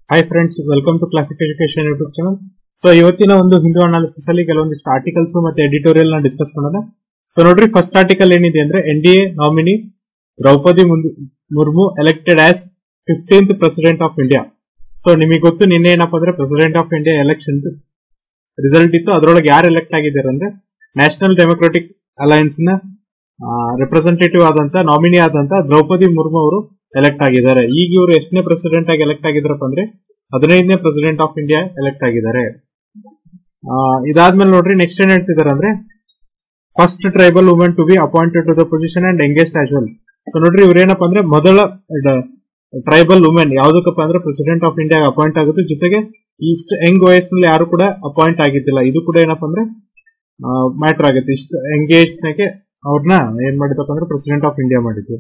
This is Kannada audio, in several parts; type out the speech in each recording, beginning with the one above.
Hi friends welcome to Classic education YouTube channel so ಇವತ್ತಿನ ಒಂದು ಹಿಂದೂ ಅನಾಲಿಸಿಸ್ ಅಲ್ಲಿ ಕೆಲವೊಂದಿಷ್ಟು ಆರ್ಟಿಕಲ್ಸ್ ಮತ್ತೆ ಎಡಿಟೋರಿಯಲ್ ನ ಡಿಸ್ಕಸ್ ಮಾಡೋಣ ಸೊ ನೋಡ್ರಿ ಫಸ್ಟ್ ಆರ್ಟಿಕಲ್ ಏನಿದೆ ಅಂದ್ರೆ N D A nominee Draupadi Murmu- Murmu elected as fifteenth president of India so ನಿಮಗೆ ಗೊತ್ತು ನಿನ್ನೆ ಏನಪ್ಪಾ ಅಂದ್ರೆ president of India election result ಇತ್ತು ಅದರೊಳಗೆ ಯಾರು ಎಲೆಕ್ಟ್ ಆಗಿದ್ದಾರೆ ಅಂದ್ರೆ ನ್ಯಾಷನಲ್ ಡೆಮೊಕ್ರೆಟಿಕ್ ಅಲಯನ್ಸ್ ನ ರೆಪ್ರೆಸೆಂಟೇಟಿವ್ ಆದಂತ ನಾಮಿನಿ ಆದಂತ ದ್ರೌಪದಿ ಮುರ್ಮು ಅವರು ಎಲೆಕ್ಟ್ ಆಗಿದ್ದಾರೆ ಈಗ ಇವರು ಎಷ್ಟನೇ ಪ್ರೆಸಿಡೆಂಟ್ ಆಗಿ ಎಲೆಕ್ಟ್ ಆಗಿದ್ರಪ್ಪ ಅಂದ್ರೆ ಹದಿನೈದನೇ ಪ್ರೆಸಿಡೆಂಟ್ ಆಫ್ ಇಂಡಿಯಾ ಎಲೆಕ್ಟ್ ಆಗಿದ್ದಾರೆ ಆ, ಇದಾದ್ಮೇಲೆ ನೋಡ್ರಿ ನೆಕ್ಸ್ಟ್ ಏನ್ ಹೇಳ್ತಿದಾರೆ ಅಂದ್ರೆ first tribal women to be appointed to the position and engaged as well so ನೋಡ್ರಿ ಇವ್ರೇನಪ್ಪ ಅಂದ್ರೆ ಮೊದಲ ಟ್ರೈಬಲ್ ವುಮೆನ್ ಯಾವ್ದಕ್ಕಪ್ಪ ಅಂದ್ರೆ ಪ್ರೆಸಿಡೆಂಟ್ ಆಫ್ ಇಂಡಿಯಾ ಅಪಾಯಿಂಟ್ ಆಗುತ್ತೆ ಜೊತೆಗೆ ಇಷ್ಟು ಯಂಗ್ ವಯಸ್ಸಿನಲ್ಲಿ ಯಾರು ಕೂಡ ಅಪಾಯಿಂಟ್ ಆಗಿದ್ದಿಲ್ಲ ಇದು ಕೂಡ ಏನಪ್ಪ ಅಂದ್ರೆ ಮ್ಯಾಟರ್ ಆಗುತ್ತೆ ಇಷ್ಟು ಎಂಗೇಜ್ ಅವ್ರನ್ನ ಏನ್ ಮಾಡಿದಪ್ಪ ಅಂದ್ರೆ ಪ್ರೆಸಿಡೆಂಟ್ ಆಫ್ ಇಂಡಿಯಾ ಮಾಡಿದ್ದು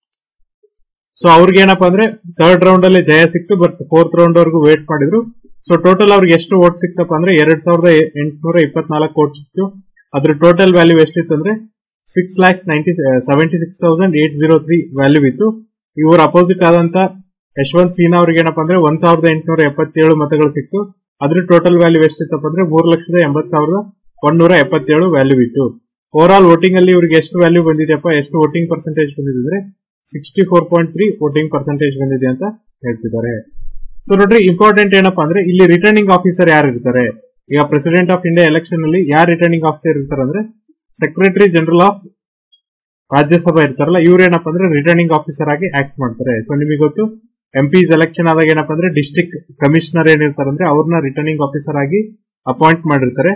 ಸೊ ಅವ್ರಿಗೆ ಏನಪ್ಪಾ ಅಂದ್ರೆ ಥರ್ಡ್ ರೌಂಡ್ ಅಲ್ಲಿ ಜಯ ಸಿಕ್ತು ಬಟ್ ಫೋರ್ತ್ ರೌಂಡ್ ವರೆಗೂ ವೇಟ್ ಮಾಡಿದ್ರು ಸೊ ಟೋಟಲ್ ಅವ್ರಿಗೆ ಎಷ್ಟು ವೋಟ್ ಸಿಕ್ತಪ್ಪ ಅಂದ್ರೆ ಎರಡ್ ಸಾವಿರದ ಎಂಟುನೂರ ಇಪ್ಪತ್ನಾಲ್ಕು ವೋಟ್ ಸಿಕ್ತು ಅದ್ರ ಟೋಟಲ್ ವ್ಯಾಲ್ಯೂ ಎಷ್ಟಿತ್ತು ಅಂದ್ರೆ six lakhs ninety seventy six thousand eight zero three value ಇತ್ತು ಇವ್ರ ಅಪೋಸಿಟ್ ಆದಂತ ಯಶವಂತ್ ಸಿನ್ಹಾ ಅವ್ರಿಗೆ ಏನಪ್ಪಾ ಅಂದ್ರೆ ಒಂದ್ ಸಾವಿರದ ಎಂಟುನೂರ ಎಪ್ಪತ್ತೇಳು ಮತಗಳು ಸಿಕ್ತು ಅದ್ರ ಟೋಟಲ್ ವ್ಯಾಲ್ಯೂ ಎಷ್ಟಿತ್ತಪ್ಪ ಅಂದ್ರೆ ಮೂರು ಲಕ್ಷದ ಎಂಬತ್ ಸಾವಿರದ ಒಂದೂರ ಎಪ್ಪತ್ತೇಳು ವ್ಯಾಲ್ಯೂ ಇತ್ತು ಓವರ್ ಆಲ್ ವೋಟಿಂಗ್ ಅಲ್ಲಿ ಇವ್ರಿಗೆ ಎಷ್ಟು ವ್ಯಾಲ್ಯೂ ಬಂದಿದೆಯಪ್ಪ ಎಷ್ಟು ವೋಟಿಂಗ್ ಪರ್ಸೆಂಟೇಜ್ ಬಂದಿದೆ ಅಂದ್ರೆ sixty four point three voting percentage ಬಂದಿದೆ ಅಂತ ಹೇಳ್ತಿದ್ದಾರೆ ಸೊ ನೋಡ್ರಿ ಇಂಪಾರ್ಟೆಂಟ್ ಏನಪ್ಪಾ ಅಂದ್ರೆ ಇಲ್ಲಿ ರಿಟರ್ನಿಂಗ್ ಆಫೀಸರ್ ಯಾರು ಇರ್ತಾರೆ ಈಗ ಪ್ರೆಸಿಡೆಂಟ್ ಆಫ್ ಇಂಡಿಯಾ ಎಲೆಕ್ಷನ್ ಅಲ್ಲಿ ಯಾರು ರಿಟರ್ನಿಂಗ್ ಆಫೀಸರ್ ಇರ್ತಾರೆ ಅಂದ್ರೆ ಸೆಕ್ರೆಟರಿ ಜನರಲ್ ಆಫ್ ರಾಜ್ಯಸಭಾ ಇರ್ತಾರಲ್ಲ ಇವ್ರು ಏನಪ್ಪಾ ಅಂದ್ರೆ ರಿಟರ್ನಿಂಗ್ ಆಫೀಸರ್ ಆಗಿ ಆಕ್ಟ್ ಮಾಡ್ತಾರೆ ಸೊ ನಿಮಗೆ ಗೊತ್ತು ಎಂ ಪಿಸ್ ಎಲೆಕ್ಷನ್ ಆದಾಗ ಏನಪ್ಪಾ ಅಂದ್ರೆ ಡಿಸ್ಟ್ರಿಕ್ಟ್ ಕಮಿಷನರ್ ಏನಿರ್ತಾರೆ ಅಂದ್ರೆ ಅವ್ರನ್ನ ರಿಟರ್ನಿಂಗ್ ಆಫೀಸರ್ ಆಗಿ ಅಪಾಯಿಂಟ್ ಮಾಡಿರ್ತಾರೆ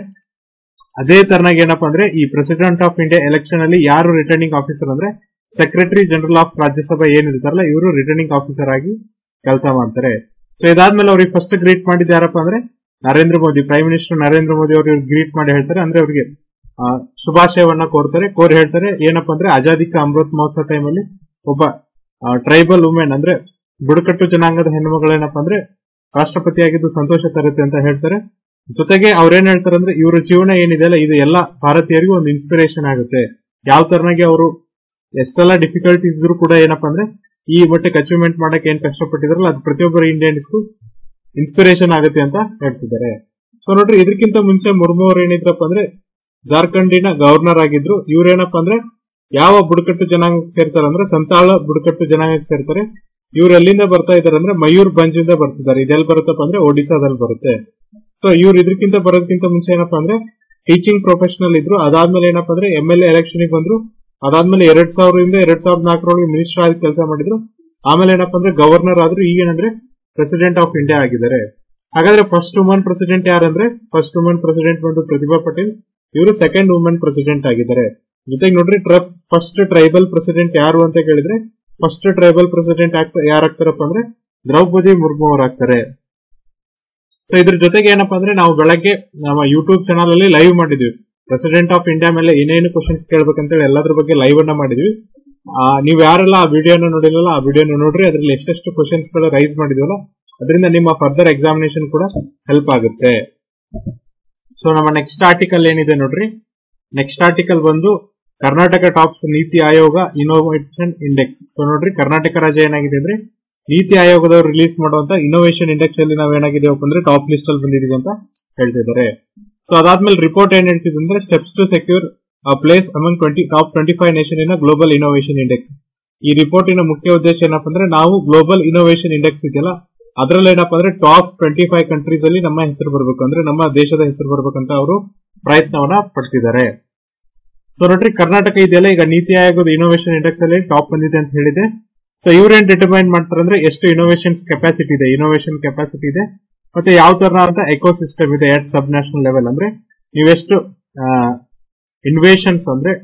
ಅದೇ ತರನಾಗಿ ಏನಪ್ಪಾ ಅಂದ್ರೆ ಈ ಪ್ರೆಸಿಡೆಂಟ್ ಆಫ್ ಇಂಡಿಯಾ ಎಲೆಕ್ಷನ್ ಅಲ್ಲಿ ಯಾರು ರಿಟರ್ನಿಂಗ್ ಆಫೀಸರ್ ಅಂದ್ರೆ ಸೆಕ್ರೆಟರಿ ಜನರಲ್ ಆಫ್ ರಾಜ್ಯಸಭಾ ಏನಿರ್ತಾರಲ್ಲ ಇವರು ರಿಟರ್ನಿಂಗ್ ಆಫೀಸರ್ ಆಗಿ ಕೆಲಸ ಮಾಡ್ತಾರೆ ಸೊ ಇದಾದ್ಮೇಲೆ ಅವ್ರಿಗೆ ಫಸ್ಟ್ ಗ್ರೀಟ್ ಮಾಡಿದ್ದು ಯಾರಪ್ಪ ಅಂದ್ರೆ ನರೇಂದ್ರ ಮೋದಿ ಪ್ರೈಮ್ ಮಿನಿಸ್ಟರ್ ನರೇಂದ್ರ ಮೋದಿ ಅವರು ಗ್ರೀಟ್ ಮಾಡಿ ಹೇಳ್ತಾರೆ ಅಂದ್ರೆ ಅವ್ರಿಗೆ ಆ, ಶುಭಾಶಯವನ್ನ ಕೋರ್ತಾರೆ ಕೋರಿ ಹೇಳ್ತಾರೆ ಏನಪ್ಪಾ ಅಂದ್ರೆ ಆಜಾದಿ ಕಾ ಅಮೃತ್ ಮಹೋತ್ಸವ ಟೈಮಲ್ಲಿ ಒಬ್ಬ ಟ್ರೈಬಲ್ ವುಮೆನ್ ಅಂದ್ರೆ ಬುಡಕಟ್ಟು ಜನಾಂಗದ ಹೆಣ್ಮಗಳೇನಪ್ಪ ಅಂದ್ರೆ ರಾಷ್ಟ್ರಪತಿಯಾಗಿದ್ದು ಸಂತೋಷ ತರುತ್ತೆ ಅಂತ ಹೇಳ್ತಾರೆ ಜೊತೆಗೆ ಅವ್ರೇನ್ ಹೇಳ್ತಾರೆ ಅಂದ್ರೆ ಇವರ ಜೀವನ ಏನಿದೆ ಅಲ್ಲ ಇದು ಎಲ್ಲ ಭಾರತೀಯರಿಗೂ ಒಂದು ಇನ್ಸ್ಪಿರೇಷನ್ ಆಗುತ್ತೆ ಯಾವ ತರನಾಗಿ ಅವರು ಎಷ್ಟೆಲ್ಲ ಡಿಫಿಕಲ್ಟೀಸ್ ಇದ್ರು ಕೂಡ ಏನಪ್ಪಾ ಅಂದ್ರೆ ಈ ಮಟ್ಟಕ್ಕೆ ಅಚೀವ್ಮೆಂಟ್ ಮಾಡಕ್ಕೆ ಏನ್ ಕಷ್ಟಪಟ್ಟಿದ್ರಲ್ಲ ಅದು ಪ್ರತಿಯೊಬ್ಬರ ಇಂಡಿಯನ್ಸ್ಗೂ ಇನ್ಸ್ಪಿರೇಷನ್ ಆಗುತ್ತೆ ಅಂತ ಹೇಳ್ತಿದ್ದಾರೆ ಸೊ ನೋಡ್ರಿ ಇದಕ್ಕಿಂತ ಮುಂಚೆ ಮುರ್ಮು ಅವ್ರು ಏನಿದ್ರಪ್ಪ ಅಂದ್ರೆ ಜಾರ್ಖಂಡಿನ ಗವರ್ನರ್ ಆಗಿದ್ರು ಇವ್ರೇನಪ್ಪ ಅಂದ್ರೆ ಯಾವ ಬುಡಕಟ್ಟು ಜನಾಂಗಕ್ಕೆ ಸೇರ್ತಾರೆ ಅಂದ್ರೆ ಸಂತಾಳ ಬುಡಕಟ್ಟು ಜನಾಂಗಕ್ಕೆ ಸೇರ್ತಾರೆ ಇವ್ರು ಎಲ್ಲಿಂದ ಬರ್ತಾ ಇದಾರೆ ಅಂದ್ರೆ ಮಯೂರ್ ಬಂಜ್ ಇಂದ ಬರ್ತಿದ್ದಾರೆ ಇದೆಲ್ಲಿ ಬರುತ್ತಪ್ಪ ಅಂದ್ರೆ ಒಡಿಸಾದಲ್ಲಿ ಬರುತ್ತೆ ಸೊ ಇವ್ರು ಇದಕ್ಕಿಂತ ಬರೋದಕ್ಕಿಂತ ಮುಂಚೆ ಏನಪ್ಪಾ ಅಂದ್ರೆ ಟೀಚಿಂಗ್ ಪ್ರೊಫೆಷನಲ್ ಇದ್ರು ಅದಾದ್ಮೇಲೆ ಏನಪ್ಪಾ ಅಂದ್ರೆ ಎಂ ಎಲ್ ಎಲೆಕ್ಷನ್ ಬಂದ್ರು ಅದಾದ್ಮೇಲೆ ಎರಡ್ ಸಾವಿರದಿಂದ ಎರಡ್ ಸಾವಿರದ ನಾಲ್ಕರೊಳಗೆ ಮಿನಿಸ್ಟರ್ ಆಗಿ ಕೆಲಸ ಮಾಡಿದ್ರು ಆಮೇಲೆ ಏನಪ್ಪಾ ಅಂದ್ರೆ ಗವರ್ನರ್ ಆದ್ರು ಈಗೇನಂದ್ರೆ ಪ್ರೆಸಿಡೆಂಟ್ ಆಫ್ ಇಂಡಿಯಾ ಆಗಿದ್ದಾರೆ ಹಾಗಾದ್ರೆ ಫಸ್ಟ್ ವುಮನ್ ಪ್ರೆಸಿಡೆಂಟ್ ಯಾರಂದ್ರೆ ಫಸ್ಟ್ ವುಮನ್ ಪ್ರೆಸಿಡೆಂಟ್ ಬಂದು ಪ್ರತಿಭಾ ಪಟೇಲ್ ಇವರು ಸೆಕೆಂಡ್ ವುಮನ್ ಪ್ರೆಸಿಡೆಂಟ್ ಆಗಿದ್ದಾರೆ ಜೊತೆಗೆ ನೋಡ್ರಿ ಫಸ್ಟ್ ಟ್ರೈಬಲ್ ಪ್ರೆಸಿಡೆಂಟ್ ಯಾರು ಅಂತ ಕೇಳಿದ್ರೆ ಫಸ್ಟ್ ಟ್ರೈಬಲ್ ಪ್ರೆಸಿಡೆಂಟ್ ಯಾರಾಗ್ತಾರಪ್ಪ ಅಂದ್ರೆ ದ್ರೌಪದಿ ಮುರ್ಮು ಅವರಾಗ್ತಾರೆ ಸೊ ಇದ್ರ ಜೊತೆಗೆ ಏನಪ್ಪಾ ಅಂದ್ರೆ ನಾವು ಬೆಳಗ್ಗೆ ನಮ್ಮ ಯೂಟ್ಯೂಬ್ ಚಾನಲ್ ಅಲ್ಲಿ ಲೈವ್ ಮಾಡಿದ್ವಿ ಪ್ರೆಸಿಡೆಂಟ್ ಆಫ್ ಇಂಡಿಯಾ ಮೇಲೆ ಏನೇನು ಕ್ವಶನ್ಸ್ ಕೇಳ್ಬೇಕಂತೇಳಿ ಎಲ್ಲದ್ರ ಬಗ್ಗೆ ಲೈವ್ ಅನ್ನ ಮಾಡಿದ್ವಿ ಆ, ನೀವ್ ಯಾರೆಲ್ಲ ಆ ವಿಡಿಯೋನ ನೋಡಿಲ್ಲ ಆ ವಿಡಿಯೋನ ನೋಡ್ರಿ ಅದ್ರಲ್ಲಿ ಎಷ್ಟೆಷ್ಟು ಕ್ವಶನ್ಸ್ ಗಳು ರೈಸ್ ಮಾಡಿದ್ವಲ್ಲ ಅದರಿಂದ ನಿಮ್ಮ ಫರ್ದರ್ ಎಕ್ಸಾಮಿನೇಷನ್ ಕೂಡ ಹೆಲ್ಪ್ ಆಗುತ್ತೆ ಸೊ ನಮ್ಮ ನೆಕ್ಸ್ಟ್ ಆರ್ಟಿಕಲ್ ಏನಿದೆ ನೋಡ್ರಿ ನೆಕ್ಸ್ಟ್ ಆರ್ಟಿಕಲ್ ಬಂದು ಕರ್ನಾಟಕ ಟಾಪ್ಸ್ ನೀತಿ ಆಯೋಗ ಇನೋವೇಷನ್ ಇಂಡೆಕ್ಸ್ ಸೊ ನೋಡ್ರಿ ಕರ್ನಾಟಕ ರಾಜ್ಯ ಏನಾಗಿದೆ ಅಂದ್ರೆ ನೀತಿ ಆಯೋಗದವರು ರಿಲೀಸ್ ಮಾಡುವಂತ ಇನೋವೇಷನ್ ಇಂಡೆಕ್ಸ್ ಅಲ್ಲಿ ನಾವ್ ಏನಾಗಿದ್ದೇವಪ್ಪ ಅಂದ್ರೆ ಟಾಪ್ ಲಿಸ್ಟ್ ಅಲ್ಲಿ ಬಂದಿದೀವಿ ಅಂತ ಹೇಳ್ತಿದ್ದಾರೆ ಸೊ ಅದಾದ್ಮೇಲೆ ರಿಪೋರ್ಟ್ ಏನ್ ಹೇಳ್ತಿದೆ ಅಂದ್ರೆ steps to secure place among twenty top twenty five nation in global innovation index ಈ ರಿಪೋರ್ಟಿನ ಮುಖ್ಯ ಉದ್ದೇಶ ಏನಪ್ಪಾ ಅಂದ್ರೆ ನಾವು ಗ್ಲೋಬಲ್ ಇನೋವೇಷನ್ ಇಂಡೆಕ್ಸ್ ಇದೆಯಲ್ಲ ಅದ್ರಲ್ಲಿ ಏನಪ್ಪಾ ಅಂದ್ರೆ ಟಾಪ್ ಟ್ವೆಂಟಿ ಫೈವ್ ಕಂಟ್ರೀಸ್ ಅಲ್ಲಿ ನಮ್ಮ ಹೆಸರು ಬರ್ಬೇಕು ಅಂದ್ರೆ ನಮ್ಮ ದೇಶದ ಹೆಸರು ಬರ್ಬೇಕಂತ ಅವರು ಪ್ರಯತ್ನವನ್ನ ಪಡ್ತಿದ್ದಾರೆ ಸೊ ನೋಡ್ರಿ ಕರ್ನಾಟಕ ಇದೆಯಲ್ಲ ಈಗ ನೀತಿ ಆಯೋಗದ ಇನೋವೇಷನ್ ಇಂಡೆಕ್ಸ್ ಅಲ್ಲಿ ಟಾಪ್ ಬಂದಿದೆ ಅಂತ ಹೇಳಿದೆ ಸೊ ಇವ್ರೇನ್ ಡಿಟರ್ಮೈನ್ ಮಾಡ್ತಾರೆ ಅಂದ್ರೆ ಎಷ್ಟು ಇನೋವೇಷನ್ಸ್ ಕೆಪಾಸಿಟಿ ಇದೆ ಇನೋವೇಷನ್ ಕೆಪಾಸಿಟಿ ಇದೆ ಮತ್ತೆ ಯಾವ ತರನಾದ ಎಕೋ ಸಿಸ್ಟಮ್ ಇದೆ ಎಟ್ ಸಬ್ ನ್ಯಾಷನಲ್ ಲೆವೆಲ್ ಅಂದ್ರೆ ನೀವೆಷ್ಟು ಇನ್ವೇಷನ್ಸ್ ಅಂದ್ರೆ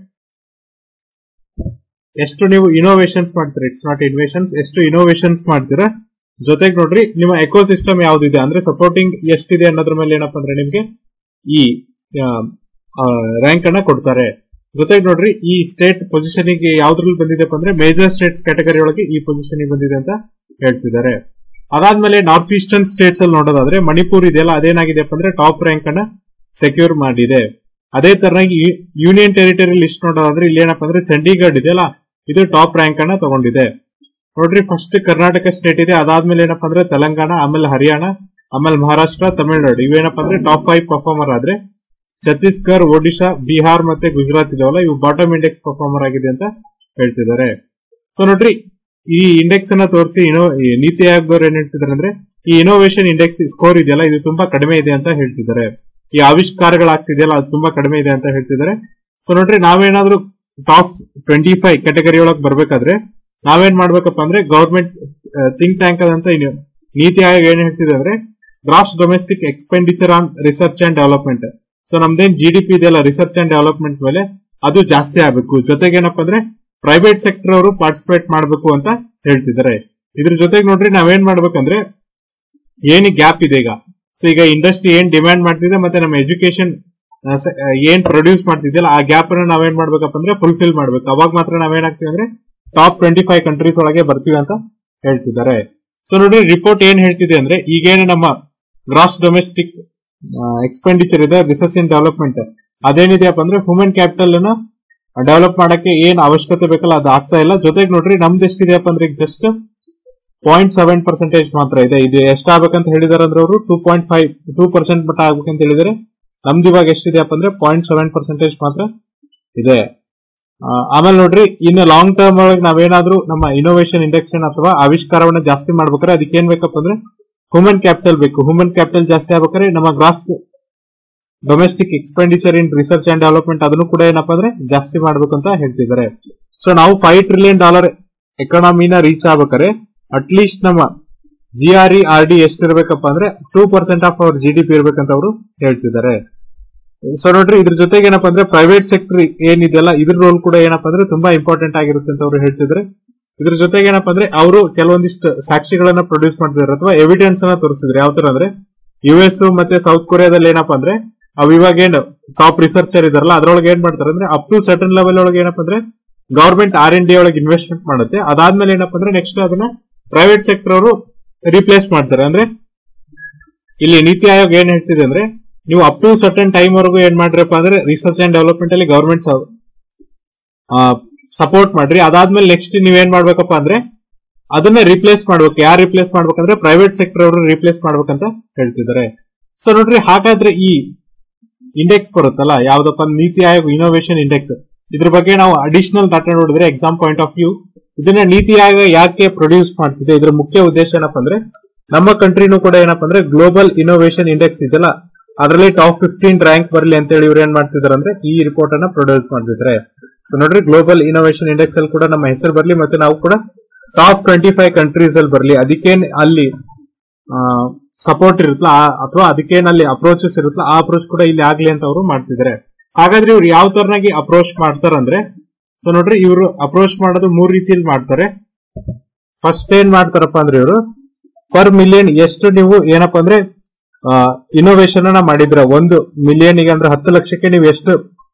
ಎಷ್ಟು ನೀವು ಇನೋವೇಷನ್ಸ್ ಮಾಡ್ತೀರಾ ಇಟ್ಸ್ ನಾಟ್ ಇನ್ವೇಷನ್ಸ್ ಎಷ್ಟು ಇನೋವೇಷನ್ಸ್ ಮಾಡ್ತೀರಾ ಜೊತೆಗೆ ನೋಡ್ರಿ ನಿಮ್ಮ ಎಕೋ ಸಿಸ್ಟಮ್ ಯಾವ್ದಿದೆ ಅಂದ್ರೆ ಸಪೋರ್ಟಿಂಗ್ ಎಷ್ಟಿದೆ ಅನ್ನೋದ್ರ ಮೇಲೆ ಏನಪ್ಪಾ ಅಂದ್ರೆ ನಿಮ್ಗೆ ಈ ರ್ಯಾಂಕ್ ಅನ್ನ ಕೊಡ್ತಾರೆ ಜೊತೆಗೆ ನೋಡ್ರಿ ಈ ಸ್ಟೇಟ್ ಪೊಸಿಷನ್ ಗೆ ಯಾವ್ದ್ರಲ್ಲಿ ಬಂದಿದೆಪ್ಪ ಅಂದ್ರೆ ಮೇಜರ್ ಸ್ಟೇಟ್ಸ್ ಕ್ಯಾಟಗರಿ ಒಳಗೆ ಈ ಪೊಸಿಷನ್ ಬಂದಿದೆ ಅಂತ ಹೇಳ್ತಿದ್ದಾರೆ ಅದಾದ್ಮೇಲೆ ನಾರ್ತ್ ಈಸ್ಟರ್ನ್ ಸ್ಟೇಟ್ಸ್ ಅಲ್ಲಿ ನೋಡೋದಾದ್ರೆ ಮಣಿಪುರ್ ಇದೆಯಲ್ಲ ಅದೇನಾಗಿದೆಪ್ಪ ಅಂದ್ರೆ ಟಾಪ್ ರ್ಯಾಂಕ್ ಅನ್ನ ಸೆಕ್ಯೂರ್ ಮಾಡಿದೆ ಅದೇ ತರನಾಗಿ ಯೂನಿಯನ್ ಟೆರಿಟರಿ ಲಿಸ್ಟ್ ನೋಡೋದಾದ್ರೆ ಇಲ್ಲಿ ಏನಪ್ಪಾ ಅಂದ್ರೆ ಚಂಡೀಗಢ ಇದೆಯಲ್ಲ ಇದು ಟಾಪ್ ರ್ಯಾಂಕ್ ಅನ್ನ ತಗೊಂಡಿದೆ ನೋಡ್ರಿ ಫಸ್ಟ್ ಕರ್ನಾಟಕ ಸ್ಟೇಟ್ ಇದೆ ಅದಾದ್ಮೇಲೆ ಏನಪ್ಪಾ ಅಂದ್ರೆ ತೆಲಂಗಾಣ ಆಮೇಲೆ ಹರಿಯಾಣ ಆಮೇಲೆ ಮಹಾರಾಷ್ಟ್ರ ತಮಿಳುನಾಡು ಇವೇನಪ್ಪ ಅಂದ್ರೆ ಟಾಪ್ ಫೈವ್ ಪರ್ಫಾರ್ಮರ್ ಆದ್ರೆ ಛತ್ತೀಸ್ಗಢ ಒಡಿಶಾ ಬಿಹಾರ್ ಮತ್ತೆ ಗುಜರಾತ್ ಇದಾವಲ್ಲ ಇವು ಬಾಟಮ್ ಇಂಡೆಕ್ಸ್ ಪರ್ಫಾರ್ಮರ್ ಆಗಿದೆ ಅಂತ ಹೇಳ್ತಿದ್ದಾರೆ ಸೊ ನೋಡ್ರಿ ಈ ಇಂಡೆಕ್ಸ್ ಅನ್ನ ತೋರಿಸಿ ಇನೋ ಈ ನೀತಿ ಆಯೋಗದವ್ರು ಏನ್ ಹೇಳ್ತಿದ್ದಾರೆ ಅಂದ್ರೆ ಈ ಇನೋವೇಷನ್ ಇಂಡೆಕ್ಸ್ ಸ್ಕೋರ್ ಇದೆಯಲ್ಲ ಇದು ತುಂಬಾ ಕಡಿಮೆ ಇದೆ ಅಂತ ಹೇಳ್ತಿದ್ದಾರೆ ಈ ಆವಿಷ್ಕಾರಗಳಾಗ್ತಿದೆಯಲ್ಲ ಅದು ತುಂಬಾ ಕಡಿಮೆ ಇದೆ ಅಂತ ಹೇಳ್ತಿದ್ದಾರೆ ಸೊ ನೋಡ್ರಿ ನಾವೇನಾದ್ರೂ ಟಾಪ್ ಟ್ವೆಂಟಿ ಫೈವ್ ಕ್ಯಾಟಗರಿ ಒಳಗೆ ಬರ್ಬೇಕಾದ್ರೆ ನಾವೇನ್ ಮಾಡ್ಬೇಕಪ್ಪ ಅಂದ್ರೆ ಗವರ್ಮೆಂಟ್ ಥಿಂಕ್ ಟ್ಯಾಂಕ್ ಅದಂತ ಇನ್ನು ನೀತಿ ಆಯೋಗ ಏನ್ ಹೇಳ್ತಿದೆ ಅಂದ್ರೆ gross domestic expenditure on research and development so ನಮ್ದೇನ್ ಜಿ ಡಿ ಪಿ ಇದೆಯಲ್ಲ ರಿಸರ್ಚ್ ಅಂಡ್ ಡೆವಲಪ್ಮೆಂಟ್ ಮೇಲೆ ಅದು ಜಾಸ್ತಿ ಆಗಬೇಕು ಜೊತೆಗೆ ಏನಪ್ಪಾ ಅಂದ್ರೆ ಪ್ರೈವೇಟ್ ಸೆಕ್ಟರ್ ಅವರು ಪಾರ್ಟಿಸಿಪೇಟ್ ಮಾಡಬೇಕು ಅಂತ ಹೇಳ್ತಿದ್ದಾರೆ ಇದ್ರ ಜೊತೆಗೆ ನೋಡ್ರಿ ನಾವೇನ್ ಮಾಡ್ಬೇಕಂದ್ರೆ ಏನ್ ಗ್ಯಾಪ್ ಇದೆ ಈಗ ಸೊ ಈಗ ಇಂಡಸ್ಟ್ರಿ ಏನ್ ಡಿಮ್ಯಾಂಡ್ ಮಾಡ್ತಿದೆ ಮತ್ತೆ ನಮ್ಮ ಎಜುಕೇಶನ್ ಏನ್ ಪ್ರೊಡ್ಯೂಸ್ ಮಾಡ್ತಿದ್ಯಲ್ಲ ಆ ಗ್ಯಾಪ್ ಅನ್ನ ನಾವೇನ್ ಮಾಡ್ಬೇಕಪ್ಪ ಅಂದ್ರೆ ಫುಲ್ಫಿಲ್ ಮಾಡ್ಬೇಕು ಅವಾಗ ಮಾತ್ರ ನಾವೇನಾಗ್ತೀವಿ ಅಂದ್ರೆ ಟಾಪ್ ಟ್ವೆಂಟಿ ಫೈವ್ ಕಂಟ್ರೀಸ್ ಒಳಗೆ ಬರ್ತೀವಿ ಅಂತ ಹೇಳ್ತಿದ್ದಾರೆ ಸೊ ನೋಡಿ ರಿಪೋರ್ಟ್ ಏನ್ ಹೇಳ್ತಿದೆ ಅಂದ್ರೆ ಈಗೇನು ನಮ್ಮ ಗ್ರಾಸ್ ಡೊಮೆಸ್ಟಿಕ್ ಎಕ್ಸ್ಪೆಂಡಿಚರ್ ಇದೆ ರಿಸರ್ಚ್ ಅಂಡ್ ಡೆವಲಪ್ಮೆಂಟ್ ಅದೇನಿದೆಯಪ್ಪ ಅಂದ್ರೆ ಹ್ಯೂಮನ್ ಕ್ಯಾಪಿಟಲ್ ಅನ್ನ ಡೆವಲಪ್ ಮಾಡಕ್ಕೆ ಏನ್ ಅವಶ್ಯಕತೆ ಬೇಕಲ್ಲ ಅದು ಆಗ್ತಾ ಇಲ್ಲ ಜೊತೆಗೆ ನೋಡ್ರಿ ನಮ್ದು ಎಷ್ಟಿದೆಯಪ್ಪ ಅಂದ್ರೆ ಈಗ ಜಸ್ಟ್ ಪಾಯಿಂಟ್ ಸೆವೆನ್ ಪರ್ಸೆಂಟೇಜ್ ಮಾತ್ರ ಇದೆ ಇದು ಎಷ್ಟಾಗಬೇಕಂತ ಹೇಳಿದಾರೆ ಅಂದ್ರೆ ಅವರು two point five two percent ಮಟ್ಟ ಆಗ್ಬೇಕಂತ ಹೇಳಿದರೆ ನಮ್ದು ಇವಾಗ ಎಷ್ಟಿದೆಯಪ್ಪ ಅಂದ್ರೆ ಪಾಯಿಂಟ್ ಸೆವೆನ್ ಪರ್ಸೆಂಟೇಜ್ ಮಾತ್ರ ಇದೆ ಆ, ಆಮೇಲೆ ನೋಡ್ರಿ ಇನ್ನು ಲಾಂಗ್ ಟರ್ಮ್ ಒಳಗೆ ನಾವೇನಾದ್ರೂ ನಮ್ಮ ಇನೋವೇಷನ್ ಇಂಡೆಕ್ಸ್ ಅಥವಾ ಆವಿಷ್ಕಾರವನ್ನ ಜಾಸ್ತಿ ಮಾಡ್ಬೇಕಾದ್ರೆ ಅದಕ್ಕೆ ಏನ್ ಬೇಕಪ್ಪ ಅಂದ್ರೆ ಹ್ಯೂಮನ್ ಕ್ಯಾಪಿಟಲ್ ಬೇಕು ಹ್ಯೂಮನ್ ಕ್ಯಾಪಿಟಲ್ ಜಾಸ್ತಿ ಆಗ್ಬೇಕಾದ್ರೆ ನಮ್ಮ gross domestic expenditure in research and development ಅದನ್ನು ಕೂಡ ಏನಪ್ಪಾ ಅಂದ್ರೆ ಜಾಸ್ತಿ ಮಾಡ್ಬೇಕು ಅಂತ ಹೇಳ್ತಿದ್ದಾರೆ ಸೊ ನಾವು ಫೈವ್ ಟ್ರಿಲಿಯನ್ ಡಾಲರ್ ಎಕಾನಮಿನ ರೀಚ್ ಆಗ್ಬೇಕಾದ್ರೆ ಅಟ್ಲೀಸ್ಟ್ ನಮ್ಮ G R E R D ಎಷ್ಟಿರ್ಬೇಕಪ್ಪ ಅಂದ್ರೆ two percent of our G D P ಇರ್ಬೇಕಂತ ಅವರು ಹೇಳ್ತಿದ್ದಾರೆ ಸೊ ನೋಡ್ರಿ ಇದ್ರ ಜೊತೆಗೆ ಏನಪ್ಪಾ ಅಂದ್ರೆ ಪ್ರೈವೇಟ್ ಸೆಕ್ಟರ್ ಏನಿದೆಯಲ್ಲ ಇದ್ರ ರೋಲ್ ಕೂಡ ಏನಪ್ಪಾ ಅಂದ್ರೆ ತುಂಬಾ ಇಂಪಾರ್ಟೆಂಟ್ ಆಗಿರುತ್ತೆ ಅಂತ ಅವರು ಹೇಳ್ತಿದ್ರೆ ಇದ್ರ ಜೊತೆಗೆ ಏನಪ್ಪಾ ಅಂದ್ರೆ ಅವರು ಕೆಲವೊಂದಿಷ್ಟು ಸಾಕ್ಷಿಗಳನ್ನ ಪ್ರೊಡ್ಯೂಸ್ ಮಾಡ್ತಿದ್ದಾರೆ ಅಥವಾ ಎವಿಡೆನ್ಸ್ ಅನ್ನ ತೋರಿಸಿದ್ರು ಯಾವ ತರ ಅಂದ್ರೆ ಯು ಎಸ್ ಮತ್ತೆ ಸೌತ್ ಕೊರಿಯಾದಲ್ಲಿ ಏನಪ್ಪಾ ಅಂದ್ರೆ ಅವ್ ಇವಾಗ ಏನು ಟಾಪ್ ರಿಸರ್ಚರ್ ಇದಾರಲ್ಲ ಅದ್ರೊಳಗೆ ಏನ್ ಮಾಡ್ತಾರೆ ಅಂದ್ರೆ ಅಪ್ ಟು ಸರ್ಟನ್ ಲೆವೆಲ್ ಒಳಗೆ ಏನಪ್ಪಾ ಅಂದ್ರೆ ಗವರ್ಮೆಂಟ್ ಆರ್ ಎನ್ ಡಿ ಒಳಗೆ ಇನ್ವೆಸ್ಟ್ಮೆಂಟ್ ಮಾಡುತ್ತೆ ಅದಾದ್ಮೇಲೆ ಏನಪ್ಪಾ ಅಂದ್ರೆ ನೆಕ್ಸ್ಟ್ ಅದನ್ನ ಪ್ರೈವೇಟ್ ಸೆಕ್ಟರ್ ಅವರು ರಿಪ್ಲೇಸ್ ಮಾಡ್ತಾರೆ ಅಂದ್ರೆ ಇಲ್ಲಿ ನೀತಿ ಆಯೋಗ ಏನ್ ಹೇಳ್ತಿದೆ ಅಂದ್ರೆ ನೀವು ಅಪ್ ಟು ಸರ್ಟನ್ ಟೈಮ್ ವರೆಗೂ ಏನ್ ಮಾಡ್ರಪ್ಪ ಅಂದ್ರೆ ರಿಸರ್ಚ್ ಅಂಡ್ ಡೆವಲಪ್ಮೆಂಟ್ ಅಲ್ಲಿ ಗವರ್ಮೆಂಟ್ ಸಪೋರ್ಟ್ ಮಾಡ್ರಿ ಅದಾದ್ಮೇಲೆ ನೆಕ್ಸ್ಟ್ ನೀವೇನ್ ಮಾಡ್ಬೇಕಪ್ಪ ಅಂದ್ರೆ ಅದನ್ನ ರಿಪ್ಲೇಸ್ ಮಾಡ್ಬೇಕು ಯಾರು ರಿಪ್ಲೇಸ್ ಮಾಡ್ಬೇಕಂದ್ರೆ ಪ್ರೈವೇಟ್ ಸೆಕ್ಟರ್ ಅವರು ರಿಪ್ಲೇಸ್ ಮಾಡ್ಬೇಕಂತ ಹೇಳ್ತಿದ್ದಾರೆ ಸೊ ನೋಡ್ರಿ ಹಾಗಾದ್ರೆ ಈ ಇಂಡೆಕ್ಸ್ ಬರುತ್ತಲ್ಲ ಯಾವ್ದಪ್ಪ ಅಂದ್ರೆ ನೀತಿ ಆಯೋಗ ಇನೋವೇಷನ್ ಇಂಡೆಕ್ಸ್ ಇದ್ರ ಬಗ್ಗೆ ನಾವು ಅಡಿಷನಲ್ ಡಾಟಾ ನೋಡಿದ್ರೆ ಎಕ್ಸಾಮ್ ಪಾಯಿಂಟ್ ಆಫ್ ವ್ಯೂ ಇದನ್ನ ನೀತಿ ಆಯೋಗ ಯಾಕೆ ಪ್ರೊಡ್ಯೂಸ್ ಮಾಡ್ತಿದೆ ಇದ್ರ ಮುಖ್ಯ ಉದ್ದೇಶ ಏನಪ್ಪಾ ಅಂದ್ರೆ ನಮ್ಮ ಕಂಟ್ರಿನೂ ಕೂಡ ಏನಪ್ಪಾ ಅಂದ್ರೆ ಗ್ಲೋಬಲ್ ಇನೋವೇಷನ್ ಇಂಡೆಕ್ಸ್ ಇದೆಲ್ಲ ಅದರಲ್ಲಿ ಟಾಪ್ ಫಿಫ್ಟೀನ್ ರ್ಯಾಂಕ್ ಬರಲಿ ಅಂತ ಹೇಳಿ ಇವ್ರು ಏನ್ ಮಾಡ್ತಿದಾರೆ ಅಂದ್ರೆ ಈ ರಿಪೋರ್ಟ್ ಅನ್ನ ಪ್ರೊಡ್ಯೂಸ್ ಮಾಡ್ತಿದ್ದಾರೆ ಸೊ ನೋಡ್ರಿ ಗ್ಲೋಬಲ್ ಇನೋವೇಷನ್ ಇಂಡೆಕ್ಸ್ ಅಲ್ಲಿ ಕೂಡ ನಮ್ಮ ಹೆಸರು ಬರಲಿ ಮತ್ತೆ ನಾವು ಕೂಡ ಟಾಪ್ ಟ್ವೆಂಟಿ ಫೈವ್ ಕಂಟ್ರೀಸ್ ಅಲ್ಲಿ ಬರಲಿ ಅದಕ್ಕೇನ್ ಅಲ್ಲಿ ಸಪೋರ್ಟ್ ಇರುತ್ತಲ್ಲ ಅಥವಾ ಅದಕ್ಕೇನ್ ಅಲ್ಲಿ ಅಪ್ರೋಚಸ್ ಇರುತ್ತಲ್ಲ ಆ ಅಪ್ರೋಚ್ ಕೂಡ ಇಲ್ಲಿ ಆಗ್ಲಿ ಅಂತ ಅವರು ಮಾಡ್ತಿದ್ದಾರೆ ಹಾಗಾದ್ರೆ ಇವ್ರು ಯಾವ ತರನಾಗಿ ಅಪ್ರೋಚ್ ಮಾಡ್ತಾರಂದ್ರೆ ಸೊ ನೋಡ್ರಿ ಇವರು ಅಪ್ರೋಚ್ ಮಾಡೋದು ಮೂರ್ ರೀತಿಯಲ್ಲಿ ಮಾಡ್ತಾರೆ ಫಸ್ಟ್ ಏನ್ ಮಾಡ್ತಾರಪ್ಪ ಅಂದ್ರೆ ಇವರು ಪರ್ ಮಿಲಿಯನ್ ಎಷ್ಟು ನೀವು ಏನಪ್ಪಾ ಅಂದ್ರೆ ಇನೋವೇಷನ್ ಅನ್ನ ಮಾಡಿದ್ರ ಒಂದು ಮಿಲಿಯನ್ ಗೆ ಅಂದ್ರೆ ಹತ್ತು ಲಕ್ಷಕ್ಕೆ ನೀವು ಎಷ್ಟು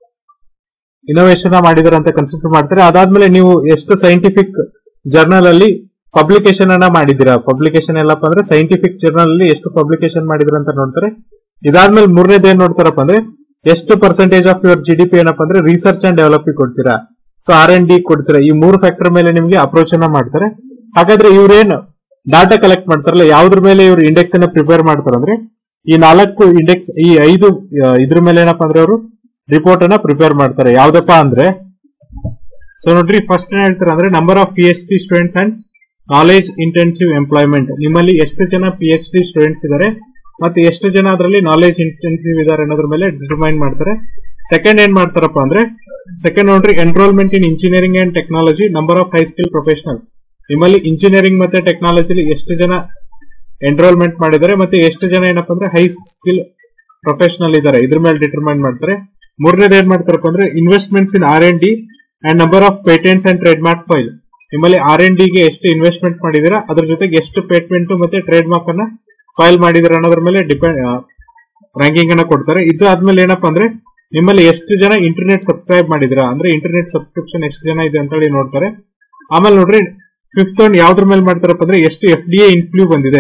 ಇನೋವೇಷನ್ ಮಾಡಿದ್ರ ಅಂತ ಕನ್ಸಿಡರ್ ಮಾಡ್ತಾರೆ ಅದಾದ್ಮೇಲೆ ನೀವು ಎಷ್ಟು ಸೈಂಟಿಫಿಕ್ ಜರ್ನಲ್ ಅಲ್ಲಿ ಪಬ್ಲಿಕೇಶನ್ ಅನ್ನ ಮಾಡಿದಿರಾ ಪಬ್ಲಿಕೇಶನ್ ಎಲ್ಲಪ್ಪ ಅಂದ್ರೆ ಸೈಂಟಿಫಿಕ್ ಜರ್ನಲ್ ಅಲ್ಲಿ ಎಷ್ಟು ಪಬ್ಲಿಕೇಶನ್ ಮಾಡಿದ್ರ ಅಂತ ನೋಡ್ತಾರೆ ಇದಾದ್ಮೇಲೆ ಮೂರನೇದು ಏನ್ ನೋಡ್ತಾರಪ್ಪ ಅಂದ್ರೆ ಎಷ್ಟು percentage of your G D P ಏನಪ್ಪ ಅಂದ್ರೆ ರಿಸರ್ಚ್ ಅಂಡ್ ಡೆವಲಪಿಂಗ್ ಕೊಡ್ತೀರಾ ಸೊ ಆರ್ ಎನ್ ಡಿ ಕೊಡ್ತೀರಾ ಈ ಮೂರು ಫ್ಯಾಕ್ಟರ್ ಮೇಲೆ ನಿಮ್ಗೆ ಅಪ್ರೋಚ್ ಅನ್ನ ಮಾಡ್ತಾರೆ ಹಾಗಾದ್ರೆ ಇವ್ರೇನು ಡಾಟಾ ಕಲೆಕ್ಟ್ ಮಾಡ್ತಾರಲ್ಲ ಯಾವ್ದ್ರ ಮೇಲೆ ಇವ್ರು ಇಂಡೆಕ್ಸ್ ಅನ್ನ ಪ್ರಿಪೇರ್ ಮಾಡ್ತಾರೆ ಅಂದ್ರೆ ಈ ನಾಲ್ಕು ಇಂಡೆಕ್ಸ್ ಈ ಐದು ಆ, ಇದ್ರ ಮೇಲೆ ಏನಪ್ಪಾ ಅಂದ್ರೆ ಅವರು ರಿಪೋರ್ಟ್ ಅನ್ನ ಪ್ರಿಪೇರ್ ಮಾಡ್ತಾರೆ ಯಾವ್ದಪ್ಪ ಅಂದ್ರೆ ಸೊ ನೋಡ್ರಿ ಫಸ್ಟ್ ಏನ್ ಹೇಳ್ತಾರೆ ಅಂದ್ರೆ number of P H D students and knowledge intensive employment ನಿಮ್ಮಲ್ಲಿ ಎಷ್ಟು ಜನ ಪಿ ಎಚ್ ಡಿ ಸ್ಟೂಡೆಂಟ್ಸ್ ಇದಾರೆ ಮತ್ತೆ ಎಷ್ಟು ಜನ ಅದರಲ್ಲಿ ನಾಲೆಜ್ ಇಂಟೆನ್ಸಿವ್ ಇದಾರೆ ಅನ್ನೋದ್ರ ಮೇಲೆ ಡಿಟರ್ಮೈನ್ ಮಾಡ್ತಾರೆ ಸೆಕೆಂಡ್ ಏನ್ ಮಾಡ್ತಾರಪ್ಪ ಅಂದ್ರೆ ಸೆಕೆಂಡ್ ನೋಡ್ರಿ enrollment in engineering and technology number of high skill professional ನಿಮ್ಮಲ್ಲಿ ಇಂಜಿನಿಯರಿಂಗ್ ಮತ್ತೆ ಟೆಕ್ನಾಲಜಿಲಿ ಎಷ್ಟು ಜನ ಎನ್ರೋಲ್ಮೆಂಟ್ ಮಾಡಿದ್ದಾರೆ ಮತ್ತೆ ಎಷ್ಟು ಜನ ಏನಪ್ಪಾ ಅಂದ್ರೆ ಹೈ ಸ್ಕಿಲ್ ಪ್ರೊಫೆಷನಲ್ ಇದಾರೆ ಇದ್ರ ಮೇಲೆ ಡಿಟರ್ಮೈನ್ ಮಾಡ್ತಾರೆ ಮೂರನೇದು ಏನ್ ಮಾಡ್ತಾರಪ್ಪ ಅಂದ್ರೆ investments in R N D and number of patents and trade mark file ನಿಮ್ಮಲ್ಲಿ ಆರ್ ಎನ್ ಗೆ ಎಷ್ಟು ಇನ್ವೆಸ್ಟ್ಮೆಂಟ್ ಮಾಡಿದೀರಾ ಅದ್ರ ಜೊತೆಗೆ ಎಷ್ಟು ಪೇಟೆಂಟ್ ಮತ್ತೆ ಟ್ರೇಡ್ ಮಾರ್ಕ್ ಅನ್ನ ಫೈಲ್ ಮಾಡಿದಿರ ಅನ್ನೋದ್ರ ಮೇಲೆ ಡಿಪೆಂಡ್ ರ್ಯಾಂಕಿಂಗ್ ಅನ್ನ ಕೊಡ್ತಾರೆ ಇದು ಆದ್ಮೇಲೆ ಏನಪ್ಪಾ ಅಂದ್ರೆ ನಿಮ್ಮಲ್ಲಿ ಎಷ್ಟು ಜನ ಇಂಟರ್ನೆಟ್ ಸಬ್ಸ್ಕ್ರೈಬ್ ಮಾಡಿದಿರಾ ಅಂದ್ರೆ ಇಂಟರ್ನೆಟ್ ಸಬ್ಸ್ಕ್ರಿಪ್ಷನ್ ಎಷ್ಟು ಜನ ಇದೆ ಅಂತ ಹೇಳಿ ನೋಡ್ತಾರೆ ಆಮೇಲೆ ನೋಡ್ರಿ ಫಿಫ್ತ್ ಒನ್ ಯಾವ್ದ್ರ ಮೇಲೆ ಮಾಡ್ತಾರಪ್ಪ ಅಂದ್ರೆ ಎಷ್ಟು ಎಫ್ ಡಿ ಎ ಇನ್ಫ್ಲೂ ಬಂದಿದೆ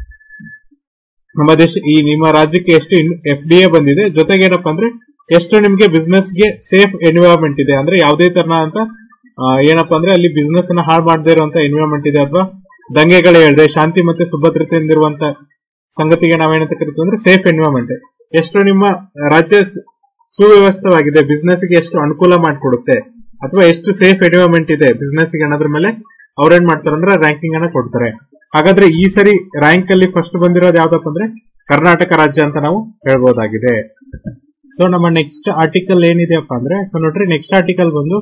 ನಮ್ಮ ದೇಶ ಈ ನಿಮ್ಮ ರಾಜ್ಯಕ್ಕೆ ಎಷ್ಟು ಎಫ್ ಡಿ ಎ ಬಂದಿದೆ ಜೊತೆಗೆ ಏನಪ್ಪಾ ಅಂದ್ರೆ ಎಷ್ಟು ನಿಮ್ಗೆ ಬಿಸ್ನೆಸ್ ಗೆ ಸೇಫ್ ಎನ್ವಿರಾನ್ಮೆಂಟ್ ಇದೆ ಅಂದ್ರೆ ಯಾವುದೇ ತರ ಅಂತ ಆ, ಏನಪ್ಪಾ ಅಂದ್ರೆ ಅಲ್ಲಿ ಬಿಸ್ನೆಸ್ ಅನ್ನ ಹಾಳು ಮಾಡದೇ ಇರುವಂತ ಎನ್ವಿರಾನ್ಮೆಂಟ್ ಇದೆ ಅಥವಾ ದಂಗೆಗಳು ಹೇಳಿದೆ ಶಾಂತಿ ಮತ್ತೆ ಸುಭದ್ರತೆಯಿಂದ ಇರುವಂತ ಸಂಗತಿಗೆ ನಾವೇನಂತ ಕರಿತೀವಿ ಅಂದ್ರೆ ಸೇಫ್ ಎನ್ವಿರಾನ್ಮೆಂಟ್ ಎಷ್ಟು ನಿಮ್ಮ ರಾಜ್ಯ ಸು- ಸುವ್ಯವಸ್ಥಿತವಾಗಿದೆ ಬಿಸ್ನೆಸ್ ಗೆ ಎಷ್ಟು ಅನುಕೂಲ ಮಾಡಿಕೊಡುತ್ತೆ ಅಥವಾ ಎಷ್ಟು ಸೇಫ್ ಎನ್ವಿರಾನ್ಮೆಂಟ್ ಇದೆ ಬಿಸ್ನೆಸ್ ಗೆ ಅನ್ನೋದ್ರ ಮೇಲೆ ಅವ್ರೇನ್ ಮಾಡ್ತಾರೆ ಅಂದ್ರೆ ರ್ಯಾಂಕಿಂಗ್ ಅನ್ನ ಕೊಡ್ತಾರೆ ಹಾಗಾದ್ರೆ ಈ ಸರಿ ರ್ಯಾಂಕ್ ಅಲ್ಲಿ ಫಸ್ಟ್ ಬಂದಿರೋದು ಯಾವ್ದಪ್ಪ ಅಂದ್ರೆ ಕರ್ನಾಟಕ ರಾಜ್ಯ ಅಂತ ನಾವು ಹೇಳ್ಬೋದಾಗಿದೆ ಸೊ ನಮ್ಮ ನೆಕ್ಸ್ಟ್ ಆರ್ಟಿಕಲ್ ಏನಿದೆಯಪ್ಪ ಅಂದ್ರೆ ಸೊ ನೋಡ್ರಿ ನೆಕ್ಸ್ಟ್ ಆರ್ಟಿಕಲ್ ಬಂದು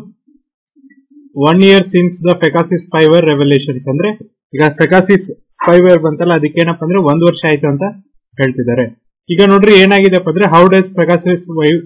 one year since the Pegasus spyware revolutions ಅಂದ್ರೆ ಈಗ ಫೆಕಾಸಿಸ್ ಸ್ಪೈವೇರ್ ಬಂತಲ್ಲ ಅದಕ್ಕೇನಪ್ಪ ಅಂದ್ರೆ ಒಂದ್ ವರ್ಷ ಆಯ್ತು ಅಂತ ಹೇಳ್ತಿದ್ದಾರೆ ಈಗ ನೋಡ್ರಿ ಏನಾಗಿದೆಪ್ಪ ಅಂದ್ರೆ how does Pegasus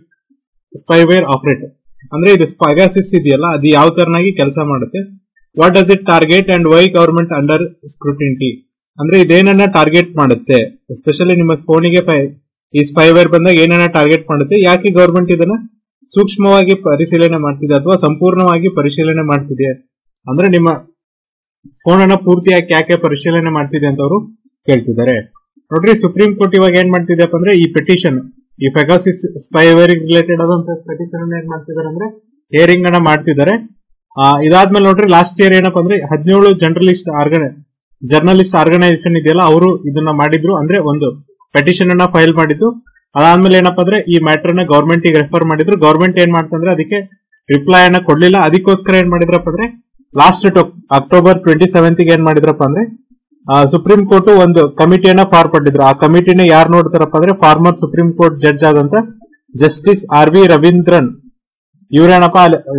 spyware operate ಅಂದ್ರೆ ಇದು ಸ್ಪೈಗಾಸಿಸ್ ಇದೆಯಲ್ಲ ಅದು ಯಾವ ತರನಾಗಿ ಕೆಲಸ ಮಾಡುತ್ತೆ what does it target and why government under scrutiny ಅಂದ್ರೆ ಇದೇನನ್ನ ಟಾರ್ಗೆಟ್ ಮಾಡುತ್ತೆ ಎಸ್ಪೆಷಲಿ ನಿಮ್ಮ ಫೋನಿಗೆ ಈ ಸ್ಪೈವೇರ್ ಬಂದಾಗ ಏನನ್ನ ಟಾರ್ಗೆಟ್ ಮಾಡುತ್ತೆ ಯಾಕೆ ಗವರ್ಮೆಂಟ್ ಇದನ್ನ ಸೂಕ್ಷ್ಮವಾಗಿ ಪರಿಶೀಲನೆ ಮಾಡ್ತಿದೆ ಅಥವಾ ಸಂಪೂರ್ಣವಾಗಿ ಪರಿಶೀಲನೆ ಮಾಡ್ತಿದೆ ಅಂದ್ರೆ ನಿಮ್ಮ ಫೋನ್ ಅನ್ನ ಪೂರ್ತಿಯಾಗಿ ಯಾಕೆ ಪರಿಶೀಲನೆ ಮಾಡ್ತಿದೆ ಅಂತ ಅವರು ಕೇಳ್ತಿದ್ದಾರೆ ನೋಡ್ರಿ ಸುಪ್ರೀಂ ಕೋರ್ಟ್ ಇವಾಗ ಏನ್ ಮಾಡ್ತಿದೆಯಪ್ಪ ಅಂದ್ರೆ ಈ ಪೆಟಿಷನ್ ಈ ಫೆಗಾಸಿಸ್ ಸ್ಪೈವೇರ್ ರಿಲೇಟೆಡ್ ಆದಂತ ಪೆಟಿಷನ್ ಏನ್ ಮಾಡ್ತಿದ್ದಾರೆ ಅಂದ್ರೆ ಹಿಯರಿಂಗ್ ಅನ್ನ ಮಾಡ್ತಿದ್ದಾರೆ ಆ, ಇದಾದ್ಮೇಲೆ ನೋಡ್ರಿ ಲಾಸ್ಟ್ ಇಯರ್ ಏನಪ್ಪಾ ಅಂದ್ರೆ ಹದಿನೇಳು ಜರ್ನಲಿಸ್ಟ್ ಆರ್ಗನೈ ಜರ್ನಲಿಸ್ಟ್ ಆರ್ಗನೈಸೇಷನ್ ಇದೆಯಲ್ಲ ಅವರು ಇದನ್ನ ಮಾಡಿದ್ರು ಅಂದ್ರೆ ಒಂದು ಪೆಟಿಷನ್ ಅನ್ನ ಫೈಲ್ ಮಾಡಿದ್ದು ಅದಾದ್ಮೇಲೆ ಏನಪ್ಪಾ ಅಂದ್ರೆ ಈ ಮ್ಯಾಟರ್ ನ ಗವರ್ಮೆಂಟ್ ಗೆ ರೆಫರ್ ಮಾಡಿದ್ರು ಗವರ್ಮೆಂಟ್ ಏನ್ ಮಾಡ್ತಂದ್ರೆ ಅದಕ್ಕೆ ರಿಪ್ಲೈ ಅನ್ನ ಕೊಡ್ಲಿಲ್ಲ ಅದಕ್ಕೋಸ್ಕರ ಏನ್ ಮಾಡಿದ್ರಪ್ಪ ಅಂದ್ರೆ ಲಾಸ್ಟ್ ಅಕ್ಟೋಬರ್ ಟ್ವೆಂಟಿ ಸೆವೆಂತ್ ಏನ್ ಮಾಡಿದ್ರಪ್ಪ ಅಂದ್ರೆ ಸುಪ್ರೀಂ ಕೋರ್ಟ್ ಒಂದು ಕಮಿಟಿಯನ್ನ ಫಾರ್ ಪಟ್ಟಿದ್ರು ಆ ಕಮಿಟಿನ ಯಾರು ನೋಡ್ತಾರಪ್ಪ ಅಂದ್ರೆ ಫಾರ್ಮರ್ ಸುಪ್ರೀಂ ಕೋರ್ಟ್ ಜಡ್ಜ್ ಆದಂತ ಜಸ್ಟಿಸ್ ಆರ್ ವಿ ರವೀಂದ್ರನ್ ಇವ್ರೇನಪ್ಪ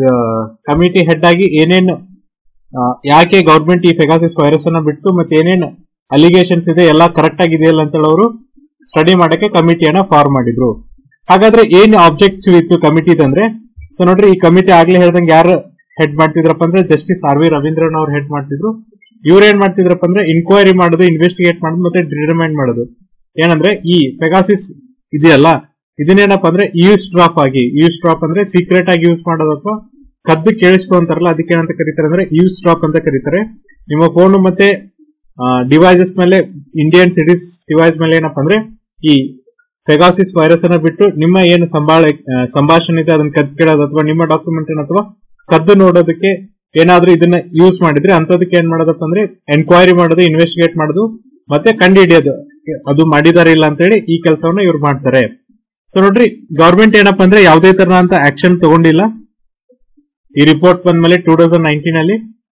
ಕಮಿಟಿ ಹೆಡ್ ಆಗಿ ಏನೇನ್ ಆ, ಯಾಕೆ ಗೌರ್ಮೆಂಟ್ ಈ ಫೆಗಾಸಿಸ್ ವೈರಸ್ ಅನ್ನ ಬಿಟ್ಟು ಮತ್ತೆ ಏನೇನ್ ಅಲಿಗೇಷನ್ಸ್ ಇದೆ ಎಲ್ಲ ಕರೆಕ್ಟ್ ಆಗಿದೆಯಲ್ಲ ಅಂತ ಹೇಳಿ ಅವರು ಸ್ಟಡಿ ಮಾಡಕ್ಕೆ ಕಮಿಟಿಯನ್ನ ಫಾರ್ಮ್ ಮಾಡಿದ್ರು ಹಾಗಾದ್ರೆ ಏನ್ ಆಬ್ಜೆಕ್ಟ್ಸ್ ಇತ್ತು ಕಮಿಟಿ ಅಂದ್ರೆ ಸೊ ನೋಡ್ರಿ ಈ ಕಮಿಟಿ ಆಗ್ಲೇ ಹೇಳ್ದಂಗೆ ಯಾರು ಹೆಡ್ ಮಾಡ್ತಿದ್ರಪ್ಪ ಅಂದ್ರೆ ಜಸ್ಟಿಸ್ ಆರ್ ವಿ ರವೀಂದ್ರನ್ ಅವ್ರು ಹೆಡ್ ಮಾಡ್ತಿದ್ರು ಇವ್ರು ಏನ್ ಮಾಡ್ತಿದ್ರಪ್ಪ ಅಂದ್ರೆ ಇನ್ಕ್ವೈರಿ ಮಾಡೋದು ಇನ್ವೆಸ್ಟಿಗೇಟ್ ಮಾಡೋದು ಮತ್ತೆ ಡಿಟರ್ಮೈನ್ ಮಾಡೋದು ಏನಂದ್ರೆ ಈ ಪೆಗಾಸಿಸ್ ಇದೆಯಲ್ಲ ಇದನ್ನೇನಪ್ಪ ಅಂದ್ರೆ ಯೂಸ್ ಡ್ರಾಪ್ ಆಗಿ ಯೂಸ್ ಡ್ರಾಪ್ ಅಂದ್ರೆ ಸೀಕ್ರೆಟ್ ಆಗಿ ಯೂಸ್ ಮಾಡೋದು ಅಥವಾ ಕದ್ದು ಕೇಳಿಸ್ಕೊಂತಾರಲ್ಲ ಅದಕ್ಕೆ ಏನಂತ ಕರೀತಾರೆ ಅಂದ್ರೆ ಯೂಸ್ ಡ್ರಾಪ್ ಅಂತ ಕರೀತಾರೆ ನಿಮ್ಮ ಫೋನ್ ಮತ್ತೆ ಡಿವೈಸಸ್ ಮೇಲೆ ಇಂಡಿಯನ್ ಸಿಟೀಸ್ ಡಿವೈಸ್ ಮೇಲೆ ಏನಪ್ಪ ಅಂದ್ರೆ ಈ ಫೆಗಾಸಿಸ್ ವೈರಸ್ ಅನ್ನ ಬಿಟ್ಟು ನಿಮ್ಮ ಏನು ಸಂಭಾಳ ಆ, ಸಂಭಾಷಣೆ ಇದೆ ಅದನ್ನ ಕದ್ದು ಕೇಳೋದು ಅಥವಾ ನಿಮ್ಮ ಡಾಕ್ಯುಮೆಂಟ್ ಅಥವಾ ಕದ್ದು ನೋಡೋದಕ್ಕೆ ಏನಾದ್ರೂ ಇದನ್ನ ಯೂಸ್ ಮಾಡಿದ್ರೆ ಅಂತದಕ್ಕೆ ಏನ್ ಮಾಡೋದಪ್ಪ ಅಂದ್ರೆ ಎನ್ಕ್ವೈರಿ ಮಾಡೋದು ಇನ್ವೆಸ್ಟಿಗೇಟ್ ಮಾಡೋದು ಮತ್ತೆ ಕಂಡುಹಿಡಿಯೋದು ಅದು ಮಾಡಿದಾರೆ ಇಲ್ಲ ಅಂತೇಳಿ ಈ ಕೆಲಸವನ್ನ ಇವ್ರು ಮಾಡ್ತಾರೆ ಸೊ ನೋಡ್ರಿ ಗವರ್ಮೆಂಟ್ ಏನಪ್ಪಾ ಅಂದ್ರೆ ಯಾವುದೇ ತರ ಅಂತ ಆಕ್ಷನ್ ತಗೊಂಡಿಲ್ಲ ಈ ರಿಪೋರ್ಟ್ ಬಂದ್ಮೇಲೆ ಟೂ ತೌಸಂಡ್ ನೈನ್ಟೀನ್ ಅಲ್ಲಿ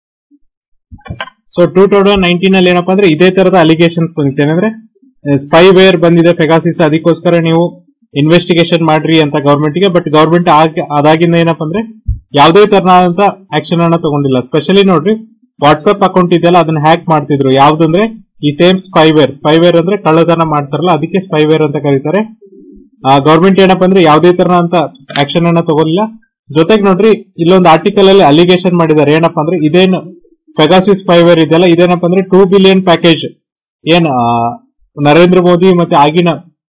ಸೊ ಟೂ ತೌಸಂಡ್ ನೈನ್ಟೀನ್ ಅಲ್ಲಿ ಏನಪ್ಪಾ ಅಂದ್ರೆ ಇದೇ ತರದ ಅಲಿಗೇಷನ್ಸ್ ಬಂದಿತ್ತು ಏನಂದ್ರೆ ಸ್ಪೈ ವೇರ್ ಬಂದಿದೆ ಫೆಗಾಸಿಸ್ ಅದಕ್ಕೋಸ್ಕರ ನೀವು ಇನ್ವೆಸ್ಟಿಗೇಷನ್ ಮಾಡ್ರಿ ಅಂತ ಗವರ್ಮೆಂಟ್ ಗೆ ಬಟ್ ಗವರ್ಮೆಂಟ್ ಅದಾಗಿಂದ ಏನಪ್ಪಾ ಅಂದ್ರೆ ಯಾವುದೇ ತರನಾದಂತ ಆಕ್ಷನ್ ಅನ್ನ ತಗೊಂಡಿಲ್ಲ ಸ್ಪೆಷಲಿ ನೋಡ್ರಿ ವಾಟ್ಸ್ಆಪ್ ಅಕೌಂಟ್ ಇದೆಯಲ್ಲ ಅದನ್ನ ಹ್ಯಾಕ್ ಮಾಡ್ತಿದ್ರು ಯಾವ್ದಂದ್ರೆ ಈ ಸೇಮ್ ಸ್ಪೈವೇರ್ ಸ್ಪೈವೇರ್ ಅಂದ್ರೆ ಕಳ್ಳತನ ಮಾಡ್ತಾರಲ್ಲ ಅದಕ್ಕೆ ಸ್ಪೈವೇರ್ ಅಂತ ಕರೀತಾರೆ ಗವರ್ಮೆಂಟ್ ಏನಪ್ಪಾ ಅಂದ್ರೆ ಯಾವುದೇ ತರ ಅಂತ ಆಕ್ಷನ್ ಅನ್ನ ತಗೊಳ್ಳಿಲ್ಲ ಜೊತೆಗೆ ನೋಡ್ರಿ ಇಲ್ಲೊಂದು ಆರ್ಟಿಕಲ್ ಅಲ್ಲಿ ಅಲಿಗೇಷನ್ ಮಾಡಿದ್ದಾರೆ ಏನಪ್ಪಾ ಅಂದ್ರೆ ಇದೇನು ಪೆಗಾಸಿಸ್ ಸ್ಪೈವೇರ್ ಇದೆಯಲ್ಲ ಇದೇನಪ್ಪ ಅಂದ್ರೆ ಟೂ ಬಿಲಿಯನ್ ಪ್ಯಾಕೇಜ್ ಏನ್ ಆ, ನರೇಂದ್ರ ಮೋದಿ ಮತ್ತೆ ಆಗಿನ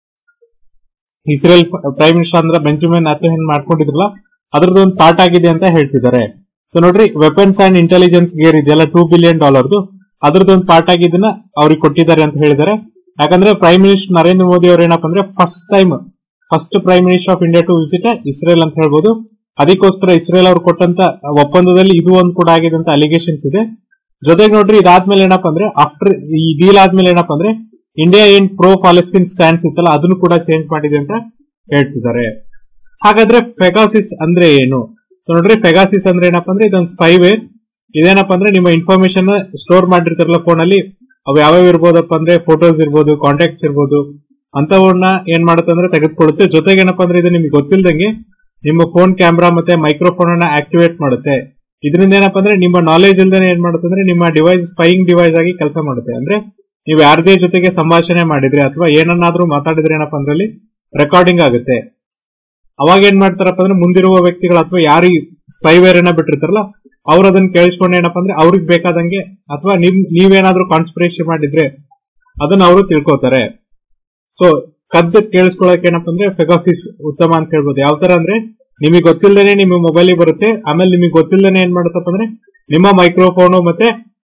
ಇಸ್ರೇಲ್ ಪ್ರೈಮ್ ಮಿನಿಸ್ಟರ್ ಅಂದ್ರೆ ಬೆಂಜಮಿನ್ ನೇತನ್ಯಾಹು ಮಾಡ್ಕೊಂಡಿದ್ರಲ್ಲ ಅದ್ರದ್ದು ಒಂದು ಪಾರ್ಟ್ ಆಗಿದೆ ಅಂತ ಹೇಳ್ತಿದ್ದಾರೆ ಸೊ ನೋಡ್ರಿ ವೆಪನ್ಸ್ ಅಂಡ್ ಇಂಟೆಲಿಜೆನ್ಸ್ ಗೇರ್ ಇದೆಯಲ್ಲ ಟೂ ಬಿಲಿಯನ್ ಡಾಲರ್ದು ಅದ್ರದ್ದು ಒಂದು ಪಾರ್ಟ್ ಆಗಿದ್ದನ್ನ ಅವ್ರಿಗೆ ಕೊಟ್ಟಿದ್ದಾರೆ ಅಂತ ಹೇಳಿದ್ದಾರೆ ಯಾಕಂದ್ರೆ ಪ್ರೈಮ್ ಮಿನಿಸ್ಟರ್ ನರೇಂದ್ರ ಮೋದಿ ಅವ್ರು ಏನಪ್ಪ ಅಂದ್ರೆ first time first prime minister of India to visit Israel ಅಂತ ಹೇಳ್ಬೋದು ಅದಕ್ಕೋಸ್ಕರ ಇಸ್ರೇಲ್ ಅವ್ರು ಕೊಟ್ಟಂತ ಒಪ್ಪಂದದಲ್ಲಿ ಇದು ಒಂದು ಕೂಡ ಆಗಿದೆ ಅಂತ ಅಲಿಗೇಷನ್ಸ್ ಇದೆ ಜೊತೆಗೆ ನೋಡ್ರಿ ಇದಾದ್ಮೇಲೆ ಏನಪ್ಪಾ ಅಂದ್ರೆ ಆಫ್ಟರ್ ಈ ಡೀಲ್ ಆದ್ಮೇಲೆ ಏನಪ್ಪಾ ಅಂದ್ರೆ ಇಂಡಿಯಾ ಏನ್ ಪ್ರೋ ಪಾಲೆಸ್ತೀನ್ ಸ್ಟ್ಯಾಂಡ್ಸ್ ಇತ್ತಲ್ಲ ಅದನ್ನು ಕೂಡ ಚೇಂಜ್ ಮಾಡಿದೆ ಅಂತ ಹೇಳ್ತಿದ್ದಾರೆ ಹಾಗಾದ್ರೆ ಫೆಗಾಸಿಸ್ ಅಂದ್ರೆ ಏನು ಸೊ ನೋಡ್ರಿ ಫೆಗಾಸಿಸ್ ಅಂದ್ರೆ ಏನಪ್ಪಾ ಅಂದ್ರೆ ಇದೊಂದು ಸ್ಪೈವೇರ್ ಇದೇನಪ್ಪ ಅಂದ್ರೆ ನಿಮ್ಮ ಇನ್ಫಾರ್ಮೇಶನ್ ಸ್ಟೋರ್ ಮಾಡಿರ್ತಾರಲ್ಲ ಫೋನ್ ಅಲ್ಲಿ ಅವು ಯಾವ್ಯಾವ ಇರ್ಬೋದಪ್ಪ ಅಂದ್ರೆ ಫೋಟೋಸ್ ಇರ್ಬೋದು ಕಾಂಟ್ಯಾಕ್ಟ್ಸ್ ಇರ್ಬೋದು ಅಂತವನ್ನ ಏನ್ ಮಾಡುತ್ತೆ ಅಂದ್ರೆ ತೆಗೆದುಕೊಳ್ಳುತ್ತೆ ಜೊತೆಗೆ ಏನಪ್ಪಾ ಅಂದ್ರೆ ಇದು ನಿಮ್ಗೆ ಗೊತ್ತಿಲ್ದಂಗೆ ನಿಮ್ಮ ಫೋನ್ ಕ್ಯಾಮ್ರಾ ಮತ್ತೆ ಮೈಕ್ರೋಫೋನ್ ಅನ್ನ ಆಕ್ಟಿವೇಟ್ ಮಾಡುತ್ತೆ ಇದರಿಂದ ಏನಪ್ಪಾ ಅಂದ್ರೆ ನಿಮ್ಮ ನಾಲೆಜ್ ಇಲ್ದೇನೆ ಏನ್ ಮಾಡುತ್ತೆ ಅಂದ್ರೆ ನಿಮ್ಮ ಡಿವೈಸ್ ಸ್ಪೈಯಿಂಗ್ ಡಿವೈಸ್ ಆಗಿ ಕೆಲಸ ಮಾಡುತ್ತೆ ಅಂದ್ರೆ ನೀವು ಯಾರದೇ ಜೊತೆಗೆ ಸಂಭಾಷಣೆ ಮಾಡಿದ್ರೆ ಅಥವಾ ಏನನ್ನಾದ್ರೂ ಮಾತಾಡಿದ್ರೆ ಏನಪ್ಪಾ ಅಂದ್ರೆ ಅಲ್ಲಿ ರೆಕಾರ್ಡಿಂಗ್ ಆಗುತ್ತೆ ಅವಾಗ ಏನ್ ಮಾಡ್ತಾರಪ್ಪ ಅಂದ್ರೆ ಮುಂದಿರುವ ವ್ಯಕ್ತಿಗಳು ಅಥವಾ ಯಾರು ಸ್ಪೈವೇರ್ ಅನ್ನ ಬಿಟ್ಟಿರ್ತಾರಲ್ಲ ಅವ್ರು ಅದನ್ನ ಕೇಳಿಸ್ಕೊಂಡು ಏನಪ್ಪಾ ಅಂದ್ರೆ ಅವ್ರಿಗೆ ಬೇಕಾದಂಗೆ ಅಥವಾ ನಿಮ್ ನೀವೇನಾದ್ರೂ ಕಾನ್ಸ್ಪಿರೇಷನ್ ಮಾಡಿದ್ರೆ ಅದನ್ನ ಅವರು ತಿಳ್ಕೊತಾರೆ ಸೊ ಕದ್ದು ಕೇಳಿಸ್ಕೊಳಕ್ ಏನಪ್ಪಾ ಅಂದ್ರೆ ಫೆಗಾಸಿಸ್ ಉತ್ತಮ ಅಂತ ಹೇಳ್ಬೋದು ಯಾವ ತರ ಅಂದ್ರೆ ನಿಮಗೆ ಗೊತ್ತಿಲ್ಲದೇನೆ ನಿಮ್ಮ ಮೊಬೈಲ್ ಬರುತ್ತೆ ಆಮೇಲೆ ನಿಮಗೆ ಗೊತ್ತಿಲ್ಲದೇನೆ ಏನ್ ಮಾಡುತ್ತಪ್ಪ ಅಂದ್ರೆ ನಿಮ್ಮ ಮೈಕ್ರೋಫೋನು ಮತ್ತೆ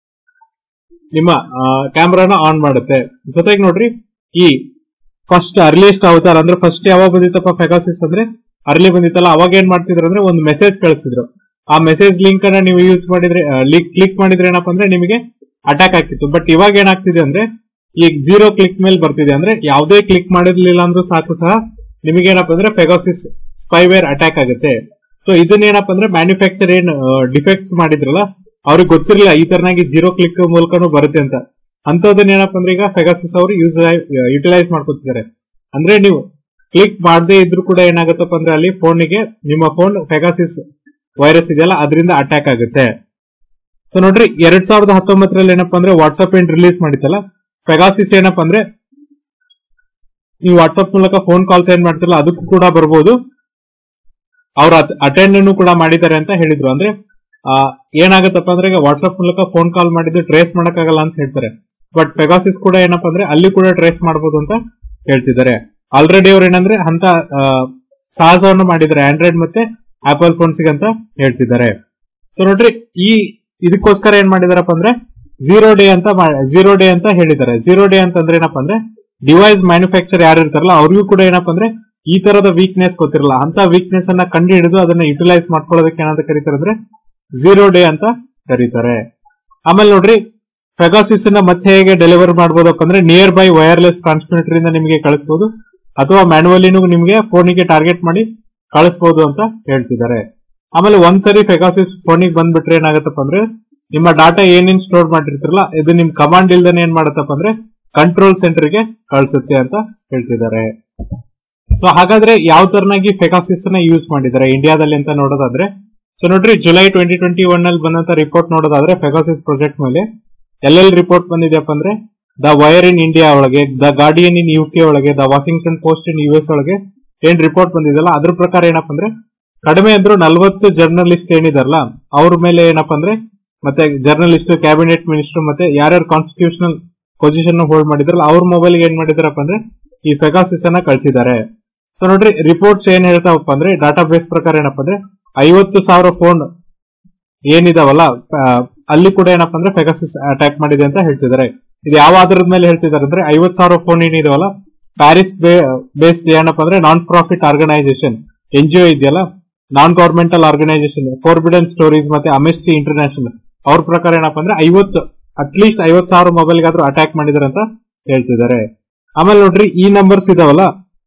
ನಿಮ್ಮ ಕ್ಯಾಮ್ರಾನ ಆನ್ ಮಾಡುತ್ತೆ ಜೊತೆಗೆ ನೋಡ್ರಿ ಈ ಫಸ್ಟ್ ಅರ್ಲಿಯಸ್ಟ್ ಅವತಾರ ಅಂದ್ರೆ ಫಸ್ಟ್ ಯಾವಾಗ ಬಂದಿತ್ತಪ್ಪ ಫೆಗಾಸಿಸ್ ಅಂದ್ರೆ ಅರ್ಲಿ ಬಂದಿತ್ತಲ್ಲ ಅವಾಗ ಏನ್ ಮಾಡ್ತಿದ್ರು ಅಂದ್ರೆ ಒಂದು ಮೆಸೇಜ್ ಕಳಿಸ್ತಿದ್ರು ಆ ಮೆಸೇಜ್ ಲಿಂಕ್ ಅನ್ನ ನೀವು ಯೂಸ್ ಮಾಡಿದ್ರೆ ಕ್ಲಿಕ್ ಮಾಡಿದ್ರೆ ಏನಪ್ಪಾ ಅಂದ್ರೆ ನಿಮಗೆ ಅಟ್ಯಾಕ್ ಆಗ್ತಿತ್ತು ಬಟ್ ಇವಾಗ ಏನಾಗ್ತಿದೆ ಅಂದ್ರೆ ಈಗ ಜೀರೋ ಕ್ಲಿಕ್ ಮೇಲೆ ಬರ್ತಿದೆ ಅಂದ್ರೆ ಯಾವುದೇ ಕ್ಲಿಕ್ ಮಾಡಿರ್ಲಿಲ್ಲ ಅಂದ್ರೂ ಸಾಕು ಸಹ ನಿಮಗೆ ಏನಪ್ಪಾ ಅಂದ್ರೆ ಪೆಗಾಸಿಸ್ ಸ್ಪೈವೇರ್ ಅಟ್ಯಾಕ್ ಆಗುತ್ತೆ ಸೊ ಇದನ್ನೇನಪ್ಪ ಅಂದ್ರೆ ಮ್ಯಾನುಫ್ಯಾಕ್ಚರ್ ಏನ್ ಡಿಫೆಕ್ಟ್ಸ್ ಮಾಡಿದ್ರಲ್ಲ ಅವ್ರಿಗೆ ಗೊತ್ತಿರಲಿಲ್ಲ ಈ ತರನಾಗಿ ಜೀರೋ ಕ್ಲಿಕ್ ಮೂಲಕನೂ ಬರುತ್ತೆ ಅಂತ ಅಂತದನ್ನ ಏನಪ್ಪ ಅಂದ್ರೆ ಈಗ ಫೆಗಾಸಿಸ್ ಅವರು ಯೂಸ್ ಯುಟಿಲೈಸ್ ಮಾಡ್ಕೊತಿದ್ದಾರೆ ಅಂದ್ರೆ ನೀವು ಕ್ಲಿಕ್ ಮಾಡದೇ ಇದ್ರು ಕೂಡ ಏನಾಗುತ್ತಪ್ಪ ಅಂದ್ರೆ ಅಲ್ಲಿ ಫೋನಿಗೆ ನಿಮ್ಮ ಫೋನ್ ಫೆಗಾಸಿಸ್ ವೈರಸ್ ಇದೆಯಲ್ಲ ಅದರಿಂದ ಅಟ್ಯಾಕ್ ಆಗುತ್ತೆ ಸೊ ನೋಡ್ರಿ ಎರಡ್ ಸಾವಿರದ ಹತ್ತೊಂಬತ್ತರಲ್ಲಿ ಏನಪ್ಪಾ ಅಂದ್ರೆ ವಾಟ್ಸ್ಆಪ್ ಏನ್ ರಿಲೀಸ್ ಮಾಡಿತ್ತಲ್ಲ ಫೆಗಾಸಿಸ್ ಏನಪ್ಪಾ ಅಂದ್ರೆ ನೀವು ವಾಟ್ಸ್ಆಪ್ ಮೂಲಕ ಫೋನ್ ಕಾಲ್ಸ್ ಏನ್ ಮಾಡ್ತಿರಲ್ಲ ಅದಕ್ಕೂ ಕೂಡ ಬರ್ಬೋದು ಅವ್ರ ಅಟೆಂಡ್ ಕೂಡ ಮಾಡಿದ್ದಾರೆ ಅಂತ ಹೇಳಿದ್ರು ಅಂದ್ರೆ ಆ, ಏನಾಗುತ್ತಪ್ಪ ಅಂದ್ರೆ ಈಗ ವಾಟ್ಸ್ಆಪ್ ಮೂಲಕ ಫೋನ್ ಕಾಲ್ ಮಾಡಿದ್ರೆ ಟ್ರೇಸ್ ಮಾಡಕ್ಕಾಗಲ್ಲ ಅಂತ ಹೇಳ್ತಾರೆ ಬಟ್ ಫೆಗಾಸಿಸ್ ಕೂಡ ಏನಪ್ಪಾ ಅಂದ್ರೆ ಅಲ್ಲಿ ಕೂಡ ಟ್ರೇಸ್ ಮಾಡಬಹುದು ಅಂತ ಹೇಳ್ತಿದ್ದಾರೆ ಆಲ್ರೆಡಿ ಅವ್ರು ಏನಂದ್ರೆ ಅಂತ ಆ, ಸಾಹಸವನ್ನು ಮಾಡಿದ್ದಾರೆ ಆಂಡ್ರಾಯ್ಡ್ ಮತ್ತೆ ಆಪಲ್ ಫೋನ್ಸ್ ಅಂತ ಹೇಳ್ತಿದ್ದಾರೆ ಸೊ ನೋಡ್ರಿ ಈ ಇದಕ್ಕೋಸ್ಕರ ಏನ್ ಮಾಡಿದಾರಪ್ಪ ಅಂದ್ರೆ ಝೀರೋ ಡೇ ಅಂತ ಝೀರೋ ಡೇ ಅಂತ ಹೇಳಿದ್ದಾರೆ ಝೀರೋ ಡೇ ಅಂತಂದ್ರೆ ಏನಪ್ಪಾ ಅಂದ್ರೆ ಡಿವೈಸ್ ಮ್ಯಾನುಫ್ಯಾಕ್ಚರ್ ಯಾರು ಇರ್ತಾರಲ್ಲ ಅವ್ರಿಗೂ ಕೂಡ ಏನಪ್ಪಾ ಅಂದ್ರೆ ಈ ತರದ ವೀಕ್ನೆಸ್ ಗೊತ್ತಿರಲ್ಲ ಅಂತ ವೀಕ್ನೆಸ್ ಅನ್ನ ಕಂಡು ಹಿಡಿದು ಅದನ್ನ ಯುಟಿಲೈಸ್ ಮಾಡ್ಕೊಳ್ಳೋದಕ್ಕೆ ಏನಂತ ಕರೀತಾರೆ ಅಂದ್ರೆ ಝೀರೋ ಡೇ ಅಂತ ಕರೀತಾರೆ ಆಮೇಲೆ ನೋಡ್ರಿ ಫೆಗಾಸಿಸ್ ನ ಮತ್ತೆ ಹೇಗೆ ಡೆಲಿವರ್ ಮಾಡಬಹುದಪ್ಪ ಅಂದ್ರೆ ನಿಯರ್ ಬೈ ವೈರ್ಲೆಸ್ ಟ್ರಾನ್ಸ್ಮಿಟರ್ ಇಂದ ನಿಮಗೆ ಕಳಿಸಬಹುದು ಅಥವಾ ಮ್ಯಾನುವಲಿನೂ ನಿಮಗೆ ಫೋನಿಗೆ ಟಾರ್ಗೆಟ್ ಮಾಡಿ ಕಳಿಸಬಹುದು ಅಂತ ಹೇಳ್ತಿದ್ದಾರೆ ಆಮೇಲೆ ಒಂದ್ಸರಿ ಫೆಗಾಸಿಸ್ ಫೋನಿಗೆ ಬಂದ್ಬಿಟ್ರೆ ಏನಾಗತ್ತಪ್ಪ ಅಂದ್ರೆ ನಿಮ್ಮ ಡಾಟಾ ಏನೇನ್ ಸ್ಟೋರ್ ಮಾಡಿರ್ತಿರಲ್ಲ ಇದು ನಿಮ್ ಕಮಾಂಡ್ ಇಲ್ದೇನೆ ಏನ್ ಮಾಡತ್ತಪ್ಪ ಅಂದ್ರೆ ಕಂಟ್ರೋಲ್ ಸೆಂಟರ್ ಗೆ ಕಳಿಸುತ್ತೆ ಅಂತ ಹೇಳ್ತಿದ್ದಾರೆ ಸೊ ಹಾಗಾದ್ರೆ ಯಾವ ತರನಾಗಿ ಫೆಗಾಸಿಸ್ ನ ಯೂಸ್ ಮಾಡಿದ್ದಾರೆ ಇಂಡಿಯಾದಲ್ಲಿ ಅಂತ ನೋಡೋದಾದ್ರೆ ಸೊ ನೋಡ್ರಿ ಜುಲೈ ಟ್ವೆಂಟಿ ಟ್ವೆಂಟಿ ಒನ್ ಅಲ್ಲಿ ಬಂದಂತ ರಿಪೋರ್ಟ್ ನೋಡೋದಾದ್ರೆ ಫೆಗಾಸಿಸ್ ಪ್ರಾಜೆಕ್ಟ್ ಮೇಲೆ ಎಲ್ಲೆಲ್ಲಿ ರಿಪೋರ್ಟ್ ಬಂದಿದೆಯಪ್ಪ ಅಂದ್ರೆ ದ ವೈರ್ ಇನ್ ಇಂಡಿಯಾ ಒಳಗೆ the Guardian in U K ಒಳಗೆ the Washington Post in U S ಒಳಗೆ ಏನ್ ರಿಪೋರ್ಟ್ ಬಂದಿದೆಯಲ್ಲ ಅದ್ರ ಪ್ರಕಾರ ಏನಪ್ಪ ಅಂದ್ರೆ ಕಡಿಮೆ ಅಂದ್ರೂ ನಲ್ವತ್ತು ಜರ್ನಲಿಸ್ಟ್ ಏನಿದಾರಲ್ಲ ಅವ್ರ ಮೇಲೆ ಏನಪ್ಪ ಅಂದ್ರೆ ಮತ್ತೆ ಜರ್ನಲಿಸ್ಟ್ ಕ್ಯಾಬಿನೆಟ್ ಮಿನಿಸ್ಟರ್ ಮತ್ತೆ ಯಾರ್ಯಾರು ಕಾನ್ಸ್ಟಿಟ್ಯೂಷನಲ್ ಪೊಸಿಷನ್ ಹೋಲ್ಡ್ ಮಾಡಿದ್ರಲ್ಲ ಅವ್ರ ಮೊಬೈಲ್ ಏನ್ ಮಾಡಿದಾರಪ್ಪ ಅಂದ್ರೆ ಈ ಫೆಗಾಸಿಸ್ ಅನ್ನ ಕಳಿಸಿದ್ದಾರೆ ಸೊ ನೋಡ್ರಿ ರಿಪೋರ್ಟ್ಸ್ ಏನ್ ಹೇಳ್ತಾವಪ್ಪ ಅಂದ್ರೆ ಡಾಟಾ ಬೇಸ್ ಪ್ರಕಾರ ಏನಪ್ಪ ಅಂದ್ರೆ ಐವತ್ತು ಸಾವಿರ ಫೋನ್ ಏನಿದಾವಲ್ಲ ಆ, ಅಲ್ಲಿ ಕೂಡ ಏನಪ್ಪ ಅಂದ್ರೆ ಫೆಗಾಸಿಸ್ ಅಟ್ಯಾಕ್ ಮಾಡಿದೆ ಅಂತ ಹೇಳ್ತಿದ್ದಾರೆ ಇದು ಯಾವ ಆಧಾರದ ಮೇಲೆ ಹೇಳ್ತಿದ್ದಾರೆ ಅಂದ್ರೆ ಐವತ್ ಸಾವಿರ ಫೋನ್ ಏನಿದಾವಲ್ಲ ಪ್ಯಾರಿಸ್ ಬೇಸ್ಡ್ ಏನಪ್ಪ ಅಂದ್ರೆ non profit organisation N G O ಇದೆಯಲ್ಲ non governmental organisation Forbidden Stories ಮತ್ತೆ ಅಮೆಸ್ಟಿ ಇಂಟರ್ನ್ಯಾಷನಲ್ ಅವ್ರ ಪ್ರಕಾರ ಏನಪ್ಪ ಅಂದ್ರೆ ಐವತ್ತು ಅಟ್ಲೀಸ್ಟ್ ಐವತ್ ಸಾವಿರ ಮೊಬೈಲ್ ಗಾದ್ರೂ ಅಟ್ಯಾಕ್ ಮಾಡಿದಾರೆ ಅಂತ ಹೇಳ್ತಿದ್ದಾರೆ ಆಮೇಲೆ ನೋಡ್ರಿ ಈ ನಂಬರ್ಸ್ ಇದಾವಲ್ಲ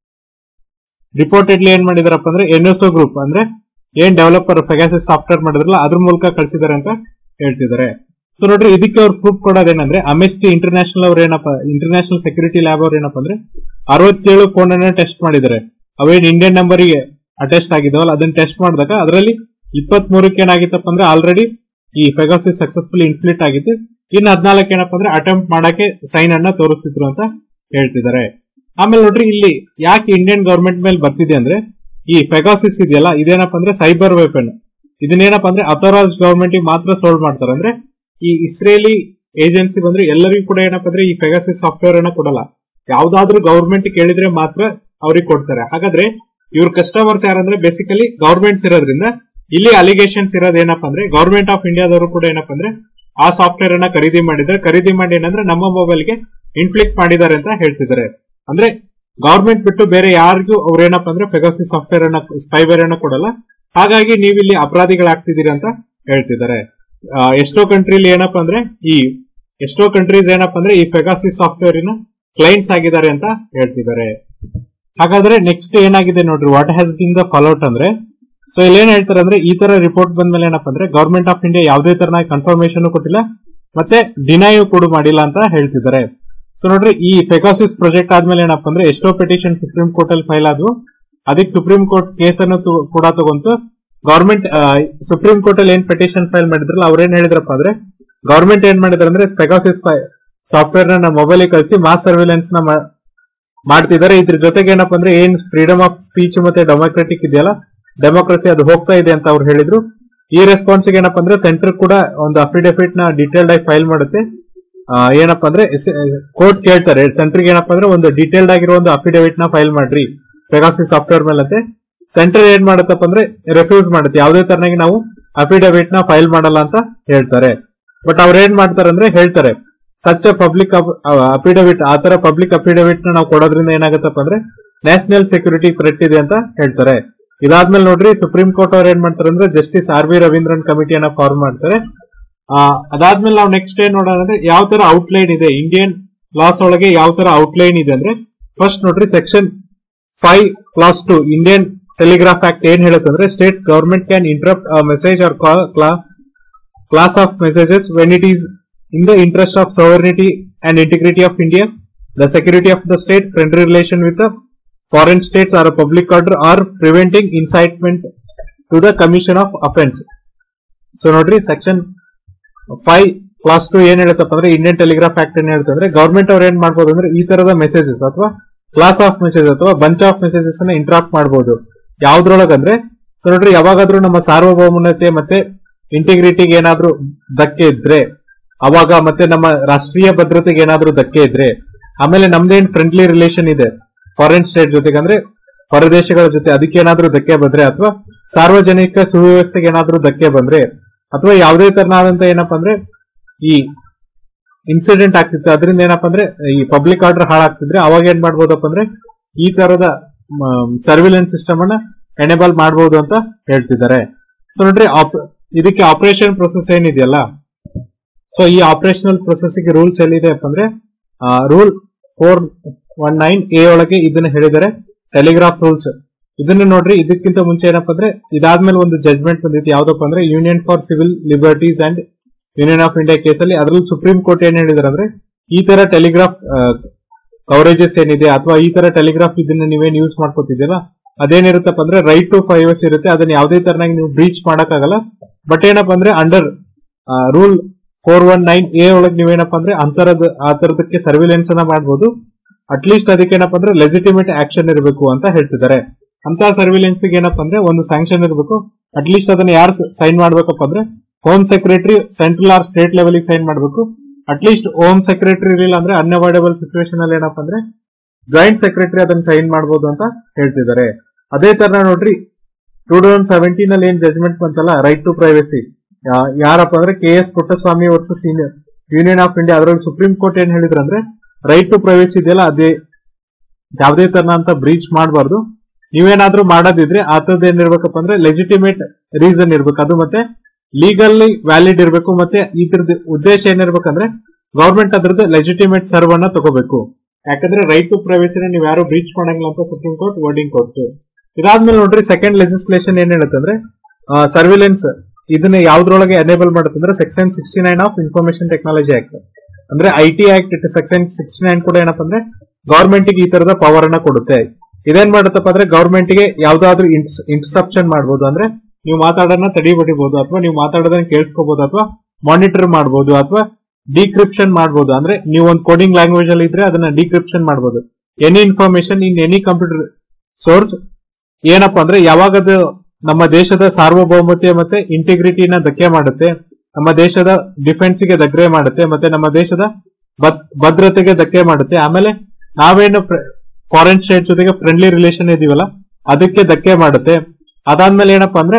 ರಿಪೋರ್ಟೆಡ್ಲಿ ಏನ್ ಮಾಡಿದಾರಪ್ಪ ಅಂದ್ರೆ ಎನ್ಎಸ್ಒ ಗ್ರೂಪ್ ಅಂದ್ರೆ ಏನ್ ಡೆವಲಪರ್ ಫೆಗಾಸಿಸ್ ಸಾಫ್ಟ್ವೇರ್ ಮಾಡಿದ್ರಲ್ಲ ಅದ್ರ ಮೂಲಕ ಕಳಿಸಿದ್ದಾರೆ ಅಂತ ಹೇಳ್ತಿದ್ದಾರೆ ಸೊ ನೋಡ್ರಿ ಇದಕ್ಕೆ ಅವ್ರು ಪ್ರೂಫ್ ಕೊಡೋದೇನಂದ್ರೆ ಅಮೆಸ್ಟಿ ಇಂಟರ್ನ್ಯಾಷನಲ್ ಅವ್ರ ಏನಪ್ಪ ಇಂಟರ್ನ್ಯಾಷನಲ್ ಸೆಕ್ಯೂರಿಟಿ ಲ್ಯಾಬ್ ಅವ್ರು ಏನಪ್ಪ ಅಂದ್ರೆ ಅರವತ್ತೇಳು ಫೋನ್ ಅನ್ನ ಟೆಸ್ಟ್ ಮಾಡಿದ್ದಾರೆ ಅವೇನ್ ಇಂಡಿಯನ್ ನಂಬರಿಗೆ ಅಟೆಸ್ಟ್ ಆಗಿದಾವಲ್ಲ ಅದನ್ನ ಟೆಸ್ಟ್ ಮಾಡಿದಾಗ ಅದರಲ್ಲಿ ಇಪ್ಪತ್ ಮೂರಕ್ಕೆ ಏನಾಗಿತ್ತಪ್ಪ ಅಂದ್ರೆ ಆಲ್ರೆಡಿ ಈ ಫೆಗಾಸಿಸ್ ಸಕ್ಸಸ್ಫುಲ್ ಇನ್ಫ್ಲಿಟ್ ಆಗಿತ್ತು ಇನ್ನು ಹದಿನಾಲ್ಕು ಏನಪ್ಪ ಅಂದ್ರೆ ಅಟೆಂಪ್ಟ್ ಮಾಡಕ್ಕೆ ಸೈನ್ ಅನ್ನ ತೋರಿಸ್ತಿದ್ರು ಅಂತ ಹೇಳ್ತಿದ್ದಾರೆ ಆಮೇಲೆ ನೋಡ್ರಿ ಇಲ್ಲಿ ಯಾಕೆ ಇಂಡಿಯನ್ ಗವರ್ಮೆಂಟ್ ಮೇಲೆ ಬರ್ತಿದೆ ಅಂದ್ರೆ ಈ ಫೆಗಾಸಿಸ್ ಇದೆಯಲ್ಲ ಇದೇನಪ್ಪ ಅಂದ್ರೆ ಸೈಬರ್ ವೆಪನ್ ಇದನ್ನೇನಪ್ಪ ಅಂದ್ರೆ ಅಥರೈಸ್ ಗವರ್ಮೆಂಟ್ ಮಾತ್ರ ಸೋಲ್ವ್ ಮಾಡ್ತಾರೆ ಅಂದ್ರೆ ಈ ಇಸ್ರೇಲಿ ಏಜೆನ್ಸಿ ಬಂದ್ರೆ ಎಲ್ಲರಿಗೂ ಕೂಡ ಏನಪ್ಪ ಅಂದ್ರೆ ಈ ಫೆಗಾಸಿಸ್ ಸಾಫ್ಟ್ವೇರ್ ಅನ್ನ ಕೊಡಲ್ಲ ಯಾವ್ದಾದ್ರು ಗವರ್ಮೆಂಟ್ ಕೇಳಿದ್ರೆ ಮಾತ್ರ ಅವ್ರಿಗೆ ಕೊಡ್ತಾರೆ ಹಾಗಾದ್ರೆ ಇವ್ರ ಕಸ್ಟಮರ್ಸ್ ಯಾರಂದ್ರೆ ಬೇಸಿಕಲಿ ಗವರ್ಮೆಂಟ್ಸ್ ಇರೋದ್ರಿಂದ ಇಲ್ಲಿ ಅಲಿಗೇಷನ್ಸ್ ಇರೋದು ಏನಪ್ಪ ಅಂದ್ರೆ ಗವರ್ಮೆಂಟ್ ಆಫ್ ಇಂಡಿಯಾದವರು ಕೂಡ ಏನಪ್ಪ ಅಂದ್ರೆ ಆ ಸಾಫ್ಟ್ವೇರ್ ಅನ್ನ ಖರೀದಿ ಮಾಡಿದ್ರೆ ಖರೀದಿ ಮಾಡಿ ಏನಂದ್ರೆ ನಮ್ಮ ಮೊಬೈಲ್ಗೆ ಇನ್ಫ್ಲಿಕ್ಟ್ ಮಾಡಿದ್ದಾರೆ ಅಂತ ಹೇಳ್ತಿದ್ದಾರೆ ಅಂದ್ರೆ ಗವರ್ಮೆಂಟ್ ಬಿಟ್ಟು ಬೇರೆ ಯಾರಿಗೂ ಅವ್ರೇನಪ್ಪ ಅಂದ್ರೆ ಫೆಗಾಸಿ ಸಾಫ್ಟ್ವೇರ್ ಅನ್ನ ಸ್ಪೈವೇರ್ ಅನ್ನ ಕೊಡಲ್ಲ ಹಾಗಾಗಿ ನೀವು ಇಲ್ಲಿ ಅಪರಾಧಿಗಳಾಗ್ತಿದ್ದೀರಿ ಅಂತ ಹೇಳ್ತಿದ್ದಾರೆ ಆ, ಎಷ್ಟೋ ಕಂಟ್ರಿಲಿ ಏನಪ್ಪ ಅಂದ್ರೆ ಈ ಎಷ್ಟೋ ಕಂಟ್ರೀಸ್ ಏನಪ್ಪ ಅಂದ್ರೆ ಈ ಫೆಗಾಸಿ ಸಾಫ್ಟ್ವೇರ್ ಇನ ಕ್ಲೈಂಟ್ಸ್ ಆಗಿದ್ದಾರೆ ಅಂತ ಹೇಳ್ತಿದ್ದಾರೆ ಹಾಗಾದ್ರೆ ನೆಕ್ಸ್ಟ್ ಏನಾಗಿದೆ ನೋಡ್ರಿ what has been the fallout ಅಂದ್ರೆ ಸೊ ಇಲ್ಲಿ ಏನ್ ಹೇಳ್ತಾರೆ ಅಂದ್ರೆ ಈ ತರ ರಿಪೋರ್ಟ್ ಬಂದ್ಮೇಲೆ ಏನಪ್ಪ ಅಂದ್ರೆ ಗವರ್ಮೆಂಟ್ ಆಫ್ ಇಂಡಿಯಾ ಯಾವುದೇ ತರನ ಕನ್ಫರ್ಮೇಶನ್ ಕೊಟ್ಟಿಲ್ಲ ಮತ್ತೆ ಡಿನೈಯೂ ಕೂಡ ಮಾಡಿಲ್ಲ ಅಂತ ಹೇಳ್ತಿದ್ದಾರೆ ಸೊ ನೋಡ್ರಿ ಈ ಫೆಗಾಸಿಸ್ ಪ್ರಾಜೆಕ್ಟ್ ಆದ್ಮೇಲೆ ಏನಪ್ಪ ಅಂದ್ರೆ ಎಷ್ಟೋ ಪಿಟಿಷನ್ ಸುಪ್ರೀಂ ಕೋರ್ಟ್ ಅಲ್ಲಿ ಫೈಲ್ ಆದ್ವು ಅದಕ್ಕೆ ಸುಪ್ರೀಂ ಕೋರ್ಟ್ ಕೇಸ್ ಅನ್ನು ತು- ಕೂಡ ತಗೊಂತು ಗವರ್ಮೆಂಟ್ ಸುಪ್ರೀಂ ಕೋರ್ಟ್ ಅಲ್ಲಿ ಏನ್ ಪಿಟಿಷನ್ ಫೈಲ್ ಮಾಡಿದ್ರಲ್ಲ ಅವ್ರೇನ್ ಹೇಳಿದ್ರಪ್ಪ ಅಂದ್ರೆ ಗವರ್ಮೆಂಟ್ ಏನ್ ಮಾಡಿದ್ರು ಅಂದ್ರೆ ಫೆಗಾಸಿಸ್ ಸಾಫ್ಟ್ವೇರ್ ನ ಮೊಬೈಲ್ ಕಳಿಸಿ ಮಾಸ್ ಸರ್ವಿಲೆನ್ಸ್ ನ ಮಾ- ಮಾಡ್ತಿದ್ದಾರೆ ಇದ್ರ ಜೊತೆಗೆ ಏನಪ್ಪ ಅಂದ್ರೆ ಏನ್ ಫ್ರೀಡಮ್ ಆಫ್ ಸ್ಪೀಚ್ ಮತ್ತೆ ಡೆಮೋಕ್ರೆಟಿಕ್ ಇದೆಯಲ್ಲ ಡೆಮೋಕ್ರಸಿ ಅದು ಹೋಗ್ತಾ ಇದೆ ಅಂತ ಅವ್ರು ಹೇಳಿದ್ರು ಈ ರೆಸ್ಪಾನ್ಸ್ ಏನಪ್ಪ ಅಂದ್ರೆ ಸೆಂಟರ್ ಕೂಡ ಒಂದು ಅಫಿಡವಿಟ್ ನ ಡೀಟೇಲ್ಡ್ ಆಗಿ ಫೈಲ್ ಮಾಡುತ್ತೆ ಆ, ಏನಪ್ಪ ಅಂದ್ರೆ ಕೋರ್ಟ್ ಕೇಳ್ತಾರೆ ಸೆಂಟರ್ ಏನಪ್ಪ ಅಂದ್ರೆ ಒಂದು ಡೀಟೇಲ್ಡ್ ಆಗಿರೋ ಒಂದು ಅಫಿಡವಿಟ್ ನ ಫೈಲ್ ಮಾಡ್ರಿ ಪೆಗಾಸಿ ಸಾಫ್ಟ್ವೇರ್ ಮೇಲಂತೆ ಸೆಂಟರ್ ಏನ್ ಮಾಡುತ್ತಪ್ಪ ಅಂದ್ರೆ ರೆಫ್ಯೂಸ್ ಮಾಡುತ್ತೆ ಯಾವುದೇ ತರನಾಗಿ ನಾವು ಅಫಿಡವಿಟ್ ನ ಫೈಲ್ ಮಾಡಲ್ಲ ಅಂತ ಹೇಳ್ತಾರೆ ಬಟ್ ಅವ್ರು ಏನ್ ಮಾಡ್ತಾರೆ ಅಂದ್ರೆ ಹೇಳ್ತಾರೆ ಸಚ್ ಪಬ್ಲಿಕ್ ಅಫಿಡವಿಟ್ ಆ ತರ ಪಬ್ಲಿಕ್ ಅಫಿಡವಿಟ್ ನ ನಾವು ಕೊಡೋದ್ರಿಂದ ಏನಾಗುತ್ತಪ್ಪ ಅಂದ್ರೆ ನ್ಯಾಷನಲ್ ಸೆಕ್ಯೂರಿಟಿ ಥ್ರೆಟ್ ಇದೆ ಅಂತ ಹೇಳ್ತಾರೆ ಇದಾದ್ಮೇಲೆ ನೋಡ್ರಿ ಸುಪ್ರೀಂ ಕೋರ್ಟ್ ಅವ್ರು ಏನ್ ಮಾಡ್ತಾರೆ ಅಂದ್ರೆ ಜಸ್ಟಿಸ್ ಆರ್ ವಿ ರವೀಂದ್ರನ್ ಕಮಿಟಿಯನ್ನ ಫಾರ್ಮ್ ಮಾಡ್ತಾರೆ ಆ, ಅದಾದ್ಮೇಲೆ ನಾವು ನೆಕ್ಸ್ಟ್ ಏನ್ ನೋಡೋಣ ಅಂದ್ರೆ ಯಾವ ತರ ಔಟ್ಲೈನ್ ಇದೆ ಇಂಡಿಯನ್ ಲಾಸ್ ಒಳಗೆ ಯಾವ ತರ ಔಟ್ಲೈನ್ ಇದೆ ಅಂದ್ರೆ ಫಸ್ಟ್ ನೋಡ್ರಿ section five clause two Indian telegraph act ಏನ್ ಹೇಳುತ್ತೆ ಅಂದ್ರೆ states government can interrupt message or class of messages when it is in the interest of sovereignty and integrity of India, the security of the state, friendly relation with the foreign states or a public order or preventing incitement to the commission of offense. So ನೋಡ್ರಿ ಸೆಕ್ಷನ್ ಫೈವ್ ಕ್ಲಾಸ್ ಟು ಏನ್ ಹೇಳುತ್ತಪ್ಪ ಅಂದ್ರೆ ಇಂಡಿಯನ್ ಟೆಲಿಗ್ರಾಫ್ ಆಕ್ಟ್ ಏನ್ ಹೇಳುತ್ತೆ ಅಂದ್ರೆ ಗವರ್ಮೆಂಟ್ ಅವ್ರು ಏನ್ ಮಾಡ್ಬೋದು ಅಂದ್ರೆ ಈ ತರದ ಮೆಸೇಜಸ್ ಅಥವಾ ಕ್ಲಾಸ್ ಆಫ್ ಮೆಸೇಜ್ ಅಥವಾ ಬಂಚ್ ಆಫ್ ಮೆಸೇಜಸ್ ಅನ್ನ ಇಂಟ್ರಾಕ್ಟ್ ಮಾಡಬಹುದು ಯಾವ್ದ್ರೊಳಗಂದ್ರೆ ಸೊ ನೋಡ್ರಿ ಯಾವಾಗಾದ್ರೂ ನಮ್ಮ ಸಾರ್ವಭೌಮನತೆ ಮತ್ತೆ ಇಂಟಿಗ್ರಿಟಿಗೆ ಏನಾದ್ರೂ ಧಕ್ಕೆ ಇದ್ರೆ ಅವಾಗ ಮತ್ತೆ ನಮ್ಮ ರಾಷ್ಟ್ರೀಯ ಭದ್ರತೆಗೆ ಏನಾದ್ರೂ ಧಕ್ಕೆ ಇದ್ರೆ ಆಮೇಲೆ ನಮ್ದೇನ್ ಫ್ರೆಂಡ್ಲಿ ರಿಲೇಷನ್ ಇದೆ ಫಾರಿನ್ ಸ್ಟೇಟ್ ಜೊತೆಗೆ ಅಂದ್ರೆ ಹೊರದೇಶಗಳ ಜೊತೆ ಅದಕ್ಕೆ ಏನಾದ್ರೂ ಧಕ್ಕೆ ಬಂದ್ರೆ ಅಥವಾ ಸಾರ್ವಜನಿಕ ಸುವ್ಯವಸ್ಥೆಗೆ ಏನಾದ್ರೂ ಧಕ್ಕೆ ಬಂದ್ರೆ ಅಥವಾ ಯಾವುದೇ ತರನಾದಂತ ಏನಪ್ಪಾ ಅಂದ್ರೆ ಈ ಇನ್ಸಿಡೆಂಟ್ ಆಗ್ತಿತ್ತು ಅದರಿಂದ ಏನಪ್ಪಾ ಅಂದ್ರೆ ಈ ಪಬ್ಲಿಕ್ ಆರ್ಡರ್ ಹಾಳಾಗ್ತಿದ್ರೆ ಅವಾಗ ಏನ್ ಮಾಡ್ಬೋದಪ್ಪ ಅಂದ್ರೆ ಈ ತರದ ಸರ್ವಿಲೆನ್ಸ್ ಸಿಸ್ಟಮ್ ಅನ್ನ ಎನೇಬಲ್ ಮಾಡಬಹುದು ಅಂತ ಹೇಳ್ತಿದ್ದಾರೆ ಸೊ ನೋಡ್ರಿ ಆಪ್- ಇದಕ್ಕೆ ಆಪರೇಷನ್ ಪ್ರೊಸೆಸ್ ಏನಿದೆಯಲ್ಲ ಸೊ ಈ ಆಪರೇಷನಲ್ ಪ್ರೊಸೆಸ್ ಗೆ ರೂಲ್ಸ್ ಎಲ್ಲಿದೆ ಅಂದ್ರೆ rule four one nine A ಒಳಗೆ ಇದನ್ನ ಹೇಳಿದ್ದಾರೆ ಟೆಲಿಗ್ರಾಫ್ ರೂಲ್ಸ್ ಇದನ್ನ ನೋಡ್ರಿ ಇದಕ್ಕಿಂತ ಮುಂಚೆ ಏನಪ್ಪಾ ಅಂದ್ರೆ ಇದಾದ್ಮೇಲೆ ಒಂದು ಜಜ್ಮೆಂಟ್ ಬಂದಿತ್ತು ಯಾವ್ದಪ್ಪ ಅಂದ್ರೆ union for civil liberties and union of India ಕೇಸಲ್ಲಿ ಅದರಲ್ಲಿ ಸುಪ್ರೀಂ ಕೋರ್ಟ್ ಏನ್ ಹೇಳಿದಾರೆ ಅಂದ್ರೆ ಈ ತರ ಟೆಲಿಗ್ರಾಫ್ ಕವರೇಜಸ್ ಏನಿದೆ ಅಥವಾ ಈ ತರ ಟೆಲಿಗ್ರಾಫ್ ಇದನ್ನ ನೀವೇನ್ ಯೂಸ್ ಮಾಡ್ಕೋತಿದ್ದೀರಾ ಅದೇನಿರುತ್ತಪ್ಪ ಅಂದ್ರೆ ರೈಟ್ ಟು ಪ್ರೈವಸಿ ಇರುತ್ತೆ ಅದನ್ನ ಯಾವುದೇ ತರನಾಗಿ ನೀವು ಬ್ರೀಚ್ ಮಾಡಕ್ಕಾಗಲ್ಲ ಬಟ್ ಏನಪ್ಪಾ ಅಂದ್ರೆ under rule four one nine A ಒಳಗೆ ನೀವೇನಪ್ಪ ಅಂದ್ರೆ ಅಂತರದ ಆ ತರದಕ್ಕೆ ಸರ್ವಿಲೆನ್ಸ್ ಅನ್ನ ಮಾಡಬಹುದು ಅಟ್ಲೀಸ್ಟ್ ಅದಕ್ಕೆ ಏನಪ್ಪ ಅಂದ್ರೆ ಲೆಜಿಟಿಮೇಟ್ ಆಕ್ಷನ್ ಇರಬೇಕು ಅಂತ ಹೇಳ್ತಿದ್ದಾರೆ ಅಂತ ಸರ್ವಿಲೆನ್ಸ್ ಏನಪ್ಪ ಅಂದ್ರೆ ಒಂದು ಸ್ಯಾಂಕ್ಷನ್ ಇರಬೇಕು ಅಟ್ಲೀಸ್ಟ್ ಅದನ್ನ ಯಾರು ಸೈನ್ ಮಾಡ್ಬೇಕಪ್ಪ ಅಂದ್ರೆ home secretary central or state level sign ಮಾಡಬೇಕು ಅಟ್ಲೀಸ್ಟ್ ಹೋಮ್ ಸೆಕ್ರೆಟರಿ ಇರಲಿಲ್ಲ ಅಂದ್ರೆ ಅನ್ಅವಾಯ್ಡಬಲ್ ಸಿಚುವೇಶನ್ ಅಲ್ಲಿ ಏನಪ್ಪ ಅಂದ್ರೆ ಜಾಯಿಂಟ್ ಸೆಕ್ರೆಟರಿ ಅದನ್ನ ಸೈನ್ ಮಾಡಬಹುದು ಅಂತ ಹೇಳ್ತಿದ್ದಾರೆ ಅದೇ ತರ ನೋಡ್ರಿ ಟೂ ತೌಸಂಡ್ ಸೆವೆಂಟೀನ್ ಅಲ್ಲಿ ಏನ್ ಜಜ್ಮೆಂಟ್ ಬಂತಲ್ಲ ರೈಟ್ ಟು ಪ್ರೈವಸಿ ಯಾರಪ್ಪ ಅಂದ್ರೆ K S Puttaswamy versus union of India ಅದರಲ್ಲಿ ಸುಪ್ರೀಂ ಕೋರ್ಟ್ ಏನ್ ಹೇಳಿದ್ರಂದ್ರೆ ರೈಟ್ ಟು ಪ್ರೈವಸಿ ಇದೆಯಲ್ಲ ಅದೇ ಯಾವುದೇ ತರನ ಅಂತ ಬ್ರೀಚ್ ಮಾಡಬಾರ್ದು ನೀವೇನಾದ್ರೂ ಮಾಡೋದಿದ್ರೆ ಆತದ್ ಏನಿರ್ಬೇಕಪ್ಪ ಅಂದ್ರೆ ಲೆಜಿಟಿಮೇಟ್ ರೀಸನ್ ಇರ್ಬೇಕು ಅದು ಮತ್ತೆ ಲೀಗಲ್ಲಿ ವ್ಯಾಲಿಡ್ ಇರಬೇಕು ಮತ್ತೆ ಇದ್ರದ್ದು ಉದ್ದೇಶ ಏನಿರ್ಬೇಕಂದ್ರೆ ಗವರ್ಮೆಂಟ್ ಅದ್ರದ್ದು ಲೆಜಿಟಿಮೇಟ್ ಸರ್ವ್ ಅನ್ನ ತಗೋಬೇಕು ಯಾಕಂದ್ರೆ ರೈಟ್ ಟು ಪ್ರೈವಸಿನ ನೀವು ಯಾರು ಬ್ರೀಚ್ ಮಾಡಂಗಿಲ್ಲ ಅಂತ ಸುಪ್ರೀಂ ಕೋರ್ಟ್ ವರ್ಡಿಂಗ್ ಕೊಡ್ತು ಇದಾದ್ಮೇಲೆ ನೋಡ್ರಿ ಸೆಕೆಂಡ್ ಲೆಜಿಸ್ಲೇಷನ್ ಏನ್ ಹೇಳುತ್ತೆ ಅಂದ್ರೆ ಸರ್ವಿಲೆನ್ಸ್ ಇದನ್ನ ಯಾವ್ದ್ರೊಳಗೆ ಎನೇಬಲ್ ಮಾಡುತ್ತೆ ಅಂದ್ರೆ section sixty nine of information technology act ಅಂದ್ರೆ I T act section sixty nine ಕೂಡ ಏನಪ್ಪ ಅಂದ್ರೆ ಗವರ್ಮೆಂಟ್ ಗೆ ಈ ತರದ ಪವರ್ ಅನ್ನ ಕೊಡುತ್ತೆ ಇದೇನ್ ಮಾಡುತ್ತಪ್ಪ ಅಂದ್ರೆ ಗವರ್ಮೆಂಟ್ ಗೆ ಯಾವ್ದಾದ್ರು ಇಂಟರ್ಸೆಪ್ಷನ್ ಮಾಡಬಹುದು ಅಂದ್ರೆ ನೀವು ಮಾತಾಡೋದನ್ನ ತಡಿ ಬಡಿಬಹುದು ಅಥವಾ ನೀವು ಮಾತಾಡೋದನ್ನ ಕೇಳಿಸ್ಕೋಬಹುದು ಅಥವಾ ಮಾನಿಟರ್ ಮಾಡಬಹುದು ಅಥವಾ ಡಿಕ್ರಿಪ್ಷನ್ ಮಾಡಬಹುದು ಅಂದ್ರೆ ನೀವು ಒಂದು ಕೋಡಿಂಗ್ ಲ್ಯಾಂಗ್ವೇಜ್ ಅಲ್ಲಿ ಇದ್ರೆ ಅದನ್ನ ಡಿಕ್ರಿಪ್ಷನ್ ಮಾಡಬಹುದು any information in any computer source ಏನಪ್ಪಾ ಅಂದ್ರೆ ಯಾವಾಗ ಅದು ನಮ್ಮ ದೇಶದ ಸಾರ್ವಭೌಮತೆ ಮತ್ತೆ ಇಂಟಿಗ್ರಿಟಿನ ಧಕ್ಕೆ ಮಾಡುತ್ತೆ ನಮ್ಮ ದೇಶದ ಡಿಫೆನ್ಸ್ ಗೆ ಧಕ್ಕೆ ಮಾಡುತ್ತೆ ಮತ್ತೆ ನಮ್ಮ ದೇಶದ ಭದ್- ಭದ್ರತೆಗೆ ಧಕ್ಕೆ ಮಾಡುತ್ತೆ ಆಮೇಲೆ ನಾವೇನು ಫಾರಿನ್ ಸ್ಟೇಟ್ ಜೊತೆಗೆ ಫ್ರೆಂಡ್ಲಿ ರಿಲೇಷನ್ ಇದೀವಲ್ಲ ಅದಕ್ಕೆ ಧಕ್ಕೆ ಮಾಡುತ್ತೆ ಅದಾದ್ಮೇಲೆ ಏನಪ್ಪಾ ಅಂದ್ರೆ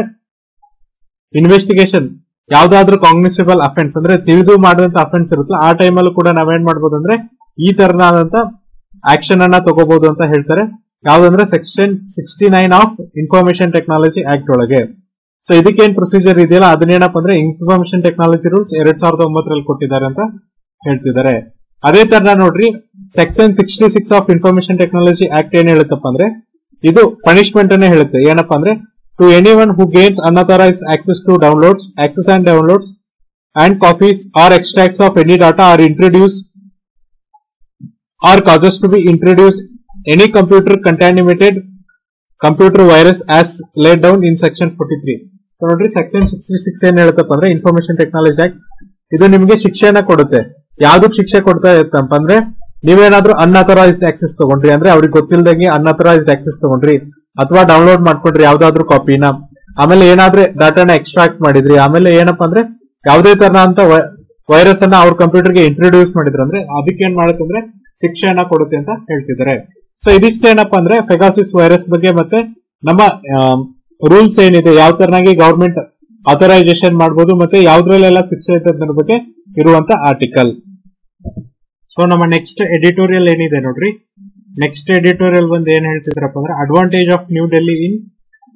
ಇನ್ವೆಸ್ಟಿಗೇಷನ್ ಯಾವ್ದಾದ್ರು ಕಾಗ್ನಿಸಿಬಲ್ ಅಫೆನ್ಸ್ ಅಂದ್ರೆ ತಿಳಿದು ಮಾಡಿದಂತ ಅಫೆನ್ಸ್ ಇರುತ್ತಲ್ಲ ಆ ಟೈಮಲ್ಲೂ ಕೂಡ ನಾವೇನ್ ಮಾಡ್ಬೋದು ಅಂದ್ರೆ ಈ ತರನಾದಂತ ಆಕ್ಷನ್ ಅನ್ನ ತಗೋಬಹುದು ಅಂತ ಹೇಳ್ತಾರೆ ಯಾವ್ದಂದ್ರೆ section sixty nine of information technology act ಒಳಗೆ ಸೊ ಇದಕ್ಕೇನ್ ಪ್ರೊಸೀಜರ್ ಇದೆಯಲ್ಲ ಅದನ್ನೇನಪ್ಪ ಅಂದ್ರೆ ಇನ್ಫಾರ್ಮೇಶನ್ ಟೆಕ್ನಾಲಜಿ ರೂಲ್ಸ್ ಎರಡ್ ಸಾವಿರದ ಒಂಬತ್ತರಲ್ಲಿ ಕೊಟ್ಟಿದ್ದಾರೆ ಅಂತ ಹೇಳ್ತಿದ್ದಾರೆ ಅದೇ ತರ ನೋಡ್ರಿ section sixty six of information technology act ಏನ್ ಹೇಳುತ್ತಪ್ಪ ಅಂದ್ರೆ ಇದು ಪನಿಷ್ಮೆಂಟ್ ಅನ್ನೇ ಹೇಳುತ್ತೆ ಏನಪ್ಪಾ ಅಂದ್ರೆ to any one who gains unauthorise access to downloads access and downloads and copies or extracts of any data or introduce or causes to be introduced any computer contaminated computer virus as laid down in section 43 so ನೋಡ್ರಿ ಸೆಕ್ಷನ್ ಸಿಕ್ಸ್ಟಿ ಸಿಕ್ಸ್ ಏನ್ ಹೇಳುತ್ತಪ್ಪ ಅಂದ್ರೆ ಇನ್ಫಾರ್ಮೇಶನ್ ಟೆಕ್ನಾಲಜಿ ಆಕ್ಟ್ ಇದು ನಿಮಗೆ ಶಿಕ್ಷೆನ ಕೊಡುತ್ತೆ ಯಾವ್ದಕ್ ಶಿಕ್ಷೆ ಕೊಡ್ತಾ ಇರುತ್ತಪ್ಪ ಅಂದ್ರೆ ನೀವೇನಾದ್ರೂ ಅನ್ಅಥರೈಸ್ಡ್ ಆಕ್ಸೆಸ್ ತಗೊಂಡ್ರಿ ಅಂದ್ರೆ ಅವ್ರಿಗೆ ಗೊತ್ತಿಲ್ದಂಗೆ ಅನ್ಅಥರೈಸ್ಡ್ ಆಕ್ಸೆಸ್ ತಗೊಂಡ್ರಿ ಅಥವಾ ಡೌನ್ಲೋಡ್ ಮಾಡ್ಕೊಂಡ್ರಿ ಯಾವ್ದಾದ್ರು ಕಾಪಿನ ಆಮೇಲೆ ಏನಾದ್ರೆ ಡಾಟಾನ ಎಕ್ಸ್ಟ್ರಾಕ್ಟ್ ಮಾಡಿದ್ರಿ ಆಮೇಲೆ ಏನಪ್ಪಾ ಅಂದ್ರೆ ಯಾವುದೇ ತರ ಅಂತ ವೈರಸ್ ಅನ್ನ ಅವ್ರ ಕಂಪ್ಯೂಟರ್ಗೆ ಇಂಟ್ರೊಡ್ಯೂಸ್ ಮಾಡಿದ್ರು ಅಂದ್ರೆ ಅದಕ್ಕೆ ಏನ್ ಮಾಡುತ್ತೆ ಅಂದ್ರೆ ಶಿಕ್ಷೆಯನ್ನ ಕೊಡುತ್ತೆ ಅಂತ ಹೇಳ್ತಿದ್ದಾರೆ ಸೊ ಇದಿಷ್ಟೇನಪ್ಪ ಅಂದ್ರೆ ಫೆಗಾಸಿಸ್ ವೈರಸ್ ಬಗ್ಗೆ ಮತ್ತೆ ನಮ್ಮ ರೂಲ್ಸ್ ಏನಿದೆ ಯಾವ ತರನಾಗಿ ಗವರ್ಮೆಂಟ್ ಆಥರೈಸೇಷನ್ ಮಾಡಬಹುದು ಮತ್ತೆ ಯಾವ್ದ್ರಲ್ಲೆಲ್ಲ ಶಿಕ್ಷೆ ಐತೆ ಅನ್ನೋದ್ರ ಬಗ್ಗೆ ಇರುವಂತ ಆರ್ಟಿಕಲ್ ಸೊ ನಮ್ಮ ನೆಕ್ಸ್ಟ್ ಎಡಿಟೋರಿಯಲ್ ಏನಿದೆ ನೋಡ್ರಿ ನೆಕ್ಸ್ಟ್ ಎಡಿಟೋರಿಯಲ್ ಬಂದು ಏನ್ ಹೇಳ್ತಿದ್ರಪ್ಪ ಅಂದ್ರೆ advantage of New Delhi in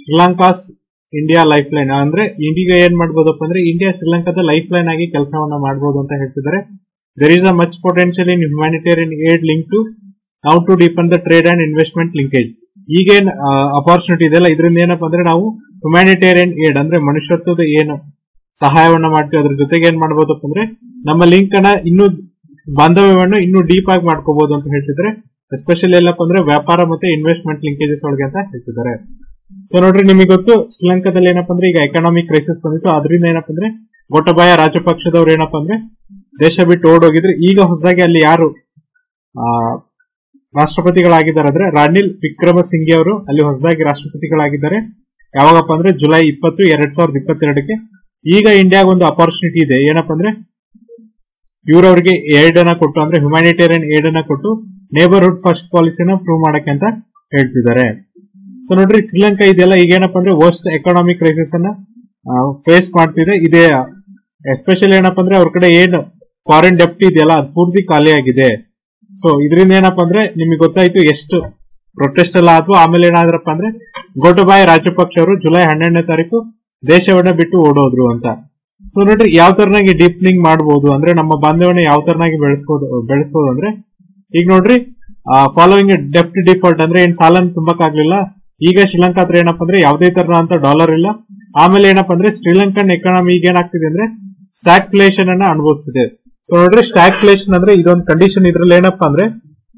Sri Lanka's India life ಅಂದ್ರೆ ಇಂಡಿಗ ಏನ್ ಮಾಡ್ಬೋದಪ್ಪ ಅಂದ್ರೆ ಇಂಡಿಯಾ ಶ್ರೀಲಂಕಾದ ಲೈಫ್ ಲೈನ್ ಆಗಿ ಕೆಲಸವನ್ನ ಮಾಡಬಹುದು ಅಂತ ಹೇಳ್ತಿದ್ದಾರೆ there is a much potential in humanitarian aid link to how to deepen the trade and investment linkage ಈಗೇನ್ ಅಪಾರ್ಚುನಿಟಿ ಇದೆಯಲ್ಲ ಇದರಿಂದ ಏನಪ್ಪಾ ಅಂದ್ರೆ ನಾವು ಹ್ಯುಮ್ಯಾನಿಟೇರಿಯನ್ ಏಡ್ ಅಂದ್ರೆ ಮನುಷ್ಯತ್ವದ ಏನು ಸಹಾಯವನ್ನ ಮಾಡ್ತೀವಿ ಅದ್ರ ಜೊತೆಗೆ ಏನ್ ಮಾಡ್ಬೋದಪ್ಪ ಅಂದ್ರೆ ನಮ್ಮ ಲಿಂಕ್ ಅನ್ನ ಇನ್ನೂ ಬಾಂಧವ್ಯವನ್ನು ಇನ್ನೂ ಡೀಪ್ ಆಗಿ ಮಾಡ್ಕೋಬಹುದು ಅಂತ ಹೇಳ್ತಿದ್ರೆ ಎಸ್ಪೆಷಲಿ ಎಲ್ಲಪ್ಪ ಅಂದ್ರೆ ವ್ಯಾಪಾರ ಮತ್ತೆ ಇನ್ವೆಸ್ಟ್ಮೆಂಟ್ ಲಿಂಕೇಜಸ್ ಒಳಗೆ ಅಂತ ಹೇಳ್ತಿದ್ದಾರೆ ಸೊ ನೋಡ್ರಿ ನಿಮಗೆ ಗೊತ್ತು ಶ್ರೀಲಂಕಾದಲ್ಲಿ ಏನಪ್ಪಾ ಅಂದ್ರೆ ಈಗ ಎಕನಾಮಿಕ್ ಕ್ರೈಸಿಸ್ ಬಂದಿತ್ತು ಅದರಿಂದ ಏನಪ್ಪಾ ಅಂದ್ರೆ ಗೋಟಬಾಯ ರಾಜಪಕ್ಷದವ್ರು ಏನಪ್ಪಾ ಅಂದ್ರೆ ದೇಶ ಬಿಟ್ಟು ಓಡೋಗಿದ್ರೆ ಈಗ ಹೊಸದಾಗಿ ಅಲ್ಲಿ ಯಾರು ಆ ರಾಷ್ಟ್ರಪತಿಗಳಾಗಿದ್ದಾರೆ ಅಂದ್ರೆ ರಾನಿಲ್ ವಿಕ್ರಮ ಸಿಂಘೆ ಅವರು ಅಲ್ಲಿ ಹೊಸದಾಗಿ ರಾಷ್ಟ್ರಪತಿಗಳಾಗಿದ್ದಾರೆ ಯಾವಾಗಪ್ಪ ಅಂದ್ರೆ ಜುಲೈ ಇಪ್ಪತ್ತು ಎರಡ್ ಸಾವಿರದ ಇಪ್ಪತ್ತೆರಡಕ್ಕೆ ಈಗ ಇಂಡಿಯಾಗ ಒಂದು ಅಪಾರ್ಚುನಿಟಿ ಇದೆ ಏನಪ್ಪಾ ಅಂದ್ರೆ ಇವ್ರವ್ರಿಗೆ ಏಡ್ ಅನ್ನ ಕೊಟ್ಟು ಅಂದ್ರೆ ಹ್ಯುಮ್ಯಾನಿಟೇರಿಯನ್ ಏಡ್ ಅನ್ನ ಕೊಟ್ಟು ನೇಬರ್ಹುಡ್ ಫಸ್ಟ್ ಪಾಲಿಸಿನ ಪ್ರೂವ್ ಮಾಡಕ್ಕೆ ಅಂತ ಹೇಳ್ತಿದ್ದಾರೆ ಸೊ ನೋಡ್ರಿ ಶ್ರೀಲಂಕಾ ಇದೆಲ್ಲ ಈಗ ಏನಪ್ಪಾ ಅಂದ್ರೆ ವರ್ಸ್ಟ್ ಎಕನಾಮಿಕ್ ಕ್ರೈಸಿಸ್ ಅನ್ನ ಫೇಸ್ ಮಾಡ್ತಿದೆ ಇದೇ ಎಸ್ಪೆಷಲಿ ಏನಪ್ಪಾ ಅಂದ್ರೆ ಅವ್ರ ಕಡೆ ಏನು ಫಾರಿನ್ ಡೆಪ್ಟ್ ಇದೆಯಲ್ಲ ಅದು ಪೂರ್ತಿ ಖಾಲಿ ಆಗಿದೆ ಸೊ ಇದರಿಂದ ಏನಪ್ಪಾ ಅಂದ್ರೆ ನಿಮಗೆ ಗೊತ್ತಾಯ್ತು ಎಷ್ಟು ಪ್ರೊಟೆಸ್ಟ್ ಎಲ್ಲ ಆದ್ವು ಆಮೇಲೆ ಏನಾದ್ರಪ್ಪ ಅಂದ್ರೆ ಗೋಟಬಾಯ ರಾಜಪಕ್ಷ ಅವರು ಜುಲೈ ಹನ್ನೆರಡನೇ ತಾರೀಕು ದೇಶವನ್ನ ಬಿಟ್ಟು ಓಡೋದ್ರು ಅಂತ ಸೊ ನೋಡ್ರಿ ಯಾವ ತರನಾಗಿ ಡೀಪ್ನಿಂಗ್ ಮಾಡಬಹುದು ಅಂದ್ರೆ ನಮ್ಮ ಬಾಂಧವ್ಯನ ಯಾವ ತರನಾಗಿ ಬೆಳೆಸ್ಬೋದು ಬೆಳೆಸ್ಬೋದು ಅಂದ್ರೆ ಈಗ ನೋಡ್ರಿ ಫಾಲೋವಿಂಗ್ ಡೆಪ್ಟ್ ಡಿಫಾಲ್ಟ್ ಅಂದ್ರೆ ಏನ್ ಸಾಲನ್ ತುಂಬಕ್ಕಾಗ್ಲಿಲ್ಲ ಈಗ ಶ್ರೀಲಂಕಾ ಹತ್ರ ಏನಪ್ಪಾ ಅಂದ್ರೆ ಯಾವುದೇ ತರ ಅಂತ ಡಾಲರ್ ಇಲ್ಲ ಆಮೇಲೆ ಏನಪ್ಪಾ ಅಂದ್ರೆ ಶ್ರೀಲಂಕನ್ ಎಕಾನಮಿ ಈಗ ಏನಾಗ್ತಿದೆ ಅಂದ್ರೆ ಸ್ಟಾಗ್ಫ್ಲೇಷನ್ ಅನ್ನ ಅನುಭವಿಸ್ತಿದೆ ಸೊ ನೋಡ್ರಿ ಸ್ಟಾಗ್ಫ್ಲೇಷನ್ ಅಂದ್ರೆ ಇದೊಂದು ಕಂಡೀಷನ್ ಇದ್ರಲ್ಲಿ ಏನಪ್ಪಾ ಅಂದ್ರೆ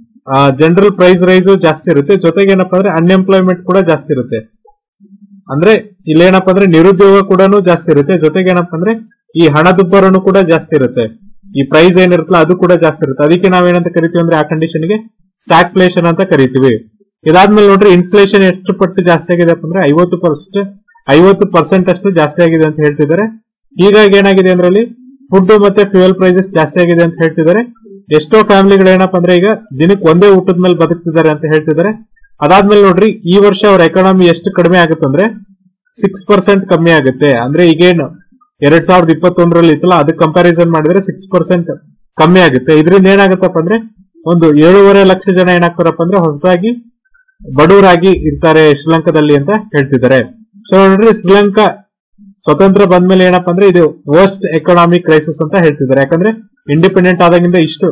ಜನರಲ್ ಪ್ರೈಸ್ ರೈಸು ಜಾಸ್ತಿ ಇರುತ್ತೆ ಜೊತೆಗೆ ಏನಪ್ಪಾ ಅಂದ್ರೆ ಅನ್ಎಂಪ್ಲಾಯ್ಮೆಂಟ್ ಕೂಡ ಜಾಸ್ತಿ ಇರುತ್ತೆ ಅಂದ್ರೆ ಇಲ್ಲೇನಪ್ಪ ಅಂದ್ರೆ ನಿರುದ್ಯೋಗ ಕೂಡ ಜಾಸ್ತಿ ಇರುತ್ತೆ ಜೊತೆಗೆ ಏನಪ್ಪಾ ಅಂದ್ರೆ ಈ ಹಣದುಬ್ಬರನು ಕೂಡ ಜಾಸ್ತಿ ಇರುತ್ತೆ ಈ ಪ್ರೈಸ್ ಏನಿರುತ್ತಲ್ಲ ಅದು ಕೂಡ ಜಾಸ್ತಿ ಇರುತ್ತೆ ಅದಕ್ಕೆ ನಾವೇನಂತ ಕರಿತೀವಿ ಅಂದ್ರೆ ಆ ಕಂಡೀಷನ್ ಗೆ ಸ್ಟಾಗ್ಫ್ಲೇಷನ್ ಅಂತ ಕರಿತೀವಿ ಇದಾದ್ಮೇಲೆ ನೋಡ್ರಿ ಇನ್ಫ್ಲೇಷನ್ ಎಷ್ಟು ಪಟ್ಟು ಜಾಸ್ತಿ ಆಗಿದೆ ಅಂದ್ರೆ ಐವತ್ತು ಪರ್ಸೆಂಟ್ ಐವತ್ತು ಪರ್ಸೆಂಟ್ ಅಷ್ಟು ಜಾಸ್ತಿ ಆಗಿದೆ ಅಂತ ಹೇಳ್ತಿದ್ದಾರೆ ಹೀಗಾಗಿ ಏನಾಗಿದೆ ಅಂದ್ರಲ್ಲಿ ಫುಡ್ ಮತ್ತೆ ಫ್ಯೂಯಲ್ ಪ್ರೈಸಸ್ ಜಾಸ್ತಿ ಆಗಿದೆ ಅಂತ ಹೇಳ್ತಿದ್ದಾರೆ ಎಷ್ಟೋ ಫ್ಯಾಮಿಲಿಗಳು ಏನಪ್ಪಾ ಅಂದ್ರೆ ಈಗ ದಿನಕ್ಕೆ ಒಂದೇ ಊಟದ ಮೇಲೆ ಬದುಕ್ತಿದ್ದಾರೆ ಅಂತ ಹೇಳ್ತಿದ್ದಾರೆ ಅದಾದ್ಮೇಲೆ ನೋಡ್ರಿ ಈ ವರ್ಷ ಅವ್ರ ಎಕಾನಮಿ ಎಷ್ಟು ಕಡಿಮೆ ಆಗುತ್ತೆ ಅಂದ್ರೆ ಸಿಕ್ಸ್ ಪರ್ಸೆಂಟ್ ಕಮ್ಮಿ ಆಗುತ್ತೆ ಅಂದ್ರೆ ಈಗೇನು ಎರಡ್ ಸಾವಿರದ ಇಪ್ಪತ್ತೊಂದರಲ್ಲಿ ಇತ್ತಲ್ಲ ಅದಕ್ಕೆ ಕಂಪ್ಯಾರಿಸನ್ ಮಾಡಿದ್ರೆ ಸಿಕ್ಸ್ ಪರ್ಸೆಂಟ್ ಕಮ್ಮಿ ಆಗುತ್ತೆ ಇದರಿಂದ ಏನಾಗುತ್ತಪ್ಪ ಅಂದ್ರೆ ಒಂದು ಏಳೂವರೆ ಲಕ್ಷ ಜನ ಏನಾಗ್ತಾರಪ್ಪ ಅಂದ್ರೆ ಹೊಸದಾಗಿ ಬಡವರಾಗಿ ಇರ್ತಾರೆ ಶ್ರೀಲಂಕಾದಲ್ಲಿ ಅಂತ ಹೇಳ್ತಿದ್ದಾರೆ ಸೊ ನೋಡ್ರಿ ಶ್ರೀಲಂಕಾ ಸ್ವತಂತ್ರ ಬಂದ್ಮೇಲೆ ಏನಪ್ಪಾ ಅಂದ್ರೆ ಇದು ವರ್ಸ್ಟ್ ಎಕನಾಮಿಕ್ ಕ್ರೈಸಿಸ್ ಅಂತ ಹೇಳ್ತಿದ್ದಾರೆ ಯಾಕಂದ್ರೆ ಇಂಡಿಪೆಂಡೆಂಟ್ ಆದಾಗಿಂದ ಇಷ್ಟು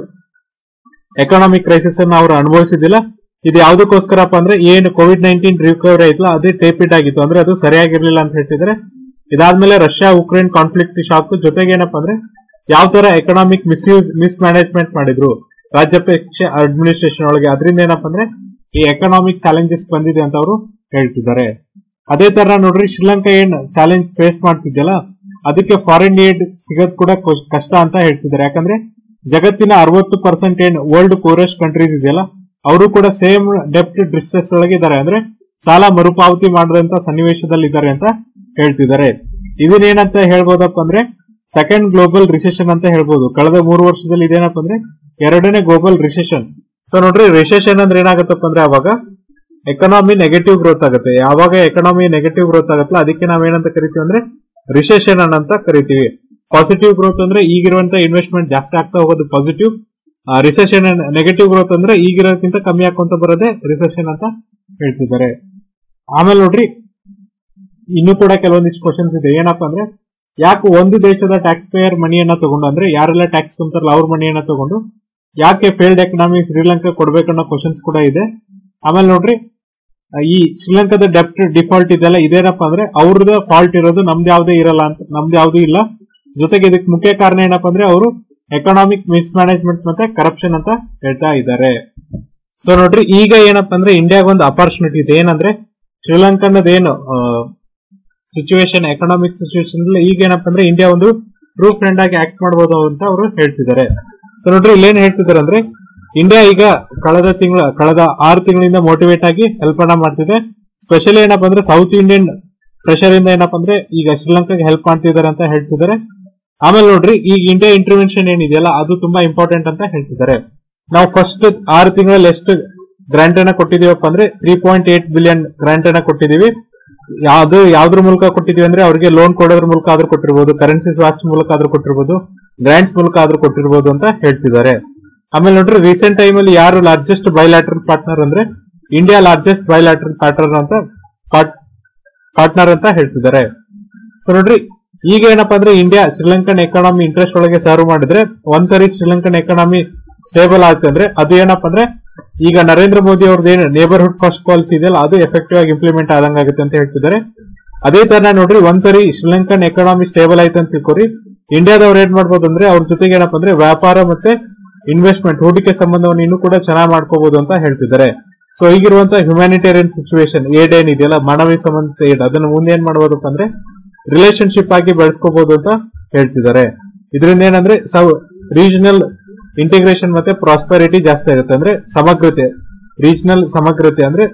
ಎಕನಾಮಿಕ್ ಕ್ರೈಸಿಸ್ ಅನ್ನ ಅವರು ಅನುಭವಿಸಿದಿಲ್ಲ ಇದು ಯಾವ್ದಕ್ಕೋಸ್ಕರಪ್ಪ ಅಂದ್ರೆ ಏನು ಕೋವಿಡ್ ನೈನ್ಟೀನ್ ರಿಕವರಿ ಆಯ್ತಲ್ಲ ಅದೇ ಟೇಪಿಟ್ ಆಗಿತ್ತು ಅಂದ್ರೆ ಅದು ಸರಿಯಾಗಿರ್ಲಿಲ್ಲ ಅಂತ ಹೇಳ್ತಿದ್ರೆ ಇದಾದ್ಮೇಲೆ ರಷ್ಯಾ ಉಕ್ರೇನ್ ಕಾನ್ಫ್ಲಿಕ್ಟ್ ಶಾಕ್ ಜೊತೆಗೆ ಏನಪ್ಪಾ ಅಂದ್ರೆ ಯಾವ ತರ ಎಕನಾಮಿಕ್ ಮಿಸ್ಯೂಸ್ ಮಿಸ್ ಮ್ಯಾನೇಜ್ಮೆಂಟ್ ಮಾಡಿದ್ರು ರಾಜ್ಯಾಧ್ಯಕ್ಷ ಅಡ್ಮಿನಿಸ್ಟ್ರೇಷನ್ ಒಳಗೆ ಅದರಿಂದ ಏನಪ್ಪಾ ಅಂದ್ರೆ ಈ ಎಕನಾಮಿಕ್ ಚಾಲೆಂಜಸ್ ಬಂದಿದೆ ಅಂತ ಅವರು ಹೇಳ್ತಿದ್ದಾರೆ ಅದೇ ತರ ನೋಡ್ರಿ ಶ್ರೀಲಂಕಾ ಏನ್ ಚಾಲೆಂಜ್ ಫೇಸ್ ಮಾಡ್ತಿದ್ಯಲ್ಲ ಅದಕ್ಕೆ ಫಾರಿನ್ ಏಡ್ ಸಿಗೋದ್ ಕೂಡ ಕೊ- ಕಷ್ಟ ಅಂತ ಹೇಳ್ತಿದ್ದಾರೆ ಯಾಕಂದ್ರೆ ಜಗತ್ತಿನ ಅರವತ್ತು ಪರ್ಸೆಂಟ್ ಏನ್ ವರ್ಲ್ಡ್ ಪೂರೆಸ್ಟ್ ಕಂಟ್ರೀಸ್ ಇದೆಯಲ್ಲ ಅವರು ಕೂಡ ಸೇಮ್ ಡೆಪ್ಟ್ ಡಿಸ್ಟ್ರೆಸ್ ಒಳಗೆ ಇದ್ದಾರೆ ಅಂದ್ರೆ ಸಾಲ ಮರುಪಾವತಿ ಮಾಡದಂತ ಸನ್ನಿವೇಶದಲ್ಲಿ ಇದ್ದಾರೆ ಅಂತ ಹೇಳ್ತಿದ್ದಾರೆ ಇದನ್ನೇನಂತ ಹೇಳ್ಬೋದಪ್ಪ ಅಂದ್ರೆ ಸೆಕೆಂಡ್ ಗ್ಲೋಬಲ್ ರಿಸೆಷನ್ ಅಂತ ಹೇಳ್ಬೋದು ಕಳೆದ ಮೂರು ವರ್ಷದಲ್ಲಿ ಇದೇನಪ್ಪ ಅಂದ್ರೆ ಎರಡನೇ ಗ್ಲೋಬಲ್ ರಿಸೆಷನ್ ಸೊ ನೋಡ್ರಿ ರಿಸೆಷನ್ ಅಂದ್ರೆ ಏನಾಗತ್ತಪ್ಪ ಅಂದ್ರೆ ಅವಾಗ ಎಕನಾಮಿ ನೆಗೆಟಿವ್ ಗ್ರೋತ್ ಆಗುತ್ತೆ ಯಾವಾಗ ಎಕನಾಮಿ ನೆಗೆಟಿವ್ ಗ್ರೋತ್ ಆಗುತ್ತಲ್ಲ ಅದಕ್ಕೆ ನಾವೇನಂತ ಕರಿತೀವಿ ಅಂದ್ರೆ ರಿಸೆಷನ್ ಅಂತ ಕರಿತೀವಿ ಪಾಸಿಟಿವ್ ಗ್ರೋತ್ ಅಂದ್ರೆ ಈಗಿರುವಂತ ಇನ್ವೆಸ್ಟ್ಮೆಂಟ್ ಜಾಸ್ತಿ ಆಗ್ತಾ ಹೋಗೋದು ಪಾಸಿಟಿವ್ ರಿಸೆಷನ್ ನೆಗೆಟಿವ್ ಗ್ರೋತ್ ಅಂದ್ರೆ ಈಗಿರೋದಕ್ಕಿಂತ ಕಮ್ಮಿ ಹಾಕೊಂತ ಬರೋದೇ ರಿಸೆಷನ್ ಅಂತ ಹೇಳ್ತಿದ್ದಾರೆ ಆಮೇಲೆ ನೋಡ್ರಿ ಇನ್ನು ಕೂಡ ಕೆಲವೊಂದಿಷ್ಟು ಕ್ವಶನ್ಸ್ ಇದೆ ಏನಪ್ಪಾ ಅಂದ್ರೆ ಯಾಕೆ ಒಂದು ದೇಶದ ಟ್ಯಾಕ್ಸ್ ಪೇಯರ್ ಮನಿಯನ್ನ ತಗೊಂಡು ಅಂದ್ರೆ ಯಾರೆಲ್ಲ ಟ್ಯಾಕ್ಸ್ ತುಂಬ್ತಾರಲ್ಲ ಅವ್ರ ಮನಿಯನ್ನ ತಗೊಂಡು ಯಾಕೆ ಫೇಲ್ಡ್ ಎಕನಾಮಿ ಶ್ರೀಲಂಕಾ ಕೊಡ್ಬೇಕನ್ನೋ ಕ್ವಶನ್ಸ್ ಕೂಡ ಇದೆ ಆಮೇಲೆ ನೋಡ್ರಿ ಆ, ಈ ಶ್ರೀಲಂಕಾದ ಡೆಪ್ಟ್ ಡಿಫಾಲ್ಟ್ ಇದೆಲ್ಲ ಇದೇನಪ್ಪ ಅಂದ್ರೆ ಅವ್ರದ್ದು ಫಾಲ್ಟ್ ಇರೋದು ನಮ್ದು ಯಾವ್ದೇ ಇರಲ್ಲ ಅಂತ ನಮ್ದು ಯಾವ್ದು ಇಲ್ಲ ಜೊತೆಗೆ ಇದಕ್ಕೆ ಮುಖ್ಯ ಕಾರಣ ಏನಪ್ಪಾ ಅಂದ್ರೆ ಅವರು ಎಕನಾಮಿಕ್ ಮಿಸ್ ಮ್ಯಾನೇಜ್ಮೆಂಟ್ ಮತ್ತೆ ಕರಪ್ಷನ್ ಅಂತ ಹೇಳ್ತಾ ಇದ್ದಾರೆ ಸೊ ನೋಡ್ರಿ ಈಗ ಏನಪ್ಪಾ ಅಂದ್ರೆ ಇಂಡಿಯಾಗ ಒಂದು ಅಪಾರ್ಚುನಿಟಿ ಇದೆ ಏನಂದ್ರೆ ಶ್ರೀಲಂಕಾದ ಏನು ಸಿಚುವೇಶನ್ ಎಕನಾಮಿಕ್ ಸಿಚುವೇಶನ್ ಈಗ ಏನಪ್ಪಾ ಅಂದ್ರೆ ಇಂಡಿಯಾ ಒಂದು ಟ್ರೂ ಫ್ರೆಂಡ್ ಆಗಿ ಆಕ್ಟ್ ಮಾಡಬಹುದು ಅಂತ ಅವರು ಹೇಳ್ತಿದ್ದಾರೆ ಸೊ ನೋಡ್ರಿ ಇಲ್ಲೇನ್ ಹೇಳ್ತಿದ್ದಾರೆ ಅಂದ್ರೆ ಇಂಡಿಯಾ ಈಗ ಕಳೆದ ತಿಂಗಳ ಕಳೆದ ಆರು ತಿಂಗಳಿಂದ ಮೋಟಿವೇಟ್ ಆಗಿ ಹೆಲ್ಪ್ ಅನ್ನ ಮಾಡ್ತಿದೆ ಸ್ಪೆಷಲಿ ಏನಪ್ಪಾ ಅಂದ್ರೆ ಸೌತ್ ಇಂಡಿಯನ್ ಪ್ರೆಷರ್ ಇಂದ ಏನಪ್ಪಾ ಅಂದ್ರೆ ಈಗ ಶ್ರೀಲಂಕಾಗೆ ಹೆಲ್ಪ್ ಮಾಡ್ತಿದ್ದಾರೆ ಅಂತ ಹೇಳ್ತಿದ್ದಾರೆ ಆಮೇಲೆ ನೋಡ್ರಿ ಈಗ ಇಂಡಿಯಾ ಇಂಟರ್ವೆನ್ಷನ್ ಏನಿದೆಯಲ್ಲ ಅದು ತುಂಬಾ ಇಂಪಾರ್ಟೆಂಟ್ ಅಂತ ಹೇಳ್ತಿದ್ದಾರೆ ನಾವು ಫಸ್ಟ್ ಆರು ತಿಂಗಳಲ್ಲಿ ಎಷ್ಟು ಗ್ರಾಂಟ್ ಅನ್ನ ಕೊಟ್ಟಿದೀವಪ್ಪ ಅಂದ್ರೆ three point eight billion grant ಅನ್ನ ಕೊಟ್ಟಿದೀವಿ ಯಾವ್ದು ಯಾವ್ದ್ರ ಮೂಲಕ ಕೊಟ್ಟಿದೀವಿ ಅಂದ್ರೆ ಅವ್ರಿಗೆ ಲೋನ್ ಕೊಡೋದ್ರ ಮೂಲಕ ಆದ್ರೂ ಕೊಟ್ಟಿರ್ಬೋದು ಕರೆನ್ಸಿ ಸ್ವಾಪ್ಸ್ ಮೂಲಕ ಆದ್ರೂ ಕೊಟ್ಟಿರ್ಬೋದು ಗ್ರಾಂಟ್ಸ್ ಮೂಲಕ ಆದ್ರೂ ಕೊಟ್ಟಿರ್ಬೋದು ಅಂತ ಹೇಳ್ತಿದ್ದಾರೆ ಆಮೇಲೆ ನೋಡ್ರಿ ರೀಸೆಂಟ್ ಟೈಮ್ ಅಲ್ಲಿ ಯಾರು ಲಾರ್ಜೆಸ್ಟ್ ಬೈಲ್ಯಾಟ್ರಲ್ ಪಾರ್ಟ್ನರ್ ಅಂದ್ರೆ ಇಂಡಿಯಾ ಲಾರ್ಜೆಸ್ಟ್ ಬೈಲ್ಯಾಟ್ರಲ್ ಪಾರ್ಟ್ನರ್ ಅಂತ ಪಾರ್ಟ್ನರ್ ಅಂತ ಹೇಳ್ತಿದ್ದಾರೆ ಸೊ ನೋಡ್ರಿ ಈಗ ಏನಪ್ಪಾ ಅಂದ್ರೆ ಇಂಡಿಯಾ ಶ್ರೀಲಂಕನ್ ಎಕಾನಮಿ ಇಂಟ್ರೆಸ್ಟ್ ಒಳಗೆ ಸರ್ವ್ ಮಾಡಿದ್ರೆ ಒಂದ್ಸರಿ ಶ್ರೀಲಂಕನ್ ಎಕಾನಮಿ ಸ್ಟೇಬಲ್ ಆಗುತ್ತೆ ಅಂದ್ರೆ ಅದು ಏನಪ್ಪಾ ಅಂದ್ರೆ ಈಗ ನರೇಂದ್ರ ಮೋದಿ ಅವ್ರದ್ದು ಏನು ನೇಬರ್ಹುಡ್ ಫಸ್ಟ್ ಪಾಲಿಸಿ ಇದೆಯಲ್ಲ ಅದು ಎಫೆಕ್ಟಿವ್ ಆಗಿ ಇಂಪ್ಲಿಮೆಂಟ್ ಆದಂಗಾಗುತ್ತೆ ಅಂತ ಹೇಳ್ತಿದ್ದಾರೆ ಅದೇ ತರ ನೋಡ್ರಿ ಒಂದ್ಸರಿ ಶ್ರೀಲಂಕನ್ ಎಕಾನಮಿ ಸ್ಟೇಬಲ್ ಆಯ್ತು ಅಂತ ತಿಳ್ಕೊರಿ ಇಂಡಿಯಾದವ್ರು ಏನ್ ಮಾಡ್ಬೋದು ಅಂದ್ರೆ ಅವ್ರ ಜೊತೆಗೆ ಏನಪ್ಪಾ ಅಂದ್ರೆ ವ್ಯಾಪಾರ ಮತ್ತೆ ಇನ್ವೆಸ್ಟ್ಮೆಂಟ್ ಹೂಡಿಕೆ ಸಂಬಂಧವನ್ನು ಇನ್ನೂ ಕೂಡ ಚೆನ್ನಾಗಿ ಮಾಡ್ಕೋಬಹುದು ಅಂತ ಹೇಳ್ತಿದ್ದಾರೆ ಸೊ ಈಗಿರುವಂತ ಹ್ಯುಮ್ಯಾನಿಟೇರಿಯನ್ ಸಿಚುವೇಶನ್ ಏಡ್ ಏನಿದೆಯಲ್ಲ ಮಾನವೀಯ ಸಂಬಂಧಿತ ಏಡ್ ಅದನ್ನ ಮುಂದೆ ಏನ್ ಮಾಡಬಹುದಪ್ಪ ಅಂದ್ರೆ ರಿಲೇಶನ್ಶಿಪ್ ಆಗಿ ಬೆಳೆಸ್ಕೋಬಹುದು ಅಂತ ಹೇಳ್ತಿದ್ದಾರೆ ಇದರಿಂದ ಏನಂದ್ರೆ ರೀಜನಲ್ ಇಂಟಿಗ್ರೇಷನ್ ಮತ್ತೆ ಪ್ರಾಸ್ಪರಿಟಿ ಜಾಸ್ತಿ ಆಗುತ್ತೆ ಅಂದ್ರೆ ಸಮಗ್ರತೆ ರೀಜನಲ್ ಸಮಗ್ರತೆ ಅಂದ್ರೆ